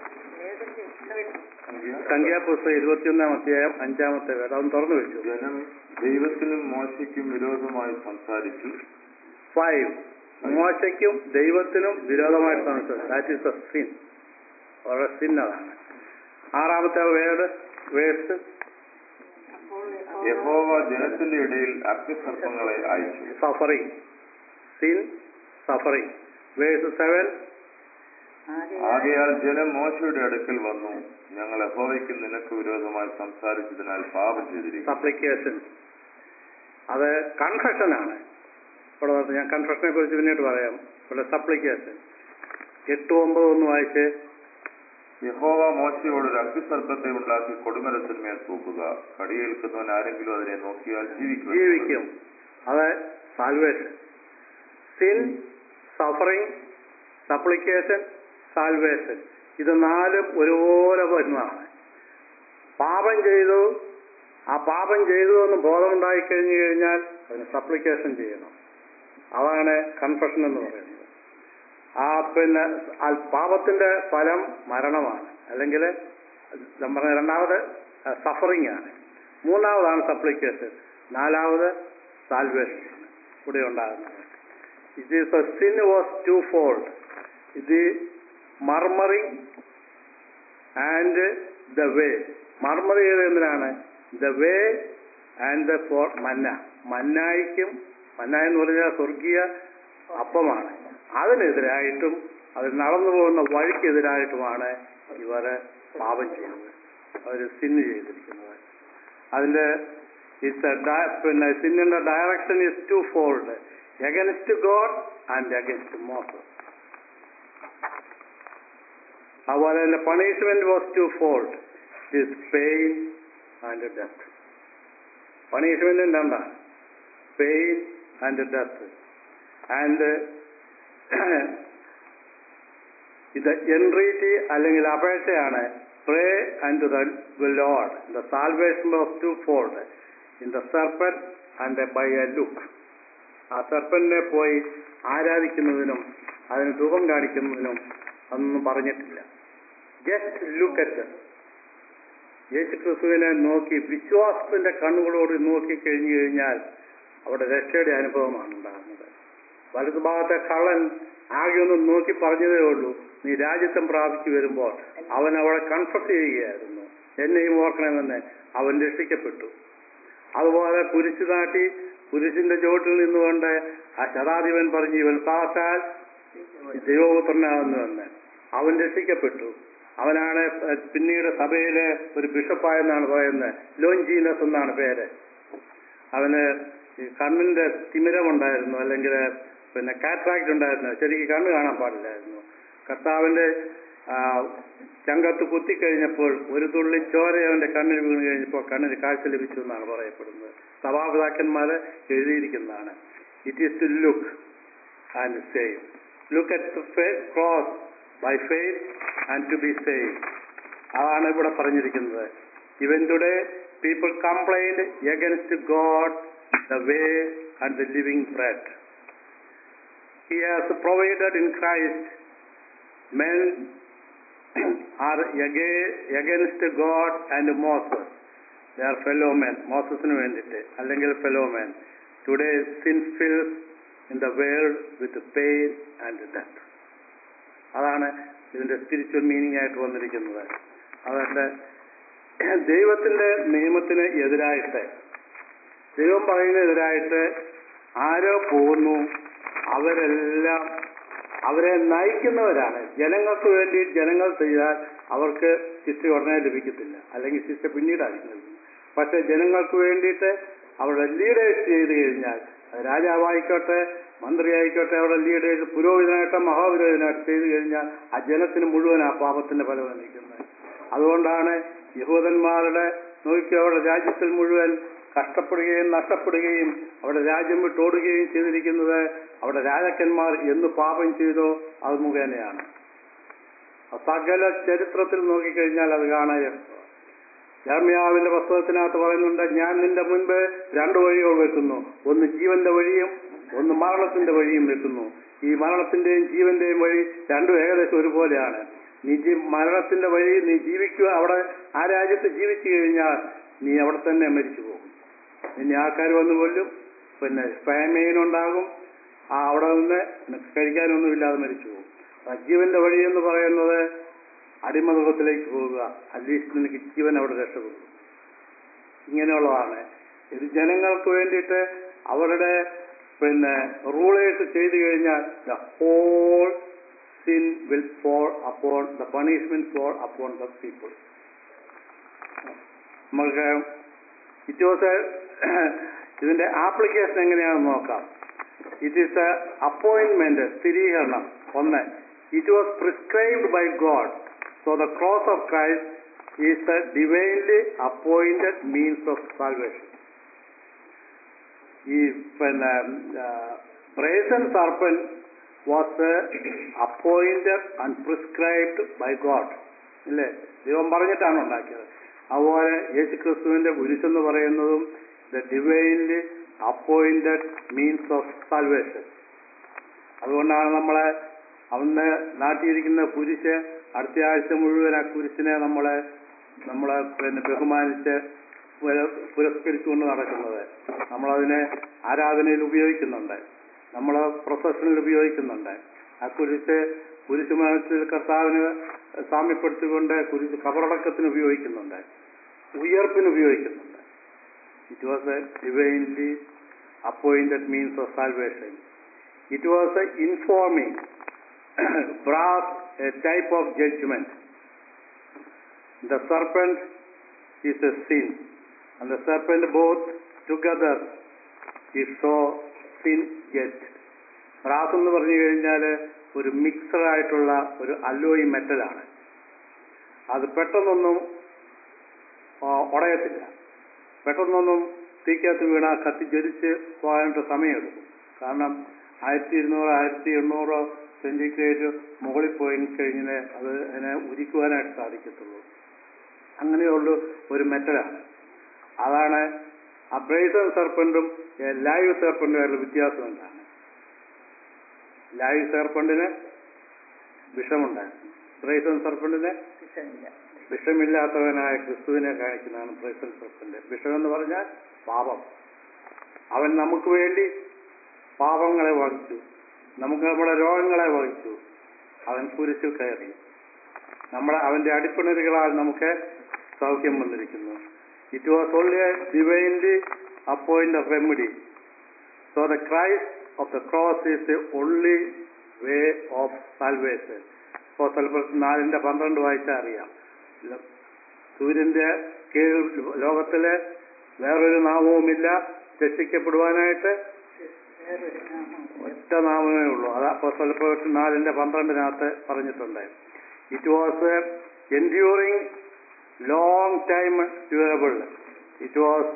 സംഖ്യാപുസ്തകം ഇരുപത്തിയൊന്നാം അധ്യായം അഞ്ചാമത്തെ വേർഡ് അതൊന്ന് തുറന്നു വെച്ചു ജനം ദൈവത്തിനും മോശയ്ക്കും വിരോധമായി സംസാരിച്ചു ഫൈവ് മോശയ്ക്കും ദൈവത്തിനും വിരോധമായിട്ട് സംസാരിച്ചു ദാറ്റ് ഈസ് എ സിൻ വളരെ സിൻ അതാണ് ആറാമത്തെ വേർഡ് വേഴ്സ് യഹോവ ജനത്തിന്റെ ഇടയിൽ അഗ്നിസർപ്പങ്ങളെ അയച്ചു suffering sin suffering verse seven ആകയാൽ ജനം മോശയുടെ അടുക്കൽ വന്നു ഞങ്ങൾ യഹോവയ്ക്കും നിനക്ക് വിരോധമായി സംസാരിച്ചതിനാൽ പാപം ചെയ്തിരിക്കുന്നു സപ്ലിക്കേഷൻ അത് കൺഫെഷനാണ് ഇവിടെ വന്ന് ഞാൻ കൺഫെഷനെ കുറിച്ച് പിന്നീട് പറയാം ഇവിടെ സപ്ലിക്കേഷൻ എട്ട് ഒമ്പത് ഒന്ന് വായിച്ച് യഹോവ മോശയോട് ഒരു അഗ്നിസർപ്പത്തെ ഉണ്ടാക്കി കൊടുമരത്തിന്മേൽ തൂക്കുക കടിയേൽക്കുന്നവൻ ആരെങ്കിലും അതിനെ നോക്കിയാൽ ജീവിക്കും ജീവിക്കും അത് salvation sin suffering supplication salvation ഇത് നാലും ഒരുപോലെ വരുന്നതാണ് പാപം ചെയ്തു ആ പാപം ചെയ്തു എന്ന് ബോധമുണ്ടായി കഴിഞ്ഞു കഴിഞ്ഞാൽ അതിന് സപ്ലിക്കേഷൻ ചെയ്യണം അതാണ് കൺഫെഷൻ എന്ന് പറയുന്നത് ആ പിന്നെ ആ പാപത്തിന്റെ ഫലം മരണമാണ് അല്ലെങ്കിൽ ഞാൻ പറഞ്ഞ രണ്ടാമത് സഫറിങ് ആണ് മൂന്നാമതാണ് സപ്ലിക്കേഷൻ നാലാമത് സാൽവേഷൻ കൂടെ ഉണ്ടാകുന്നത് ഇത് is sin was twofold ഇത് murmuring and the way murmur ചെയ്ത് എന്തിനാണ് the way and the for manna മന്നായിക്കും മന്ന എന്ന് പറഞ്ഞാൽ സ്വർഗീയ അപ്പമാണ് അതിനെതിരായിട്ടും അത് നടന്നു പോകുന്ന വഴിക്കെതിരായിട്ടുമാണ് ഇവര് പാപം ചെയ്യുന്നത് അവർ സിന്ന് ചെയ്തിരിക്കുന്നത് അതിന്റെ ഇറ്റ്സ് പിന്നെ സിന്നിന്റെ direction is twofold against God and against Moses അതുപോലെ തന്നെ punishment was twofold is pain and death punishment രണ്ടാണ് പെയിൻ ആൻഡ് ഡെത്ത് ആൻഡ് ഇത് എൻട്രീറ്റി അല്ലെങ്കിൽ അപേക്ഷയാണ് pray and the Lord the salvation of twofold in the serpent and by a look ആ സർപ്പനെ പോയി ആരാധിക്കുന്നതിനും അതിന് ധൂപം കാണിക്കുന്നതിനും അതൊന്നും പറഞ്ഞിട്ടില്ല ജസ്റ്റ് ലുക്ക് അറ്റ് യേശു ക്രിസ്തുവിനെ നോക്കി വിശ്വാസത്തിന്റെ കണ്ണുകളോട് നോക്കി കഴിഞ്ഞു കഴിഞ്ഞാൽ അവിടെ രക്ഷയുടെ അനുഭവമാണ് ഉണ്ടാകുന്നത് വലതുഭാഗത്തെ കള്ളൻ ആകെ ഒന്ന് നോക്കി പറഞ്ഞതേ ഉള്ളൂ നീ രാജ്യത്വം പ്രാപിച്ചു വരുമ്പോൾ അവൻ അവളെ കൺഫസ് ചെയ്യുകയായിരുന്നു എന്നെയും ഓർക്കണമെന്ന് അവൻ രക്ഷിക്കപ്പെട്ടു അതുപോലെ കുരിശു നാട്ടി കുരിശിന്റെ ചുവട്ടിൽ നിന്നുകൊണ്ട് ആ ശതാധിപൻ പറഞ്ഞു ഇവൻ സാക്ഷാൽ ദൈവപുത്രനാകുന്നുവെന്ന് അവൻ രക്ഷിക്കപ്പെട്ടു അവനാണ് പിന്നീട് സഭയിലെ ഒരു ബിഷപ്പായെന്നാണ് പറയുന്നത് ലോഞ്ചീനസ് എന്നാണ് പേര് അവന് ഈ കണ്ണിന്റെ തിമിരമുണ്ടായിരുന്നു അല്ലെങ്കിൽ പിന്നെ കാട്രാക്ട് ഉണ്ടായിരുന്നു ശരിക്കും കണ്ണ് കാണാൻ പാടില്ലായിരുന്നു കർത്താവിന്റെ ആ, ചങ്കത്ത് കുത്തിക്കഴിഞ്ഞപ്പോൾ ഒരു തുള്ളി ചോര അവന്റെ കണ്ണിൽ വീണ് കഴിഞ്ഞപ്പോൾ കണ്ണിന് കാഴ്ച ലഭിച്ചു എന്നാണ് പറയപ്പെടുന്നത് സഭാപിതാക്കന്മാര് എഴുതിയിരിക്കുന്നതാണ് it is to look and save look at cross by faith and to be save അതാണ് ഇവിടെ പറഞ്ഞിരിക്കുന്നത് even today people complained against God the way and the living bread he has provided in Christ men are aga- against God and Moses. They are fellow men. മോസസിന് വേണ്ടിയിട്ട് അല്ലെങ്കിൽ fellow men. Today sin fills in the world with pain and death. അതാണ് ഇതിന്റെ സ്പിരിച്വൽ മീനിങ് ആയിട്ട് വന്നിരിക്കുന്നത് അതുകൊണ്ട് ദൈവത്തിന്റെ നിയമത്തിന് എതിരായിട്ട് ദൈവം പറയുന്നതിനെതിരായിട്ട് ആരോ പോകുന്നു അവരെല്ലാം അവരെ നയിക്കുന്നവരാണ് ജനങ്ങൾക്ക് വേണ്ടി ജനങ്ങൾ ചെയ്താൽ അവർക്ക് ശിക്ഷ ഉടനെ ലഭിക്കത്തില്ല അല്ലെങ്കിൽ ശിക്ഷ പിന്നീടായിരിക്കും ലഭിക്കുന്നത്. പക്ഷെ ജനങ്ങൾക്ക് വേണ്ടിയിട്ട് അവരുടെ ലീഡേഴ്സ് ചെയ്തു കഴിഞ്ഞാൽ അത് രാജാവായിക്കോട്ടെ മന്ത്രി ആയിക്കോട്ടെ അവരുടെ ലീഡേഴ്സ് പുരോഹിതനായിട്ട് മഹാപുരോഹിതനായിട്ട് ചെയ്തു കഴിഞ്ഞാൽ ആ ജനത്തിന് മുഴുവൻ ആ പാപത്തിന്റെ ഫലം അനുഭവിക്കുന്നത് അതുകൊണ്ടാണ് യഹൂദന്മാരുടെ നോക്കി അവരുടെ രാജ്യത്തിൽ മുഴുവൻ കഷ്ടപ്പെടുകയും നഷ്ടപ്പെടുകയും അവിടെ രാജ്യം വിട്ടോടുകയും ചെയ്തിരിക്കുന്നത് അവിടെ രാജാക്കന്മാർ എന്ന് പാപം ചെയ്തോ അത് മുഖേനയാണ് സകല ചരിത്രത്തിൽ നോക്കിക്കഴിഞ്ഞാൽ അത് കാണാൻ ജാമ്യാവിന്റെ പുസ്തകത്തിനകത്ത് പറയുന്നുണ്ട് ഞാൻ നിന്റെ മുൻപ് രണ്ട് വഴികൾ വെക്കുന്നു ഒന്ന് ജീവന്റെ വഴിയും ഒന്ന് മരണത്തിന്റെ വഴിയും വെക്കുന്നു ഈ മരണത്തിന്റെയും ജീവന്റെയും വഴി രണ്ടും ഏകദേശം ഒരുപോലെയാണ് നീ ജീ- മരണത്തിന്റെ വഴി നീ ജീവിക്കുക അവിടെ ആ രാജ്യത്ത് ജീവിച്ചു കഴിഞ്ഞാൽ നീ അവിടെ തന്നെ മരിച്ചു പോകും ഇനി ആൾക്കാർ വന്ന് കൊല്ലും പിന്നെ ഫാമൈൻ ഉണ്ടാകും ആ അവിടെ നിന്ന് നിനക്ക് കഴിക്കാനൊന്നുമില്ലാതെ മരിച്ചു പോകും ആ ജീവന്റെ വഴി എന്ന് പറയുന്നത് അടിമതത്തിലേക്ക് പോവുക അറ്റ്ലീസ്റ്റ് നിനക്ക് ജീവൻ അവിടെ രക്ഷപ്പെടും ഇങ്ങനെയുള്ളതാണ് ഇത് ജനങ്ങൾക്ക് വേണ്ടിയിട്ട് അവരുടെ പിന്നെ റൂളേഴ്സ് ചെയ്തു കഴിഞ്ഞാൽ the whole sin will fall upon the punishment fall upon the people നമുക്ക് ഇറ്റ് വാസ് ഇതിന്റെ ആപ്ലിക്കേഷൻ എങ്ങനെയാണെന്ന് നോക്കാം ഇറ്റ് ഈസ് എ അപ്പോയിന്റ്മെന്റ് സ്ഥിരീകരണം ഒന്ന് it was prescribed by God so the cross of Christ is a divinely appointed means of salvation ഈ പിന്നെ brazen serpent was appointed and prescribed by God ഇല്ലേ ദൈവം പറഞ്ഞിട്ടാണ് ഉണ്ടാക്കിയത് അതുപോലെ യേശു ക്രിസ്തുവിന്റെ കുരിശെന്ന് പറയുന്നതും the divinely appointed means of salvation അതുകൊണ്ടാണ് നമ്മളെ അന്ന് നാട്ടിയിരിക്കുന്ന കുരിശ് അടുത്ത ആഴ്ച മുഴുവൻ ആ കുരിശിനെ നമ്മളെ നമ്മളെ പിന്നെ ബഹുമാനിച്ച് പുര- പുരസ്കരിച്ചുകൊണ്ട് നടക്കുന്നത് നമ്മളതിനെ ആരാധനയിൽ ഉപയോഗിക്കുന്നുണ്ട് നമ്മൾ പ്രൊഫഷനിൽ ഉപയോഗിക്കുന്നുണ്ട് ആ കുരിശ് കുരിശ് മനസ്സിൽ കർത്താവിന് സാമ്യപ്പെടുത്തിക്കൊണ്ട് കുരിശ് കബറടക്കത്തിന് ഉപയോഗിക്കുന്നുണ്ട് ഉയർപ്പിന് ഉപയോഗിക്കുന്നുണ്ട് it was a divinely appointed means of salvation it was a informing brass a type of judgment The serpent is a sin, and the serpent both together is so sin yet. Brass എന്ന് പറഞ്ഞു കഴിഞ്ഞാൽ ഒരു മിക്സഡ് ആയിട്ടുള്ള ഒരു അലോയി മെറ്റലാണ് അത് പെട്ടെന്നൊന്നും ആ, ഉടയത്തില്ല പെട്ടെന്നൊന്നും തീക്കകത്ത് വീണ കത്തി ജ്വലിച്ച് പോകാനായിട്ട് സമയമെടുക്കും കാരണം ആയിരത്തി ഇരുന്നൂറ് ആയിരത്തി എണ്ണൂറ് സെന്റിഗ്രേഡ് മുകളിൽ പോയി കഴിഞ്ഞാൽ അത് അതിനെ ഉരിക്കുവാനായിട്ട് സാധിക്കത്തുള്ളൂ അങ്ങനെയുള്ള ഒരു മെറ്റലാണ് അതാണ് അബ്രൈസർ സർപ്പൻറ്റും ലൈവ് സർപ്പൻറ്റുമായിട്ടുള്ള വ്യത്യാസം എന്താണ് ലൈവ് സർപ്പൻറ്റിന് വിഷമുണ്ടായിരുന്നു ബ്രൈസൺ സർപ്പൻറ്റിന് വിഷമില്ലാത്തവനായ ക്രിസ്തുവിനെ കാണിക്കുന്നതാണ് ബ്രൈസൺ സർപ്പൻറ്റ് വിഷം എന്ന് പറഞ്ഞാൽ പാപം അവൻ നമുക്ക് വേണ്ടി പാപങ്ങളെ വഹിച്ചു നമുക്ക് നമ്മുടെ രോഗങ്ങളെ വഹിച്ചു അവൻ കുരിശിൽ കയറി നമ്മളെ അവന്റെ അടിപ്പിണരുകളാൽ നമുക്ക് സൗഖ്യം വന്നിരിക്കുന്നു it was only a divinely appoint remedy so the Christ of the cross is the only way of salvation ഇപ്പോൾ ചിലപ്പോൾ നാലിന്റെ പന്ത്രണ്ട് വായിച്ചാൽ അറിയാം ല- സൂര്യന്റെ കീഴിൽ ലോകത്തില് വേറൊരു നാമവുമില്ല രക്ഷിക്കപ്പെടുവാനായിട്ട് വേറൊരു നാമം ഒറ്റ നാമമേ ഉള്ളൂ അത് അപ്പോൾ ചിലപ്പോൾ നാലിന്റെ പന്ത്രണ്ടിനകത്ത് പറഞ്ഞിട്ടുണ്ട് it was enduring long time durable it was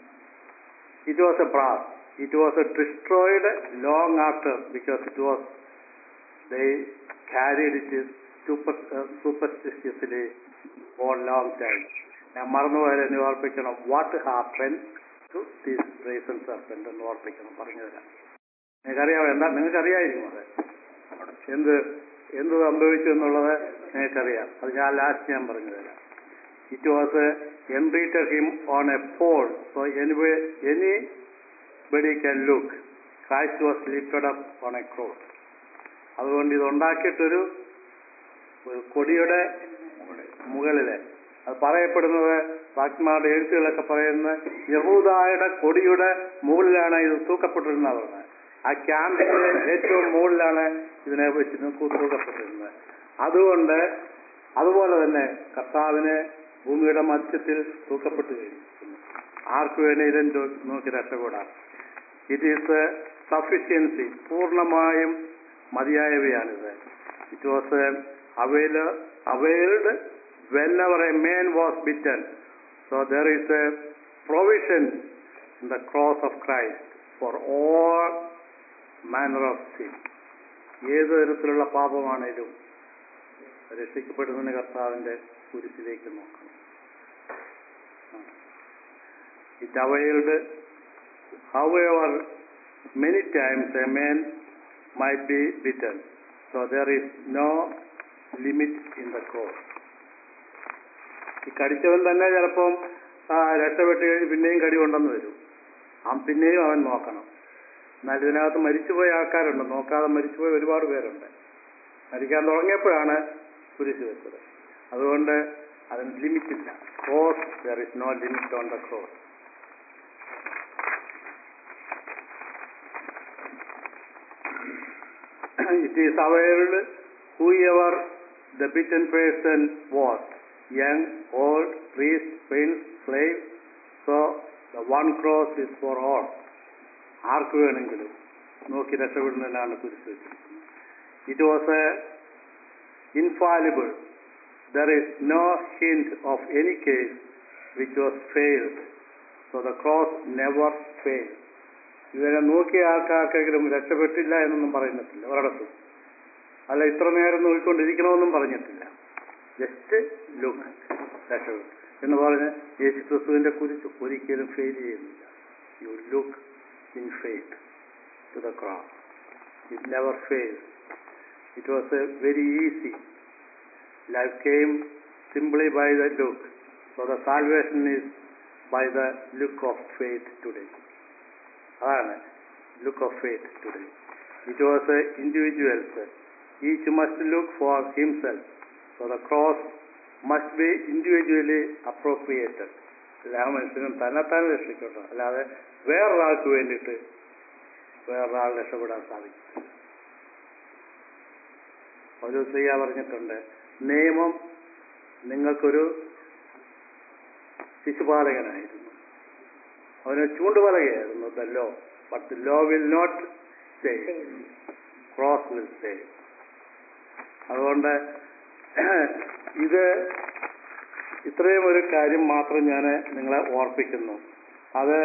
it was a brass it was a destroyed long after because it was they carried it super, uh, superstitiously for a long time. ഞാൻ മറന്നുപോയാൽ എന്നെ ഓർപ്പിക്കണം what happen to this brazen serpent എന്ന് ഓർപ്പിക്കണം പറഞ്ഞു തരാം നിങ്ങൾക്കറിയാമോ എന്താ നിങ്ങൾക്കറിയായിരിക്കും അത് എന്ത് എന്ത് സംഭവിച്ചു എന്നുള്ളത് നിങ്ങൾക്കറിയാം അത് ഞാൻ ലാസ്റ്റ് ഞാൻ പറഞ്ഞു തരാം ഇറ്റ് വാസ് എംബ്രീറ്റർ him on a pole so anyway anybody can look Christ was lifted up on a cross അതുകൊണ്ട് ഇത് ഉണ്ടാക്കിയിട്ടൊരു ഒരു കൊടിയുടെ മുകളില് അത് പറയപ്പെടുന്നത് വാക്മാരുടെ എഴുത്തുകളൊക്കെ പറയുന്നത് യഹൂദായുടെ കൊടിയുടെ മുകളിലാണ് ഇത് തൂക്കപ്പെട്ടിരുന്നത് പറഞ്ഞത് ആ ക്യാമ്പിന്റെ ഏറ്റവും മുകളിലാണ് ഇതിനെ വെച്ച് തൂ- തൂക്കപ്പെട്ടിരുന്നത് അതുകൊണ്ട് അതുപോലെ തന്നെ കർത്താവിനെ ഭൂമിയുടെ മധ്യത്തിൽ തൂക്കപ്പെട്ടു കഴിഞ്ഞിരിക്കുന്നു ആർക്കു വേണേലും ചോ- നോക്കി രക്ഷപ്പെടാം ഇറ്റ് ഈസ് സഫിഷ്യൻസി പൂർണ്ണമായും മതിയായവയാണിത് it was avail availed whenever a man was bitten so there is a provision in the cross of Christ for all manner of sin ഏത് തരത്തിലുള്ള പാപമാണേലും രക്ഷിക്കപ്പെടുന്നതിന് കർത്താവിന്റെ കുരിശിലേക്ക് നോക്കണം it availed however many times a man might be bitten so there is no limit in the cross ഈ കടിച്ചവൻ തന്നെ ചിലപ്പം ആ, രക്ഷപ്പെട്ട് കഴിഞ്ഞ് പിന്നെയും കടി കൊണ്ടെന്ന് വരും അവൻ പിന്നെയും അവൻ നോക്കണം എന്നാൽ ഇതിനകത്ത് മരിച്ചുപോയ ആൾക്കാരുണ്ട് നോക്കാതെ മരിച്ചുപോയ ഒരുപാട് പേരുണ്ട് മരിക്കാൻ തുടങ്ങിയപ്പോഴാണ് കുരിശ് വെച്ചത് അതുകൊണ്ട് അതിന് ലിമിറ്റ് ഇല്ല cross there is no limit on the cross it is availed whoever the bitten person was, young, old, priest, prince, slave. So the one cross is for all. ആർക്ക് വേണമെങ്കിലും നോക്കി രക്ഷപ്പെടുന്നതിനാണ് കുരിശ് വെച്ചിരിക്കുന്നത് it was a infallible there is no hint of any case which was failed so the cross never failed ഇതിനെ നോക്കിയ ആൾക്കാർക്കെങ്കിലും രക്ഷപ്പെട്ടില്ല എന്നൊന്നും പറയുന്നിട്ടില്ല ഒരിടത്തും അല്ല ഇത്ര നേരം നോക്കിക്കൊണ്ടിരിക്കണമെന്നും പറഞ്ഞിട്ടില്ല ജസ്റ്റ് ലുക്ക് രക്ഷപ്പെട്ടു എന്ന് പറഞ്ഞ് യേശു ക്രിസ്തുവിന്റെ കുരിശ് ഒരിക്കലും ഫെയിൽ ചെയ്യുന്നില്ല you look in faith to the cross it never fail it was a very easy life came simply by the look so the salvation is by the look of faith today അതാണ് look of faith today it was a individuals each must look for himself so the cross must be individually appropriated എല്ലാ മനുഷ്യനും തന്നെത്താൻ രക്ഷിക്കട്ടെ അല്ലാതെ വേറൊരാൾക്ക് വേണ്ടിയിട്ട് വേറൊരാൾ രക്ഷപ്പെടാൻ സാധിക്കും ഒരു ചെയ്യാ പറഞ്ഞിട്ടുണ്ട് നിയമം നിങ്ങൾക്കൊരു ശിശുപാലകനായിരുന്നു അവന് ചൂണ്ടുപലകയായിരുന്നു the law but the law will not save cross will save അതുകൊണ്ട് ഇത് ഇത്രയും ഒരു കാര്യം മാത്രം ഞാൻ നിങ്ങളെ ഓർപ്പിക്കുന്നു അത്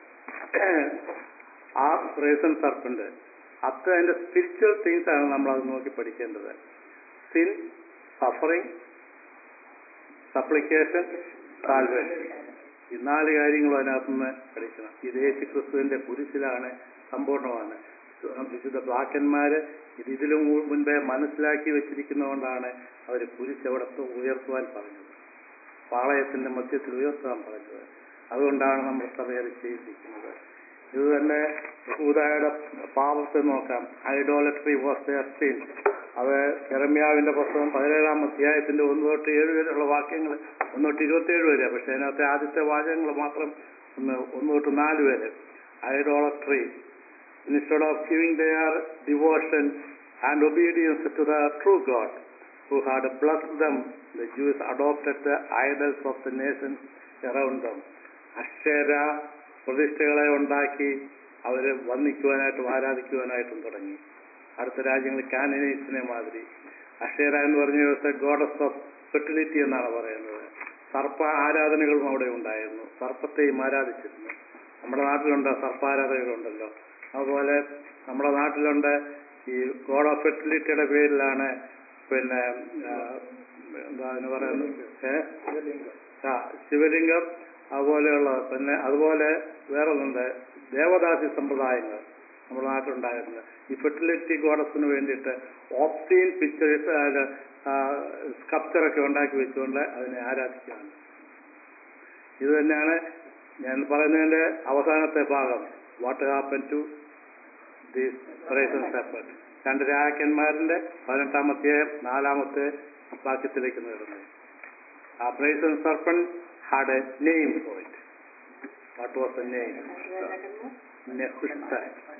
ആ റേസൺ സർപ്പുണ്ട് അത് അതിന്റെ സ്പിരിച്വൽ തിങ്സ് ആണ് നമ്മൾ അത് നോക്കി പഠിക്കേണ്ടത് സിൻ സഫറിങ് സപ്ലിക്കേഷൻ സാൽവേഷൻ ഈ നാല് കാര്യങ്ങളും അതിനകത്തുനിന്ന് പഠിക്കണം ഇത് യേശു ക്രിസ്തുവിന്റെ കുരിശിലാണ് സമ്പൂർണ്ണമാണ് വിശുദ്ധ ബ്ലാക്കന്മാര് ഇത് ഇതിലും മു- മുൻപേ മനസ്സിലാക്കി വെച്ചിരിക്കുന്നതുകൊണ്ടാണ് അവർ കുരിശ് അവിടെ ഉയർത്തുവാൻ പറഞ്ഞത് പാളയത്തിന്റെ മധ്യത്തിൽ ഉയർത്താൻ പറഞ്ഞത് അതുകൊണ്ടാണ് നമ്മൾ സഭയിൽ ചെയ്തിരിക്കുന്നത് ഇത് തന്നെ യഹൂദായുടെ പാപത്തെ നോക്കാം ഐഡോലട്രി വാസ് ദയർ സിൻ അത് ജെറമ്യാവിന്റെ പുസ്തകം പതിനേഴാം അധ്യായത്തിന്റെ ഒന്ന് തൊട്ട് ഏഴ് വരെയുള്ള വാക്യങ്ങൾ ഒന്ന് തൊട്ട് ഇരുപത്തിയേഴ് വരെ പക്ഷെ അതിനകത്തെ ആദ്യത്തെ വാചകങ്ങൾ മാത്രം ഒന്ന് ഒന്ന് തൊട്ട് നാല് വരെ idolatry instead of giving their devotion and obedience to the true God who had blessed them, the Jews adopted the idols of the nations around them. അക്ഷര പ്രതിഷ്ഠകളെ ഉണ്ടാക്കി അവരെ വന്ദിക്കുവാനായിട്ടും ആരാധിക്കുവാനായിട്ടും തുടങ്ങി അടുത്ത രാജ്യങ്ങൾ കാനനീസിനെ മാതിരി അക്ഷര എന്ന് പറഞ്ഞ ദിവസത്തെ ഗോഡസ് ഓഫ് ഫെർട്ടിലിറ്റി എന്നാണ് പറയുന്നത് സർപ്പ ആരാധനകളും അവിടെ ഉണ്ടായിരുന്നു സർപ്പത്തെയും ആരാധിച്ചിരുന്നു നമ്മുടെ നാട്ടിലുണ്ട് സർപ്പാരാധനകളുണ്ടല്ലോ അതുപോലെ നമ്മുടെ നാട്ടിലുണ്ട് ഈ ഗോഡ് ഓഫ് ഫെർട്ടിലിറ്റിയുടെ പേരിലാണ് പിന്നെ ആ, എന്താ അതിന് പറയുന്നത് ഏ? ആ ശിവലിംഗം അതുപോലെയുള്ള പിന്നെ അതുപോലെ വേറെ ഒന്നുണ്ട് ദേവദാസി സമ്പ്രദായങ്ങൾ നമ്മുടെ നാട്ടിലുണ്ടായിരുന്നു ഈ ഫെർട്ടിലിറ്റി ഗോഡസിന് വേണ്ടിയിട്ട് ഓപ്റ്റീൻ പിക്ചേഴ്സ് സ്കപ്ചറൊക്കെ ഉണ്ടാക്കി വെച്ചുകൊണ്ട് അതിനെ ആരാധിക്കുകയാണ് ഇത് തന്നെയാണ് ഞാൻ പറയുന്നതിന്റെ അവസാനത്തെ ഭാഗം what happen to these brazen serpent രണ്ട് രാജാക്കന്മാരിന്റെ പതിനെട്ടാമത്തെ നാലാമത്തെ വാക്യത്തിലേക്ക് നേടുന്നത് ആ brazen serpent had a name for it what was a name Nehushta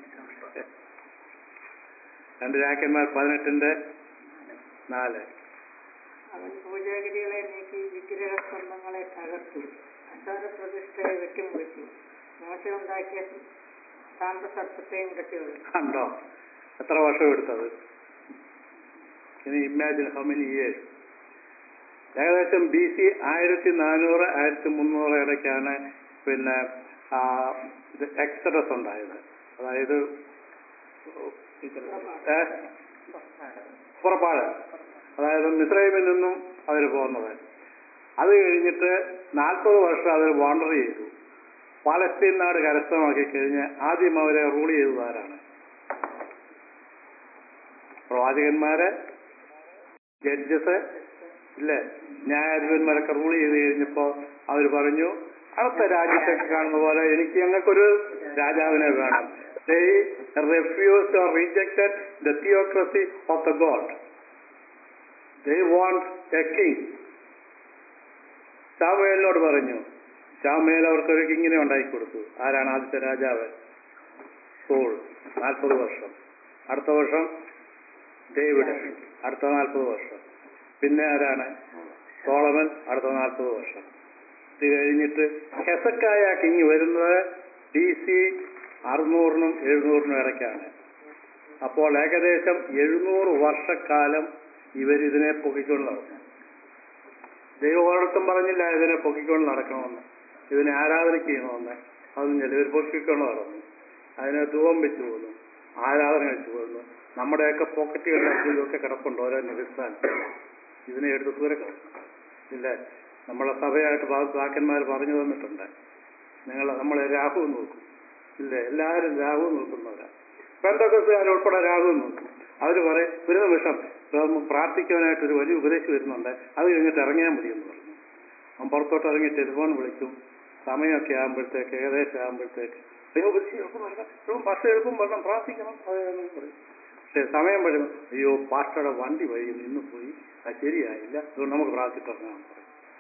രണ്ട് രാജാക്കന്മാർ പതിനെട്ടിന്റെ നാല് അവൻ പൂജാഗിരികളെ നീക്കി വിഗ്രഹ സ്തംഭങ്ങളെ തകർത്തു അസാര പ്രതിഷ്ഠയെ വെട്ടിമുറിച്ചു മോശ ഉണ്ടാക്കിയ സാമ്പസർപ്പത്തെയും കെട്ടിയൊഴിച്ചു കണ്ടോ എത്ര വർഷം എടുത്തത് ഇനി ഇമാജിൻ ഹൗ മെനി ഇയേഴ്സ് ഏകദേശം ബി സി ആയിരത്തി നാനൂറ് ആയിരത്തി മുന്നൂറ് ഇടയ്ക്കാണ് പിന്നെ ആ, ഇത് എക്സഡസ് ഉണ്ടായത് അതായത് ഏ? പുറപ്പാട് അതായത് മിസ്രൈമിൽ നിന്നും അവർ പോകുന്നത് അത് കഴിഞ്ഞിട്ട് നാൽപ്പത് വർഷം അവർ വാണ്ടർ ചെയ്തു പാലസ്തീൻ നാട് കരസ്ഥമാക്കി കഴിഞ്ഞ് ആദ്യം അവരെ റൂൾ ചെയ്തത് ആരാണ് പ്രവാചകന്മാര് ജഡ്ജസ് ഇല്ലേ ന്യായാധിപന്മാരൊക്കെ റൂൾ ചെയ്ത് കഴിഞ്ഞപ്പോ അവർ പറഞ്ഞു അടുത്ത രാജ്യത്തൊക്കെ കാണുന്ന പോലെ എനിക്ക് ഞങ്ങൾക്കൊരു രാജാവിനെ വേണം they refused or rejected the theocracy of the god they want a king ശാമേലിനോട് പറഞ്ഞു ശാമേൽ അവർക്കൊരു കിങ്ങിനെ ഉണ്ടാക്കി കൊടുത്തു ആരാണ് ആദ്യത്തെ രാജാവ് സോൾ നാൽപ്പത് വർഷം അടുത്ത വർഷം ഡേവിഡ് അടുത്ത നാൽപ്പത് വർഷം പിന്നെ ആരാണ് സോളമൻ അടുത്ത നാൽപ്പത് വർഷം ഇത് കഴിഞ്ഞിട്ട് ഹെസക്കായ കിങ് വരുന്നത് ബി സി അറുന്നൂറിനും എഴുന്നൂറിനും ഇടയ്ക്കാണ് അപ്പോൾ ഏകദേശം എഴുന്നൂറ് വർഷക്കാലം ഇവരിതിനെ പൊക്കിക്കൊണ്ട് നടന്നു ദൈവം ഒരിടത്തും പറഞ്ഞില്ല ഇതിനെ പൊക്കിക്കൊണ്ട് നടക്കണമെന്ന് ഇതിനെ ആരാധന ചെയ്യണമെന്ന് അതൊന്നും ചില ഇവർ പൊക്കിക്കൊണ്ട് നടന്നു അതിനെ ധൂപം വെച്ച് പോകുന്നു ആരാധന വെച്ച് പോകുന്നു നമ്മുടെയൊക്കെ പോക്കറ്റുകളിലൊക്കെ ഇതൊക്കെ കിടപ്പുണ്ട് ഓരോ നിരസ്ഥാനം ഇതിനെ എടുത്ത് ദൂരെ കിടക്കും ഇല്ല നമ്മളെ സഭയായിട്ട് ബാക്കന്മാർ പറഞ്ഞു തന്നിട്ടുണ്ട് നിങ്ങൾ നമ്മളെ രാഹു നോക്കും ഇല്ല എല്ലാവരും രാഹു നോക്കുന്നവരാ പെന്തക്കസുകാർ ഉൾപ്പെടെ രാഹു നോക്കും അവർ പറയും ഒരു നിമിഷം ഉം, പ്രാർത്ഥിക്കാനായിട്ട് ഒരു വലിയ ഉപദേശം വരുന്നുണ്ട് അത് കഴിഞ്ഞിട്ട് ഇറങ്ങിയാൽ മതി എന്ന് പറഞ്ഞു അവൻ പുറത്തോട്ട് ഇറങ്ങി ടെലിഫോൺ വിളിക്കും സമയമൊക്കെ ആകുമ്പോഴത്തേക്ക് ഏകദേശം ആകുമ്പോഴത്തേക്ക് അയ്യോ ഉപദേശം എളുപ്പം വരണം എളുപ്പം ബസ് എളുപ്പം വരണം പ്രാർത്ഥിക്കണം അതെന്ന് പറയും പക്ഷേ സമയം വരുമ്പോൾ അയ്യോ പാസ്റ്ററുടെ വണ്ടി വഴി നിന്ന് പോയി അത് ശരിയായില്ല അതുകൊണ്ട് നമുക്ക് പ്രാർത്ഥിച്ചിറങ്ങാൻ പറയും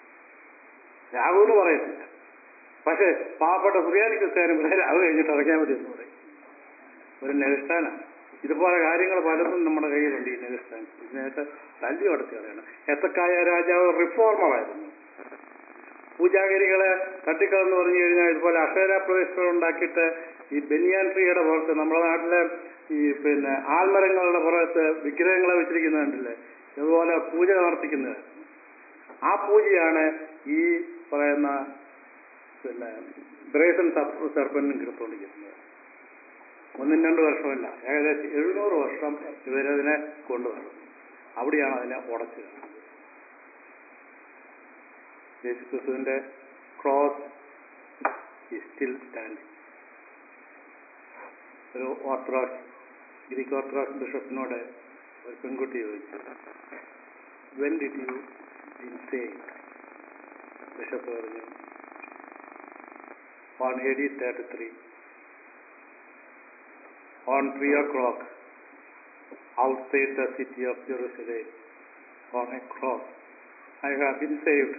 രാഹു എന്ന് പറയുന്നില്ല പക്ഷേ പാവപ്പെട്ട സുറിയാനി ക്രിസ്ത്യാനും അത് കഴിഞ്ഞിട്ട് ഇറങ്ങിയാൽ മതി എന്ന് പറയും ഒരു നെഗസ്റ്റാനാണ് ഇതുപോലെ കാര്യങ്ങൾ പലതും നമ്മുടെ കയ്യിലുണ്ട് ഈ നെഗസ്റ്റാൻ ഇതിനകത്ത് തല്ലി നടത്തി അറിയണം എത്തക്കായ രാജാവ് റിഫോർമറായിരുന്നു പൂജാഗിരികളെ തട്ടിക്കളെന്ന് പറഞ്ഞു കഴിഞ്ഞാൽ ഇതുപോലെ അക്ഷര പ്രതിഷ്ഠകൾ ഉണ്ടാക്കിയിട്ട് ഈ ബെനിയാൻ ട്രീയുടെ പുറത്ത് നമ്മുടെ നാട്ടിലെ ഈ പിന്നെ ആൽമരങ്ങളുടെ പുറത്ത് വിഗ്രഹങ്ങളെ വെച്ചിരിക്കുന്നത് കണ്ടില്ലേ ഇതുപോലെ പൂജ നടത്തിക്കുന്നത് ആ പൂജയാണ് ഈ പറയുന്ന പിന്നെ ബ്രേസൺ സർപ്പനും കിടത്തുകൊണ്ടിരിക്കുന്നത് ഒന്നും രണ്ട് വർഷമല്ല ഏകദേശം എഴുന്നൂറ് വർഷം ഇവരതിനെ കൊണ്ടു നടന്നു അവിടെയാണ് അതിനെ ഉടച്ചത് യേശുക്രിസ്തുവിന്റെ ക്രോസ് സ്റ്റിൽ സ്റ്റാൻഡിങ് ഒരു ഓർത്തഡോക്സ് ഗ്രീക്ക് ഓർത്തഡോക്സ് ബിഷപ്പിനോട് ഒരു പെൺകുട്ടി ചോദിച്ചു when did you been save bishop പറഞ്ഞു on A D thirty three on three o'clock outside the city of Jerusalem on a cross. I have been saved.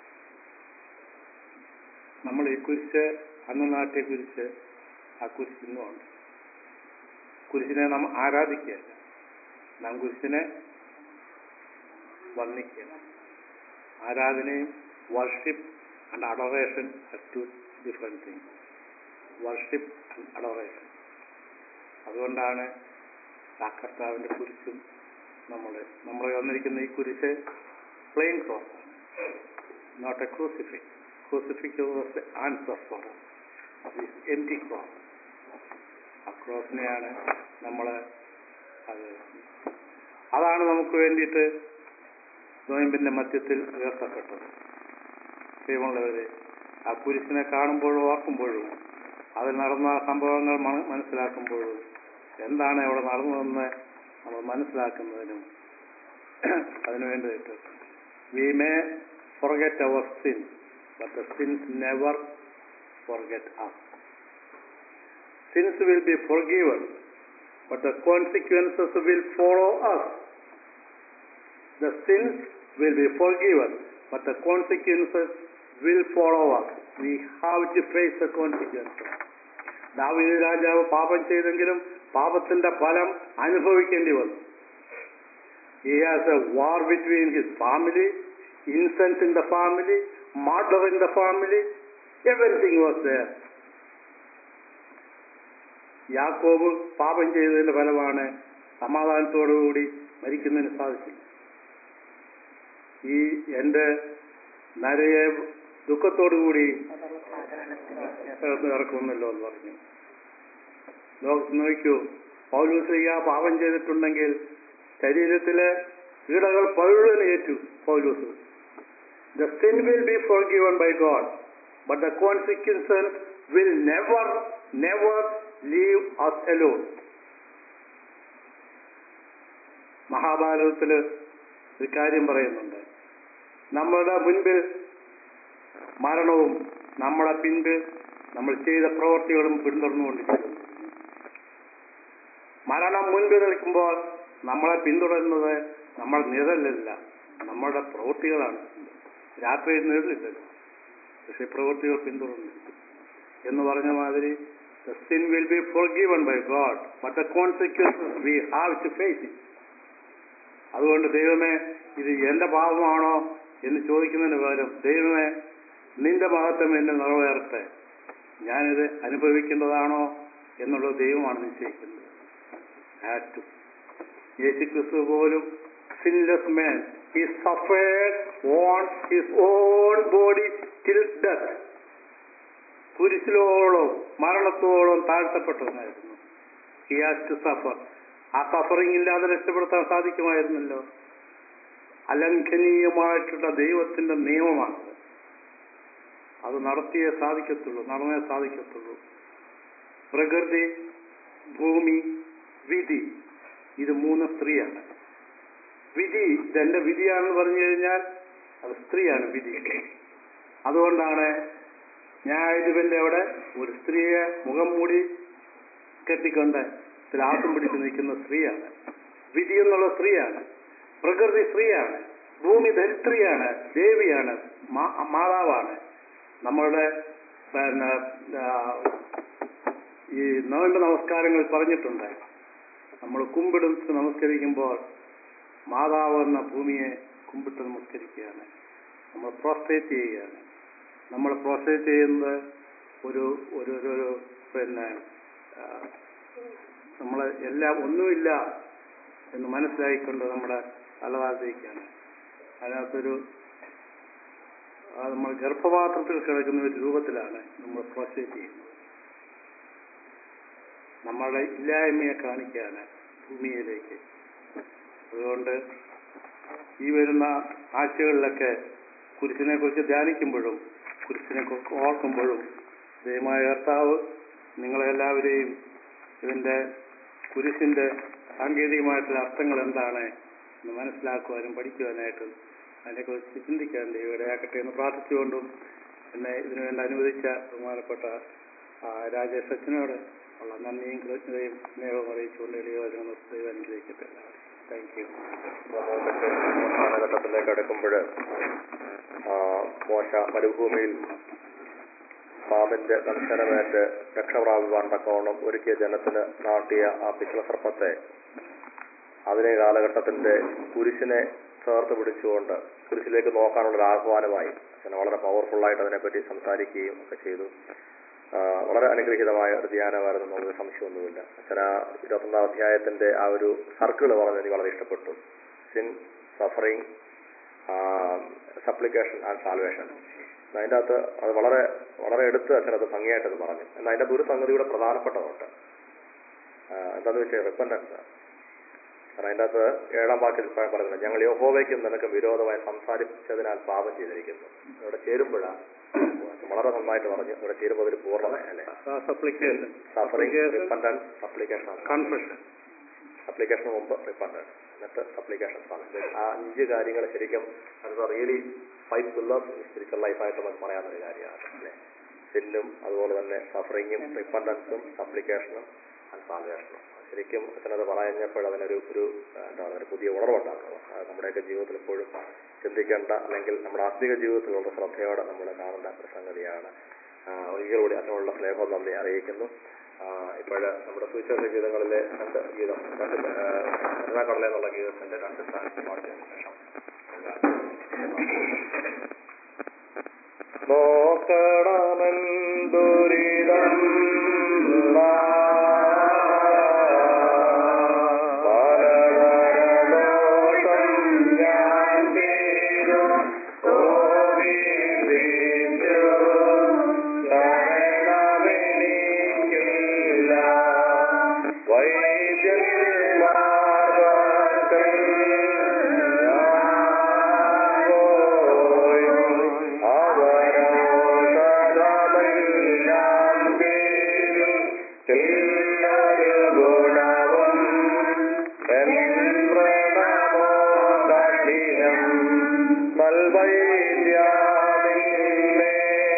നമ്മൾ ഈ കുരിശ് അന്ന് നാട്ടിയ കുരിശ് ആ കുരിശ് ഇന്നുമുണ്ട് കുരിശിനെ നാം ആരാധിക്കുകയല്ല നാം കുരിശിനെ വർണ്ണിക്കുക ആരാധനയും worship and adoration are two different things worship and adoration അതുകൊണ്ടാണ് ആ കർത്താവിൻ്റെ കുരിശും നമ്മൾ നമ്മൾ വന്നിരിക്കുന്ന ഈ കുരിശ് പ്ലെയിൻ ക്രോസ് ആണ് not a crucifix crucifix was answer for empty cross ആ ക്രോസിനെയാണ് നമ്മൾ അത് അതാണ് നമുക്ക് വേണ്ടിയിട്ട് നോയമ്പിന്റെ മധ്യത്തിൽ ഉയർത്തപ്പെട്ടത് പ്രിയമുള്ളവരെ ആ കുരിശിനെ കാണുമ്പോഴും ഓർക്കുമ്പോഴും അതിൽ നടന്ന സംഭവങ്ങൾ മന- മനസ്സിലാക്കുമ്പോഴും എന്താണ് അവിടെ നടന്നതെന്ന് നമ്മൾ മനസ്സിലാക്കുന്നതിനും അതിനു വേണ്ടിയിട്ട് we may forget our sin but the sins never forget us sins will be forgiven but the consequences will follow us the sins will be forgiven, but the consequences will follow us. We have to face the consequences. ദാവീദ് രാജാവ് പാപം ചെയ്തെങ്കിലും പാപത്തിന്റെ ഫലം അനുഭവിക്കേണ്ടി വന്നു He has a war between his family, incense in the family, murder in the family, everything was there. യാക്കോബ് പാപം ചെയ്തതിന്റെ ഫലമാണ് സമാധാനത്തോടുകൂടി മരിക്കുന്നതിന് സാധിച്ചില്ല ഈ എന്റെ നരയെ ദുഃഖത്തോടുകൂടി ചേർന്ന് ഇറക്കുമല്ലോ എന്ന് പറഞ്ഞു ലോകത്ത് നോക്കൂ പൗലൂസ്ലിയ പാപം ചെയ്തിട്ടുണ്ടെങ്കിൽ ശരീരത്തിലെ പീഡകൾ പഴുവൻ ഏറ്റു Paulose the sin will be forgiven by God but the consequences will never never leave us alone മഹാഭാരതത്തില് ഒരു കാര്യം പറയുന്നുണ്ട് നമ്മളുടെ മുൻപിൽ മരണവും നമ്മളെ പിൻപിൽ നമ്മൾ ചെയ്ത പ്രവൃത്തികളും പിന്തുടർന്നുകൊണ്ടിരിക്കുന്നു മരണം മുൻപിൽ നിൽക്കുമ്പോൾ നമ്മളെ പിന്തുടരുന്നത് നമ്മൾ നിഴലല്ല നമ്മളുടെ പ്രവൃത്തികളാണ് രാത്രിയിൽ നിഴലില്ലല്ലോ പക്ഷെ പ്രവൃത്തികൾ പിന്തുടർന്നിരിക്കും എന്ന് പറഞ്ഞ മാതിരി the sin will be forgiven by God but the consequences we have to face it അതുകൊണ്ട് ദൈവമേ ഇത് എന്റെ പാപമാണോ എന്ന് ചോദിക്കുന്നതിന് പകരം ദൈവമേ നിന്റെ മഹത്വം എന്നെ നിറവേറട്ടെ ഞാനിത് അനുഭവിക്കേണ്ടതാണോ എന്നുള്ളത് ദൈവമാണ് നിശ്ചയിക്കുന്നത് ആറ്റു യേശു ക്രിസ്തു പോലും sinless man he suffered on his own body till death കുരിശിലോളം മരണത്തോളം താഴ്ത്തപ്പെട്ടവനായിരുന്നു ഹി ഹാസ് ടു സഫർ ആ സഫറിംഗ് ഇല്ലാതെ രക്ഷപ്പെടുത്താൻ സാധിക്കുമായിരുന്നല്ലോ അലംഘനീയമായിട്ടുള്ള ദൈവത്തിന്റെ നിയമമാണ് അത് നടത്തിയേ സാധിക്കത്തുള്ളൂ നടന്നേ സാധിക്കത്തുള്ളൂ പ്രകൃതി ഭൂമി വിധി ഇത് മൂന്ന് സ്ത്രീയാണ് വിധി ഇതെന്റെ വിധിയാണെന്ന് പറഞ്ഞു കഴിഞ്ഞാൽ അത് സ്ത്രീയാണ് വിധി അതുകൊണ്ടാണ് ന്യായാധിപന്റെ അവിടെ ഒരു സ്ത്രീയെ മുഖം മൂടി കെട്ടിക്കൊണ്ട് ത്രാസം പിടിച്ച് നിൽക്കുന്ന സ്ത്രീയാണ് വിധി എന്നുള്ള സ്ത്രീയാണ് പ്രകൃതി സ്ത്രീയാണ് ഭൂമി ധരിത്രിയാണ് ദേവിയാണ് മാ- മാതാവാണ് നമ്മളുടെ പിന്നെ ആ, ഈ നോയമ്പ് നമസ്കാരങ്ങൾ പറഞ്ഞിട്ടുണ്ട് നമ്മൾ കുമ്പിടുത്ത് നമസ്കരിക്കുമ്പോൾ മാതാവ് എന്ന ഭൂമിയെ കുമ്പിട്ട് നമസ്കരിക്കുകയാണ് നമ്മൾ പ്രോസ്ട്രേറ്റ് ചെയ്യുകയാണ് നമ്മൾ പ്രോസ്ട്രേറ്റ് ചെയ്യുന്നത് ഒരു ഒരു ഒരു ഒരു പിന്നെ നമ്മൾ എല്ലാം ഒന്നുമില്ല എന്ന് മനസ്സിലാക്കിക്കൊണ്ട് നമ്മുടെ തലതാഴ്ത്തിരിക്കുകയാണ് അതിനകത്തൊരു ആ നമ്മൾ ഗർഭപാത്രത്തിൽ കിടക്കുന്ന ഒരു രൂപത്തിലാണ് നമ്മൾ പ്രോസ്ട്രേറ്റ് ചെയ്യുന്നത് നമ്മളുടെ ഇല്ലായ്മയെ കാണിക്കുകയാണ് ഭൂമിയിലേക്ക് അതുകൊണ്ട് ഈ വരുന്ന ആഴ്ചകളിലൊക്കെ കുരിശിനെ കുറിച്ച് ധ്യാനിക്കുമ്പോഴും കുരിശിനെ കുറിച്ച് ഓർക്കുമ്പോഴും ദൈവമായ കർത്താവ് നിങ്ങളെല്ലാവരെയും ഇതിന്റെ കുരിശിന്റെ സാങ്കേതികമായിട്ടുള്ള അർത്ഥങ്ങൾ എന്താണ് എന്ന് മനസ്സിലാക്കുവാനും പഠിക്കുവാനായിട്ടും അതിനെക്കുറിച്ച് ചിന്തിക്കാൻ ദൈവം ഇടയാക്കട്ടെ എന്ന് പ്രാർത്ഥിച്ചുകൊണ്ടും എന്നെ ഇതിനുവേണ്ടി അനുവദിച്ച ബഹുമാനപ്പെട്ട ആ, രാജേഷ് അച്ഛനോട് ഉള്ള നന്ദിയും കൃതജ്ഞതയും സ്നേഹവും അറിയിച്ചുകൊണ്ട് എളിയവചനം ദൈവം അനുഗ്രഹിക്കട്ടെ താങ്ക് യു സമൂഹത്തിന്റെ കാലഘട്ടത്തിലേക്ക് അടുക്കുമ്പോൾ മോശ മരുഭൂമിയിൽ പാമ്പിന്റെ ദംശനമേറ്റ് രക്ഷപ്രാപിപ്പാൻ തക്കവണ്ണം ഒരുക്കിയ ജനത്തിന് നാട്ടിയ ആ പിച്ചള സർപ്പത്തെ അതിനെ കാലഘട്ടത്തിന്റെ കുരിശിനെ ചേർത്ത് പിടിച്ചുകൊണ്ട് കുരിശിലേക്ക് നോക്കാനുള്ള ഒരു ആഹ്വാനമായി അച്ഛൻ വളരെ പവർഫുള്ളായിട്ട് അതിനെപ്പറ്റി സംസാരിക്കുകയും ഒക്കെ ചെയ്തു ആ, വളരെ അനുഗ്രഹീതമായ ഒരു ധ്യാനമായിരുന്നു നമുക്ക് സംശയമൊന്നുമില്ല അച്ഛൻ ആ ഇരുപത്തൊന്നാം അധ്യായത്തിന്റെ ആ ഒരു സർക്കിൾ പറഞ്ഞത് എനിക്ക് വളരെ ഇഷ്ടപ്പെട്ടു sin suffering supplication and salvation അതിൻ്റെ അകത്ത് അത് വളരെ വളരെ എടുത്ത് അച്ഛനത് ഭംഗിയായിട്ട് അത് പറഞ്ഞു എന്നാൽ അതിൻ്റെ അകത്ത് ഒരു സംഗതി കൂടെ പ്രധാനപ്പെട്ടതുണ്ട് ആ, എന്താന്ന് വെച്ചാൽ റിപ്പൻഡൻസ് കാരണം അതിൻ്റെ അകത്ത് ഏഴാം വാക്കിൽ ഇപ്പോഴും പറയുന്നത് ഞങ്ങൾ യഹോവയ്ക്കും നിനക്ക് വിരോധമായി സംസാരിച്ചതിനാൽ പാപം ചെയ്തിരിക്കുന്നു ഇവിടെ ചേരുമ്പോഴാണ് വളരെ നന്നായിട്ട് പറഞ്ഞു ഇവിടെ ചേരുമ്പോൾ അതിൽ പൂർണ്ണത അല്ലേ supplication suffering repentance supplication confession അപ്ലിക്കേഷന് മുമ്പ് റിപ്പൻഡൻസ് എന്നിട്ട് സപ്ലിക്കേഷൻ ആണ് ആ അഞ്ച് കാര്യങ്ങൾ ശരിക്കും അത് റിയലി ഫൈവ് പില്ലേഴ്സ് സ്പിരിച്വൽ ലൈഫായിട്ട് നമുക്ക് പറയാവുന്ന ഒരു കാര്യമാണ് അല്ലേ സിന്നും അതുപോലെ തന്നെ സഫറിങ്ങും റിപ്പൻഡൻസും സപ്ലിക്കേഷനും ആൻഡ് സാൽവേഷനും ശരിക്കും അച്ഛനത് പറഞ്ഞപ്പോൾ അതിനൊരു ഒരു ആ, എന്താ പറയുക ഒരു പുതിയ ഉണർവുണ്ടാകുന്നത് അത് നമ്മുടെയൊക്കെ ജീവിതത്തിൽ എപ്പോഴും ചിന്തിക്കേണ്ട അല്ലെങ്കിൽ നമ്മുടെ ആത്മീക ജീവിതത്തിലുള്ള ശ്രദ്ധയോടെ നമ്മൾ കാണേണ്ട ഒരു സംഗതിയാണ് ആ, ഒരിക്കൽ കൂടി അതിനുള്ള സ്നേഹം നന്ദി അറിയിക്കുന്നു ഇപ്പോഴ് നമ്മുടെ സുവിശേഷ ഗീതങ്ങളിലെ രണ്ട് ഗീതം രണ്ട് കരുണാക്കടല എന്നുള്ള ഗീതത്തിന്റെ രണ്ട് സ്ഥാനത്ത് പാടിയതിനു ശേഷം നോക്കണമെന്തുരിതം പലതരദോഷം ഞാൻ ചെയ്തു കോപിപ്പിച്ചു ശരണമെനിക്കില്ല വൈദ്യന്മാർക്കൽ ഞാൻ പോയി അവരോധമെല്ലാം തീരും ചില്ലൊരു ഗുണവും എന്ത്രണമോ കഠിനം നൽവൈദ്യാവിന്നെ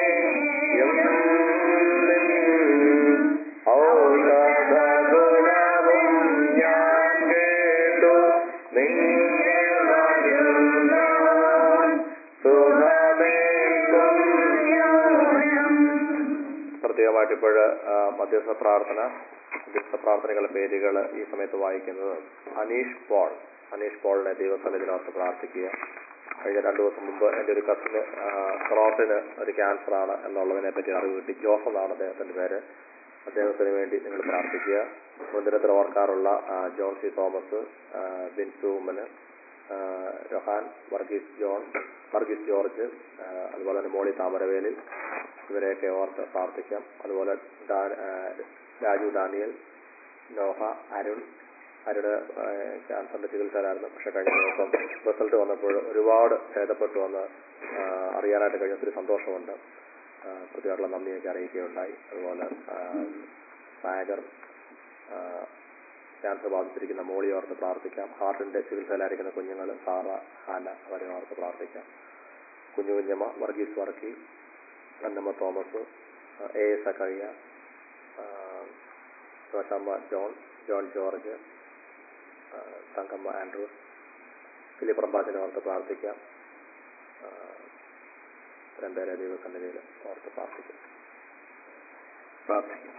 ഔഷധ ഗുണവും ഞാൻ കേട്ടു നിങ്ങൾ പ്രത്യേകമായിട്ട് ഇപ്പോഴ് മധ്യസ്ഥ പ്രാർത്ഥന മധ്യസ്ഥ പ്രാർത്ഥനകളുടെ പേരുകൾ ഈ സമയത്ത് വായിക്കുന്നത് അനീഷ് പോൾ അനീഷ് പോളിനെ ദൈവസന്നിധിനകത്ത് പ്രാർത്ഥിക്കുക കഴിഞ്ഞ രണ്ടു ദിവസം മുമ്പ് എൻ്റെ ഒരു കസിന് ക്രോട്ടിന് ഒരു ക്യാൻസർ ആണ് എന്നുള്ളതിനെ പറ്റി അറിവ് കിട്ടി ജോസ് എന്നാണ് അദ്ദേഹത്തിന്റെ പേര് അദ്ദേഹത്തിന് വേണ്ടി നിങ്ങൾ പ്രാർത്ഥിക്കുക മുൻദിനത്തിൽ ഓർക്കാറുള്ള ആ, ജോൺ സി തോമസ് ആ, ബിൻസു ഉമ്മന് ആ, യൊഹാൻ വർഗീസ് ജോൺ വർഗീസ് ജോർജ് ആ, അതുപോലെ തന്നെ മോളി താമരവേലിൽ ഇവരെയൊക്കെ ഓർത്ത് പ്രാർത്ഥിക്കാം അതുപോലെ ഡാ- ആ, രാജു ഡാനിയൽ നോഹ അരുൺ അരുണ് ക്യാൻസറിന്റെ ചികിത്സയിലായിരുന്നു പക്ഷെ കഴിഞ്ഞ ദിവസം റിസൾട്ട് വന്നപ്പോൾ ഒരുപാട് ഭേദപ്പെട്ടു വന്ന് ആ, അറിയാനായിട്ട് കഴിഞ്ഞ ഒത്തിരി സന്തോഷമുണ്ട് ആ, പ്രത്യേകമുള്ള നന്ദിയൊക്കെ അറിയിക്കുകയുണ്ടായി അതുപോലെ ആ, സാഗർ ആ, ക്യാൻസർ ബാധിച്ചിരിക്കുന്ന മോളി ഓർത്ത് പ്രാർത്ഥിക്കാം ഹാർട്ടിന്റെ ചികിത്സയിലായിരിക്കുന്ന കുഞ്ഞുങ്ങൾ സാറ ഹാന അവരെ ഓർത്ത് പ്രാർത്ഥിക്കാം കുഞ്ഞു കുഞ്ഞമ്മ വർഗീസ് വർക്കി അന്നമ്മ തോമസ് ആ, എ എസ് അക്കഴിയ റോഷമ്മ ജോൺ ജോൺ ജോർജ് ആ, തങ്കമ്മ ആൻഡ്രൂസ് ഫിലിപ്പ് റബ്ബാസിനെ ഓർത്ത് പ്രാർത്ഥിക്കാം ആ, രണ്ടുപേരെ ദൈവസന്നിധിയിൽ ഓർത്ത് പ്രാർത്ഥിക്കാം പ്രാർത്ഥിക്കാം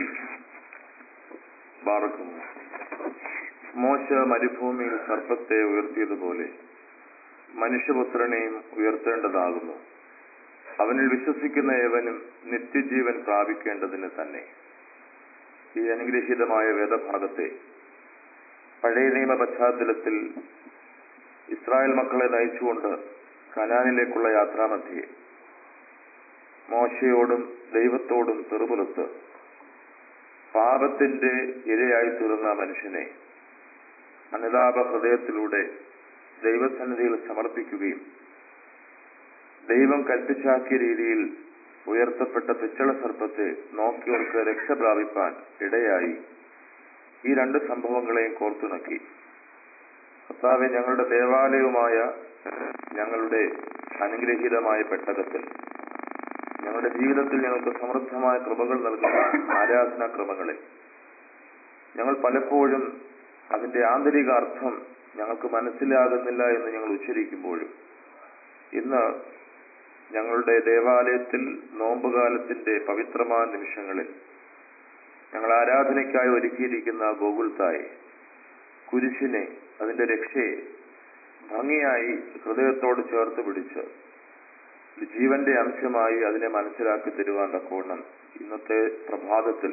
ബാറക്കുന്നു മോശ മരുഭൂമിയിൽ സർപ്പത്തെ ഉയർത്തിയതുപോലെ മനുഷ്യപുത്രനെയും ഉയർത്തേണ്ടതാകുന്നു അവനിൽ വിശ്വസിക്കുന്ന ഏവനും നിത്യജീവൻ പ്രാപിക്കേണ്ടതിന് തന്നെ ഈ അനുഗ്രഹീതമായ വേദഭാഗത്തെ പഴയ നിയമ പശ്ചാത്തലത്തിൽ ഇസ്രായേൽ മക്കളെ നയിച്ചുകൊണ്ട് കനാനിലേക്കുള്ള യാത്രാമധ്യേ മോശയോടും ദൈവത്തോടും തെറുപുലത്ത് പാപത്തിന്റെ ഇരയായി തീർന്ന മനുഷ്യനെ അനുതാപ ഹൃദയത്തിലൂടെ ദൈവസന്നിധിയിൽ സമർപ്പിക്കുകയും ദൈവം കൽപ്പിച്ചാക്കിയ രീതിയിൽ ഉയർത്തപ്പെട്ട പിച്ചള സർപ്പത്തെ നോക്കിയവർക്ക് രക്ഷ പ്രാപിപ്പാൻ ഇടയായി ഈ രണ്ട് സംഭവങ്ങളെയും കോർത്തിണക്കി കർത്താവെ ഞങ്ങളുടെ ദേവാലയവുമായ ഞങ്ങളുടെ അനുഗ്രഹീതമായ പെട്ടകത്തിൽ ഞങ്ങളുടെ ജീവിതത്തിൽ ഞങ്ങൾക്ക് സമൃദ്ധമായ കൃപകൾ നൽകുന്ന ആരാധനാ ക്രമങ്ങളെ ഞങ്ങൾ പലപ്പോഴും അതിന്റെ ആന്തരിക അർത്ഥം ഞങ്ങൾക്ക് മനസ്സിലാകുന്നില്ല എന്ന് ഞങ്ങൾ ഉച്ചരിക്കുമ്പോഴും ഇന്ന് ഞങ്ങളുടെ ദേവാലയത്തിൽ നോമ്പുകാലത്തിന്റെ പവിത്രമായ നിമിഷങ്ങളിൽ ഞങ്ങൾ ആരാധനയ്ക്കായി ഒരുക്കിയിരിക്കുന്ന ഗോകുൽത്തായി കുരിശിനെ അതിന്റെ രക്ഷയെ ഭംഗിയായി ഹൃദയത്തോട് ചേർത്ത് പിടിച്ച് ഒരു ജീവന്റെ അംശമായി അതിനെ മനസ്സിലാക്കി തരുവാൻ തക്കവണ്ണം ഇന്നത്തെ പ്രഭാതത്തിൽ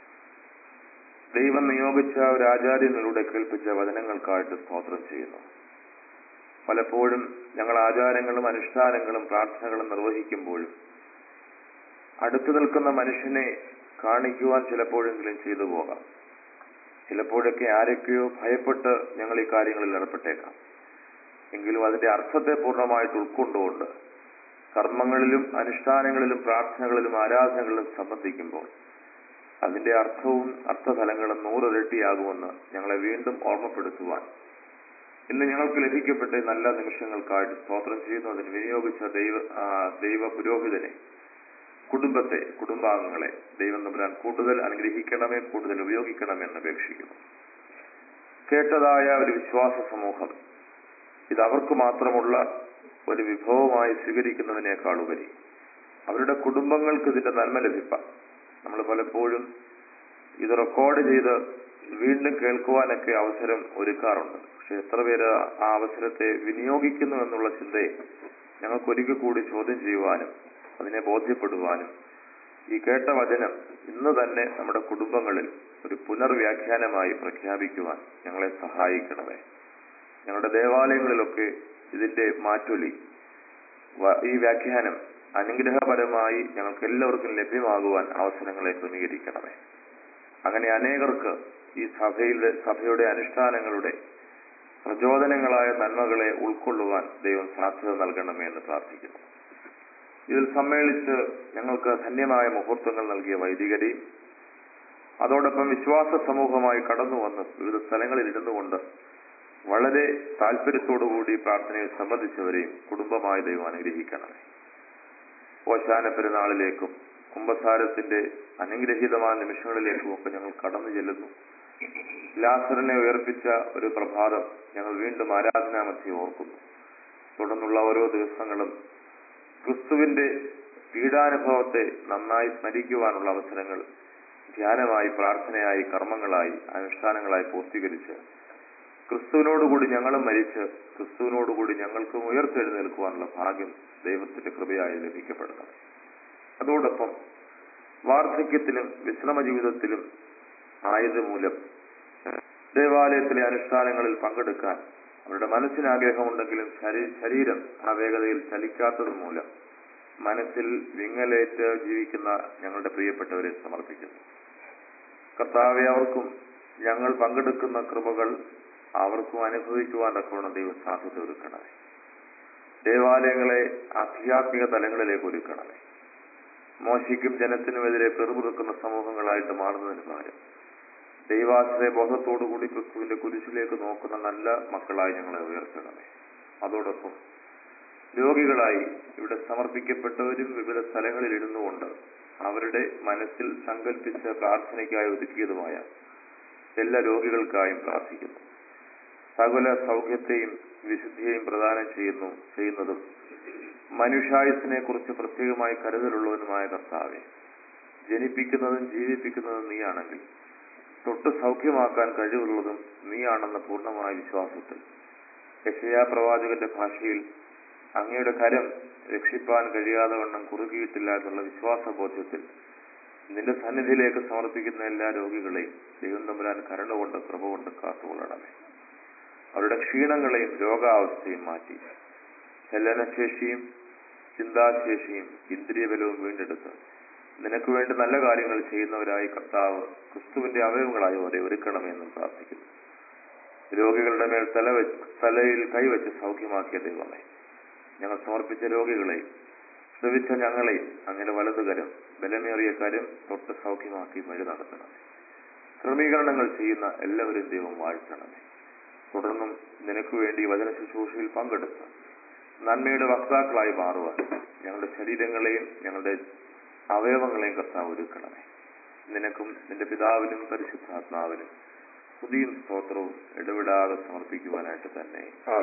ദൈവം നിയോഗിച്ച ഒരു ആചാര്യനിലൂടെ കേൾപ്പിച്ച വചനങ്ങൾക്കായിട്ട് സ്തോത്രം ചെയ്യുന്നു പലപ്പോഴും ഞങ്ങൾ ആചാരങ്ങളും അനുഷ്ഠാനങ്ങളും പ്രാർത്ഥനകളും നിർവഹിക്കുമ്പോഴും അടുത്തു നിൽക്കുന്ന മനുഷ്യനെ കാണിക്കുവാൻ ചിലപ്പോഴെങ്കിലും ചെയ്തു പോകാം ചിലപ്പോഴൊക്കെ ആരൊക്കെയോ ഭയപ്പെട്ട് ഞങ്ങൾ ഈ കാര്യങ്ങളിൽ ഏർപ്പെട്ടേക്കാം എങ്കിലും അതിന്റെ അർത്ഥത്തെ പൂർണ്ണമായിട്ട് ഉൾക്കൊണ്ടുകൊണ്ട് കർമ്മങ്ങളിലും അനുഷ്ഠാനങ്ങളിലും പ്രാർത്ഥനകളിലും ആരാധനകളിലും സംബന്ധിക്കുമ്പോൾ അതിന്റെ അർത്ഥവും അർത്ഥഫലങ്ങളും നൂറിരട്ടിയാകുമെന്ന് ഞങ്ങളെ വീണ്ടും ഓർമ്മപ്പെടുത്തുവാൻ ഇന്ന് ഞങ്ങൾക്ക് ലഭിക്കപ്പെട്ട ഈ നല്ല നിമിഷങ്ങൾക്കായിട്ട് സ്തോത്രം ചെയ്യുന്നു അതിന് വിനിയോഗിച്ച ദൈവ ആ, ദൈവ പുരോഹിതനെ കുടുംബത്തെ കുടുംബാംഗങ്ങളെ ദൈവം തമ്പുരാൻ കൂടുതൽ അനുഗ്രഹിക്കണമേ കൂടുതൽ ഉപയോഗിക്കണമേ എന്ന് അപേക്ഷിക്കുന്നു കേട്ടതായ ഒരു വിശ്വാസ സമൂഹം ഇത് അവർക്ക് മാത്രമുള്ള ഒരു വിഭവമായി സ്വീകരിക്കുന്നതിനേക്കാൾ ഉപരി അവരുടെ കുടുംബങ്ങൾക്ക് ഇതിന്റെ നന്മ ലഭിപ്പാൻ നമ്മൾ പലപ്പോഴും ഇത് റെക്കോർഡ് ചെയ്ത് വീണ്ടും കേൾക്കുവാനൊക്കെ അവസരം ഒരുക്കാറുണ്ട് പക്ഷെ എത്ര പേര് ആ അവസരത്തെ വിനിയോഗിക്കുന്നു എന്നുള്ള ചിന്തയെ ഞങ്ങൾക്ക് ഒരിക്കൽ കൂടി ചോദ്യം ചെയ്യുവാനും അതിനെ ബോധ്യപ്പെടുവാനും ഈ കേട്ട വചനം ഇന്ന് തന്നെ നമ്മുടെ കുടുംബങ്ങളിൽ ഒരു പുനർവ്യാഖ്യാനമായി പ്രഖ്യാപിക്കുവാൻ ഞങ്ങളെ സഹായിക്കണമേ ഞങ്ങളുടെ ദേവാലയങ്ങളിലൊക്കെ ഇതിന്റെ മാറ്റൊലി വ- ഈ വ്യാഖ്യാനം അനുഗ്രഹപരമായി ഞങ്ങൾക്ക് എല്ലാവർക്കും ലഭ്യമാകുവാൻ അവസരങ്ങളെ ക്രമീകരിക്കണമേ അങ്ങനെ അനേകർക്ക് ഈ സഭയുടെ സഭയുടെ അനുഷ്ഠാനങ്ങളുടെ പ്രചോദനങ്ങളായ നന്മകളെ ഉൾക്കൊള്ളുവാൻ ദൈവം സാധ്യത നൽകണമേ എന്ന് പ്രാർത്ഥിക്കുന്നു ഇതിൽ സമ്മേളിച്ച് ഞങ്ങൾക്ക് ധന്യമായ മുഹൂർത്തങ്ങൾ നൽകിയ വൈദികരെയും അതോടൊപ്പം വിശ്വാസ സമൂഹമായി കടന്നു വന്ന് വിവിധ സ്ഥലങ്ങളിൽ ഇരുന്നുകൊണ്ട് വളരെ താല്പര്യത്തോടുകൂടി പ്രാർത്ഥനയിൽ സംബന്ധിച്ചവരെയും കുടുംബമായ ദൈവം അനുഗ്രഹിക്കണമേ ഓശാന പെരുന്നാളിലേക്കും കുംഭസാരത്തിന്റെ അനുഗ്രഹീതമായ നിമിഷങ്ങളിലേക്കും ഒക്കെ ഞങ്ങൾ കടന്നു ചെല്ലുന്നു ലാസറിനെ ഉയർപ്പിച്ച ഒരു പ്രഭാതം ഞങ്ങൾ വീണ്ടും ആരാധനാമധ്യം ഓർക്കുന്നു തുടർന്നുള്ള ഓരോ ദിവസങ്ങളും ക്രിസ്തുവിന്റെ പീഡാനുഭവത്തെ നന്നായി സ്മരിക്കുവാനുള്ള അവസരങ്ങൾ ധ്യാനമായി പ്രാർത്ഥനയായി കർമ്മങ്ങളായി അനുഷ്ഠാനങ്ങളായി പൂർത്തീകരിച്ച് ക്രിസ്തുവിനോടുകൂടി ഞങ്ങളും മരിച്ച് ക്രിസ്തുവിനോടുകൂടി ഞങ്ങൾക്കും ഉയർത്തെഴുന്നേൽക്കുവാനുള്ള ഭാഗ്യം ദൈവത്തിന്റെ കൃപയായി ലഭിക്കപ്പെടുന്നത് അതോടൊപ്പം വാർദ്ധക്യത്തിലും വിശ്രമ ജീവിതത്തിലും ആയതുമൂലം ദേവാലയത്തിലെ അനുഷ്ഠാനങ്ങളിൽ പങ്കെടുക്കാൻ അവരുടെ മനസ്സിന് ആഗ്രഹമുണ്ടെങ്കിലും ശരീ- ശരീരം ആ വേഗതയിൽ ചലിക്കാത്തത് മൂലം മനസ്സിൽ വിങ്ങലേറ്റ് ജീവിക്കുന്ന ഞങ്ങളുടെ പ്രിയപ്പെട്ടവരെ സമർപ്പിക്കുന്നു കർത്താവെ അവർക്കും ഞങ്ങൾ പങ്കെടുക്കുന്ന കൃപകൾ അവർക്കും അനുഭവിക്കുവാൻ തക്കവണ്ണം ദൈവം സാധ്യത ഒരുക്കണമേ ദേവാലയങ്ങളെ ആധ്യാത്മിക തലങ്ങളിലേക്ക് ഒരുക്കണമേ മോശിക്കും ജനത്തിനുമെതിരെ പെറുപുറുക്കുന്ന സമൂഹങ്ങളായിട്ട് മാറുന്നതിന് പകരം ദൈവാശ്രയ ബോധത്തോടുകൂടി ക്രിസ്തുവിന്റെ കുരിശിലേക്ക് നോക്കുന്ന നല്ല മക്കളായി ഞങ്ങളെ ഉയർത്തണമേ അതോടൊപ്പം രോഗികളായി ഇവിടെ സമർപ്പിക്കപ്പെട്ടവരും വിവിധ സ്ഥലങ്ങളിൽ ഇരുന്നുകൊണ്ട് അവരുടെ മനസ്സിൽ സങ്കല്പിച്ച പ്രാർത്ഥനയ്ക്കായി ഒതുക്കിയതുമായ എല്ലാ രോഗികൾക്കായും പ്രാർത്ഥിക്കുന്നു സകല സൗഖ്യത്തെയും വിശുദ്ധിയെയും പ്രദാനം ചെയ്യുന്നു ചെയ്യുന്നതും മനുഷ്യായുസിനെ കുറിച്ച് പ്രത്യേകമായി കരുതലുള്ളവനുമായ കർത്താവെ ജനിപ്പിക്കുന്നതും ജീവിപ്പിക്കുന്നതും നീയാണെങ്കിൽ തൊട്ട് സൗഖ്യമാക്കാൻ കഴിവുള്ളതും നീയാണെന്ന പൂർണ്ണമായ വിശ്വാസത്തിൽ യശയാ പ്രവാചകന്റെ ഭാഷയിൽ അങ്ങയുടെ കരം രക്ഷിപ്പാൻ കഴിയാതെ വണ്ണം കുറുകിയിട്ടില്ല എന്നുള്ള വിശ്വാസബോധ്യത്തിൽ നിന്റെ സന്നിധിയിലേക്ക് സമർപ്പിക്കുന്ന എല്ലാ രോഗികളെയും ദൈവം തമ്പുരാൻ കരുണ കൊണ്ട് കൃപ കൊണ്ട് കാത്തുകൊള്ളണമേ അവരുടെ ക്ഷീണങ്ങളെയും രോഗാവസ്ഥയും മാറ്റി ചലനശേഷിയും ചിന്താശേഷിയും ഇന്ദ്രിയബലവും വീണ്ടെടുത്ത് നിനക്ക് വേണ്ടി നല്ല കാര്യങ്ങൾ ചെയ്യുന്നവരായി കർത്താവ് ക്രിസ്തുവിന്റെ അവയവങ്ങളായി അവരെ ഒരുക്കണമെന്നും പ്രാർത്ഥിക്കുന്നു രോഗികളുടെ മേൽ തല വെച്ച് തലയിൽ കൈവച്ച് സൗഖ്യമാക്കിയ ദൈവമേ ഞങ്ങൾ സമർപ്പിച്ച രോഗികളെയും ശ്രവിച്ച ഞങ്ങളെയും അങ്ങനെ വലതുകരം ബലമേറിയ കരം തൊട്ട് സൗഖ്യമാക്കി വഴി നടത്തണമേ ക്രമീകരണങ്ങൾ ചെയ്യുന്ന എല്ലാവരും ദൈവം വാഴ്ത്തണമേ തുടർന്നും നിനക്ക് വേണ്ടി വചന ശുശ്രൂഷയിൽ പങ്കെടുത്ത് നന്മയുടെ വക്താക്കളായി മാറുവാൻ ഞങ്ങളുടെ ശരീരങ്ങളെയും ഞങ്ങളുടെ അവയവങ്ങളെയും കർത്താവ് ഒരുക്കണമേ നിനക്കും നിന്റെ പിതാവിനും പരിശുദ്ധാത്മാവിനും സ്തുതിയും സ്തോത്രവും ഇടവിടാതെ സമർപ്പിക്കുവാനായിട്ട് തന്നെ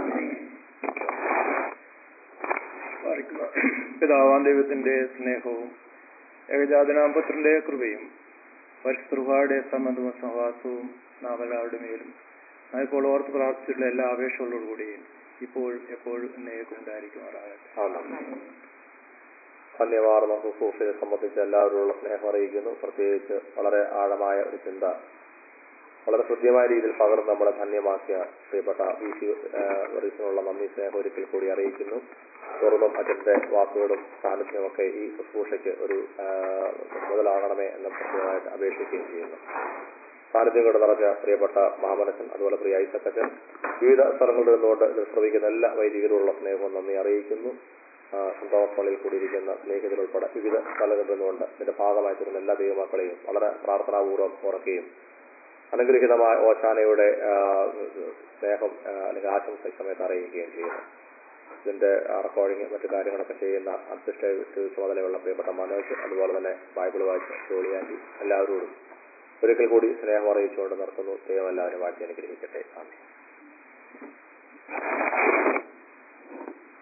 പാലിക്കുക പിതാവാം ദൈവത്തിന്റെ സ്നേഹവും ഏകജാതനാം പുത്രന്റെ കൃപയും പരിശുദ്ധയുടെ സംബന്ധവും സഹവാസവും നാം എല്ലാവരുടെ മേലും നാം ഇപ്പോൾ ഓർത്ത് പ്രാർത്ഥിച്ചിട്ടുള്ള എല്ലാ അപേക്ഷകളോടുകൂടിയും ഇപ്പോൾ എപ്പോഴും എന്നേക്കും ഉണ്ടായിരിക്കുമാറാകട്ടെ ധന്യവാർന്ന ശുശ്രൂഷയെ സംബന്ധിച്ച് എല്ലാവരോടുള്ള സ്നേഹം അറിയിക്കുന്നു പ്രത്യേകിച്ച് വളരെ ആഴമായ ഒരു ചിന്ത വളരെ കൃത്യമായ രീതിയിൽ പകർന്ന് നമ്മളെ ധന്യമാക്കിയ പ്രിയപ്പെട്ട വി സി വറീസിനുള്ള നന്ദി സ്നേഹം ഒരിക്കൽ കൂടി അറിയിക്കുന്നു തുടർന്നും അച്ഛന്റെ വാക്കുകളും സാന്നിധ്യമൊക്കെ ഈ ശുശ്രൂഷയ്ക്ക് ഒരു ആ, മുതലാകണമേ എന്ന് പ്രത്യേകമായിട്ട് അപേക്ഷിക്കുകയും ചെയ്യുന്നു സാന്നിധ്യം കൊണ്ട് നിറഞ്ഞ പ്രിയപ്പെട്ട മാമനച്ചൻ അതുപോലെ പ്രിയ ഐസക്കച്ചൻ വിവിധ സ്ഥലങ്ങളിൽ നിന്നുകൊണ്ട് ഇത് ശ്രമിക്കുന്ന എല്ലാ വൈദികരോടുള്ള സ്നേഹവും നന്ദി അറിയിക്കുന്നു ആ, സന്തോഷ് പള്ളിയിൽ കൂടിയിരിക്കുന്ന സ്നേഹിതരുൾപ്പെടെ വിവിധ സ്ഥലങ്ങളിൽ നിന്നുകൊണ്ട് ഇതിന്റെ ഭാഗമായി തീരുന്ന എല്ലാ ദൈവമക്കളെയും വളരെ പ്രാർത്ഥനാപൂർവ്വം ഓർക്കുകയും അനുഗ്രഹീതമായ ഓശാനയുടെ ആ, സ്നേഹം ആ, അല്ലെങ്കിൽ ആശംസ ഈ സമയത്ത് അറിയിക്കുകയും ചെയ്യുന്നു ഇതിന്റെ റെക്കോർഡിങ് മറ്റു കാര്യങ്ങളൊക്കെ ചെയ്യുന്ന അധ്യക്ഷ ചുമതലയുള്ള പ്രിയപ്പെട്ട മനോജ് അതുപോലെ തന്നെ ബൈബിൾ വായിച്ച ജോളിയാൻറ്റി എല്ലാവരോടും ഒരിക്കൽ കൂടി സ്നേഹം അറിയിച്ചുകൊണ്ട് നിർത്തുന്നു ദൈവം എല്ലാവരും വാഴ്ത്തി അനുഗ്രഹിക്കട്ടെ ആമേൻ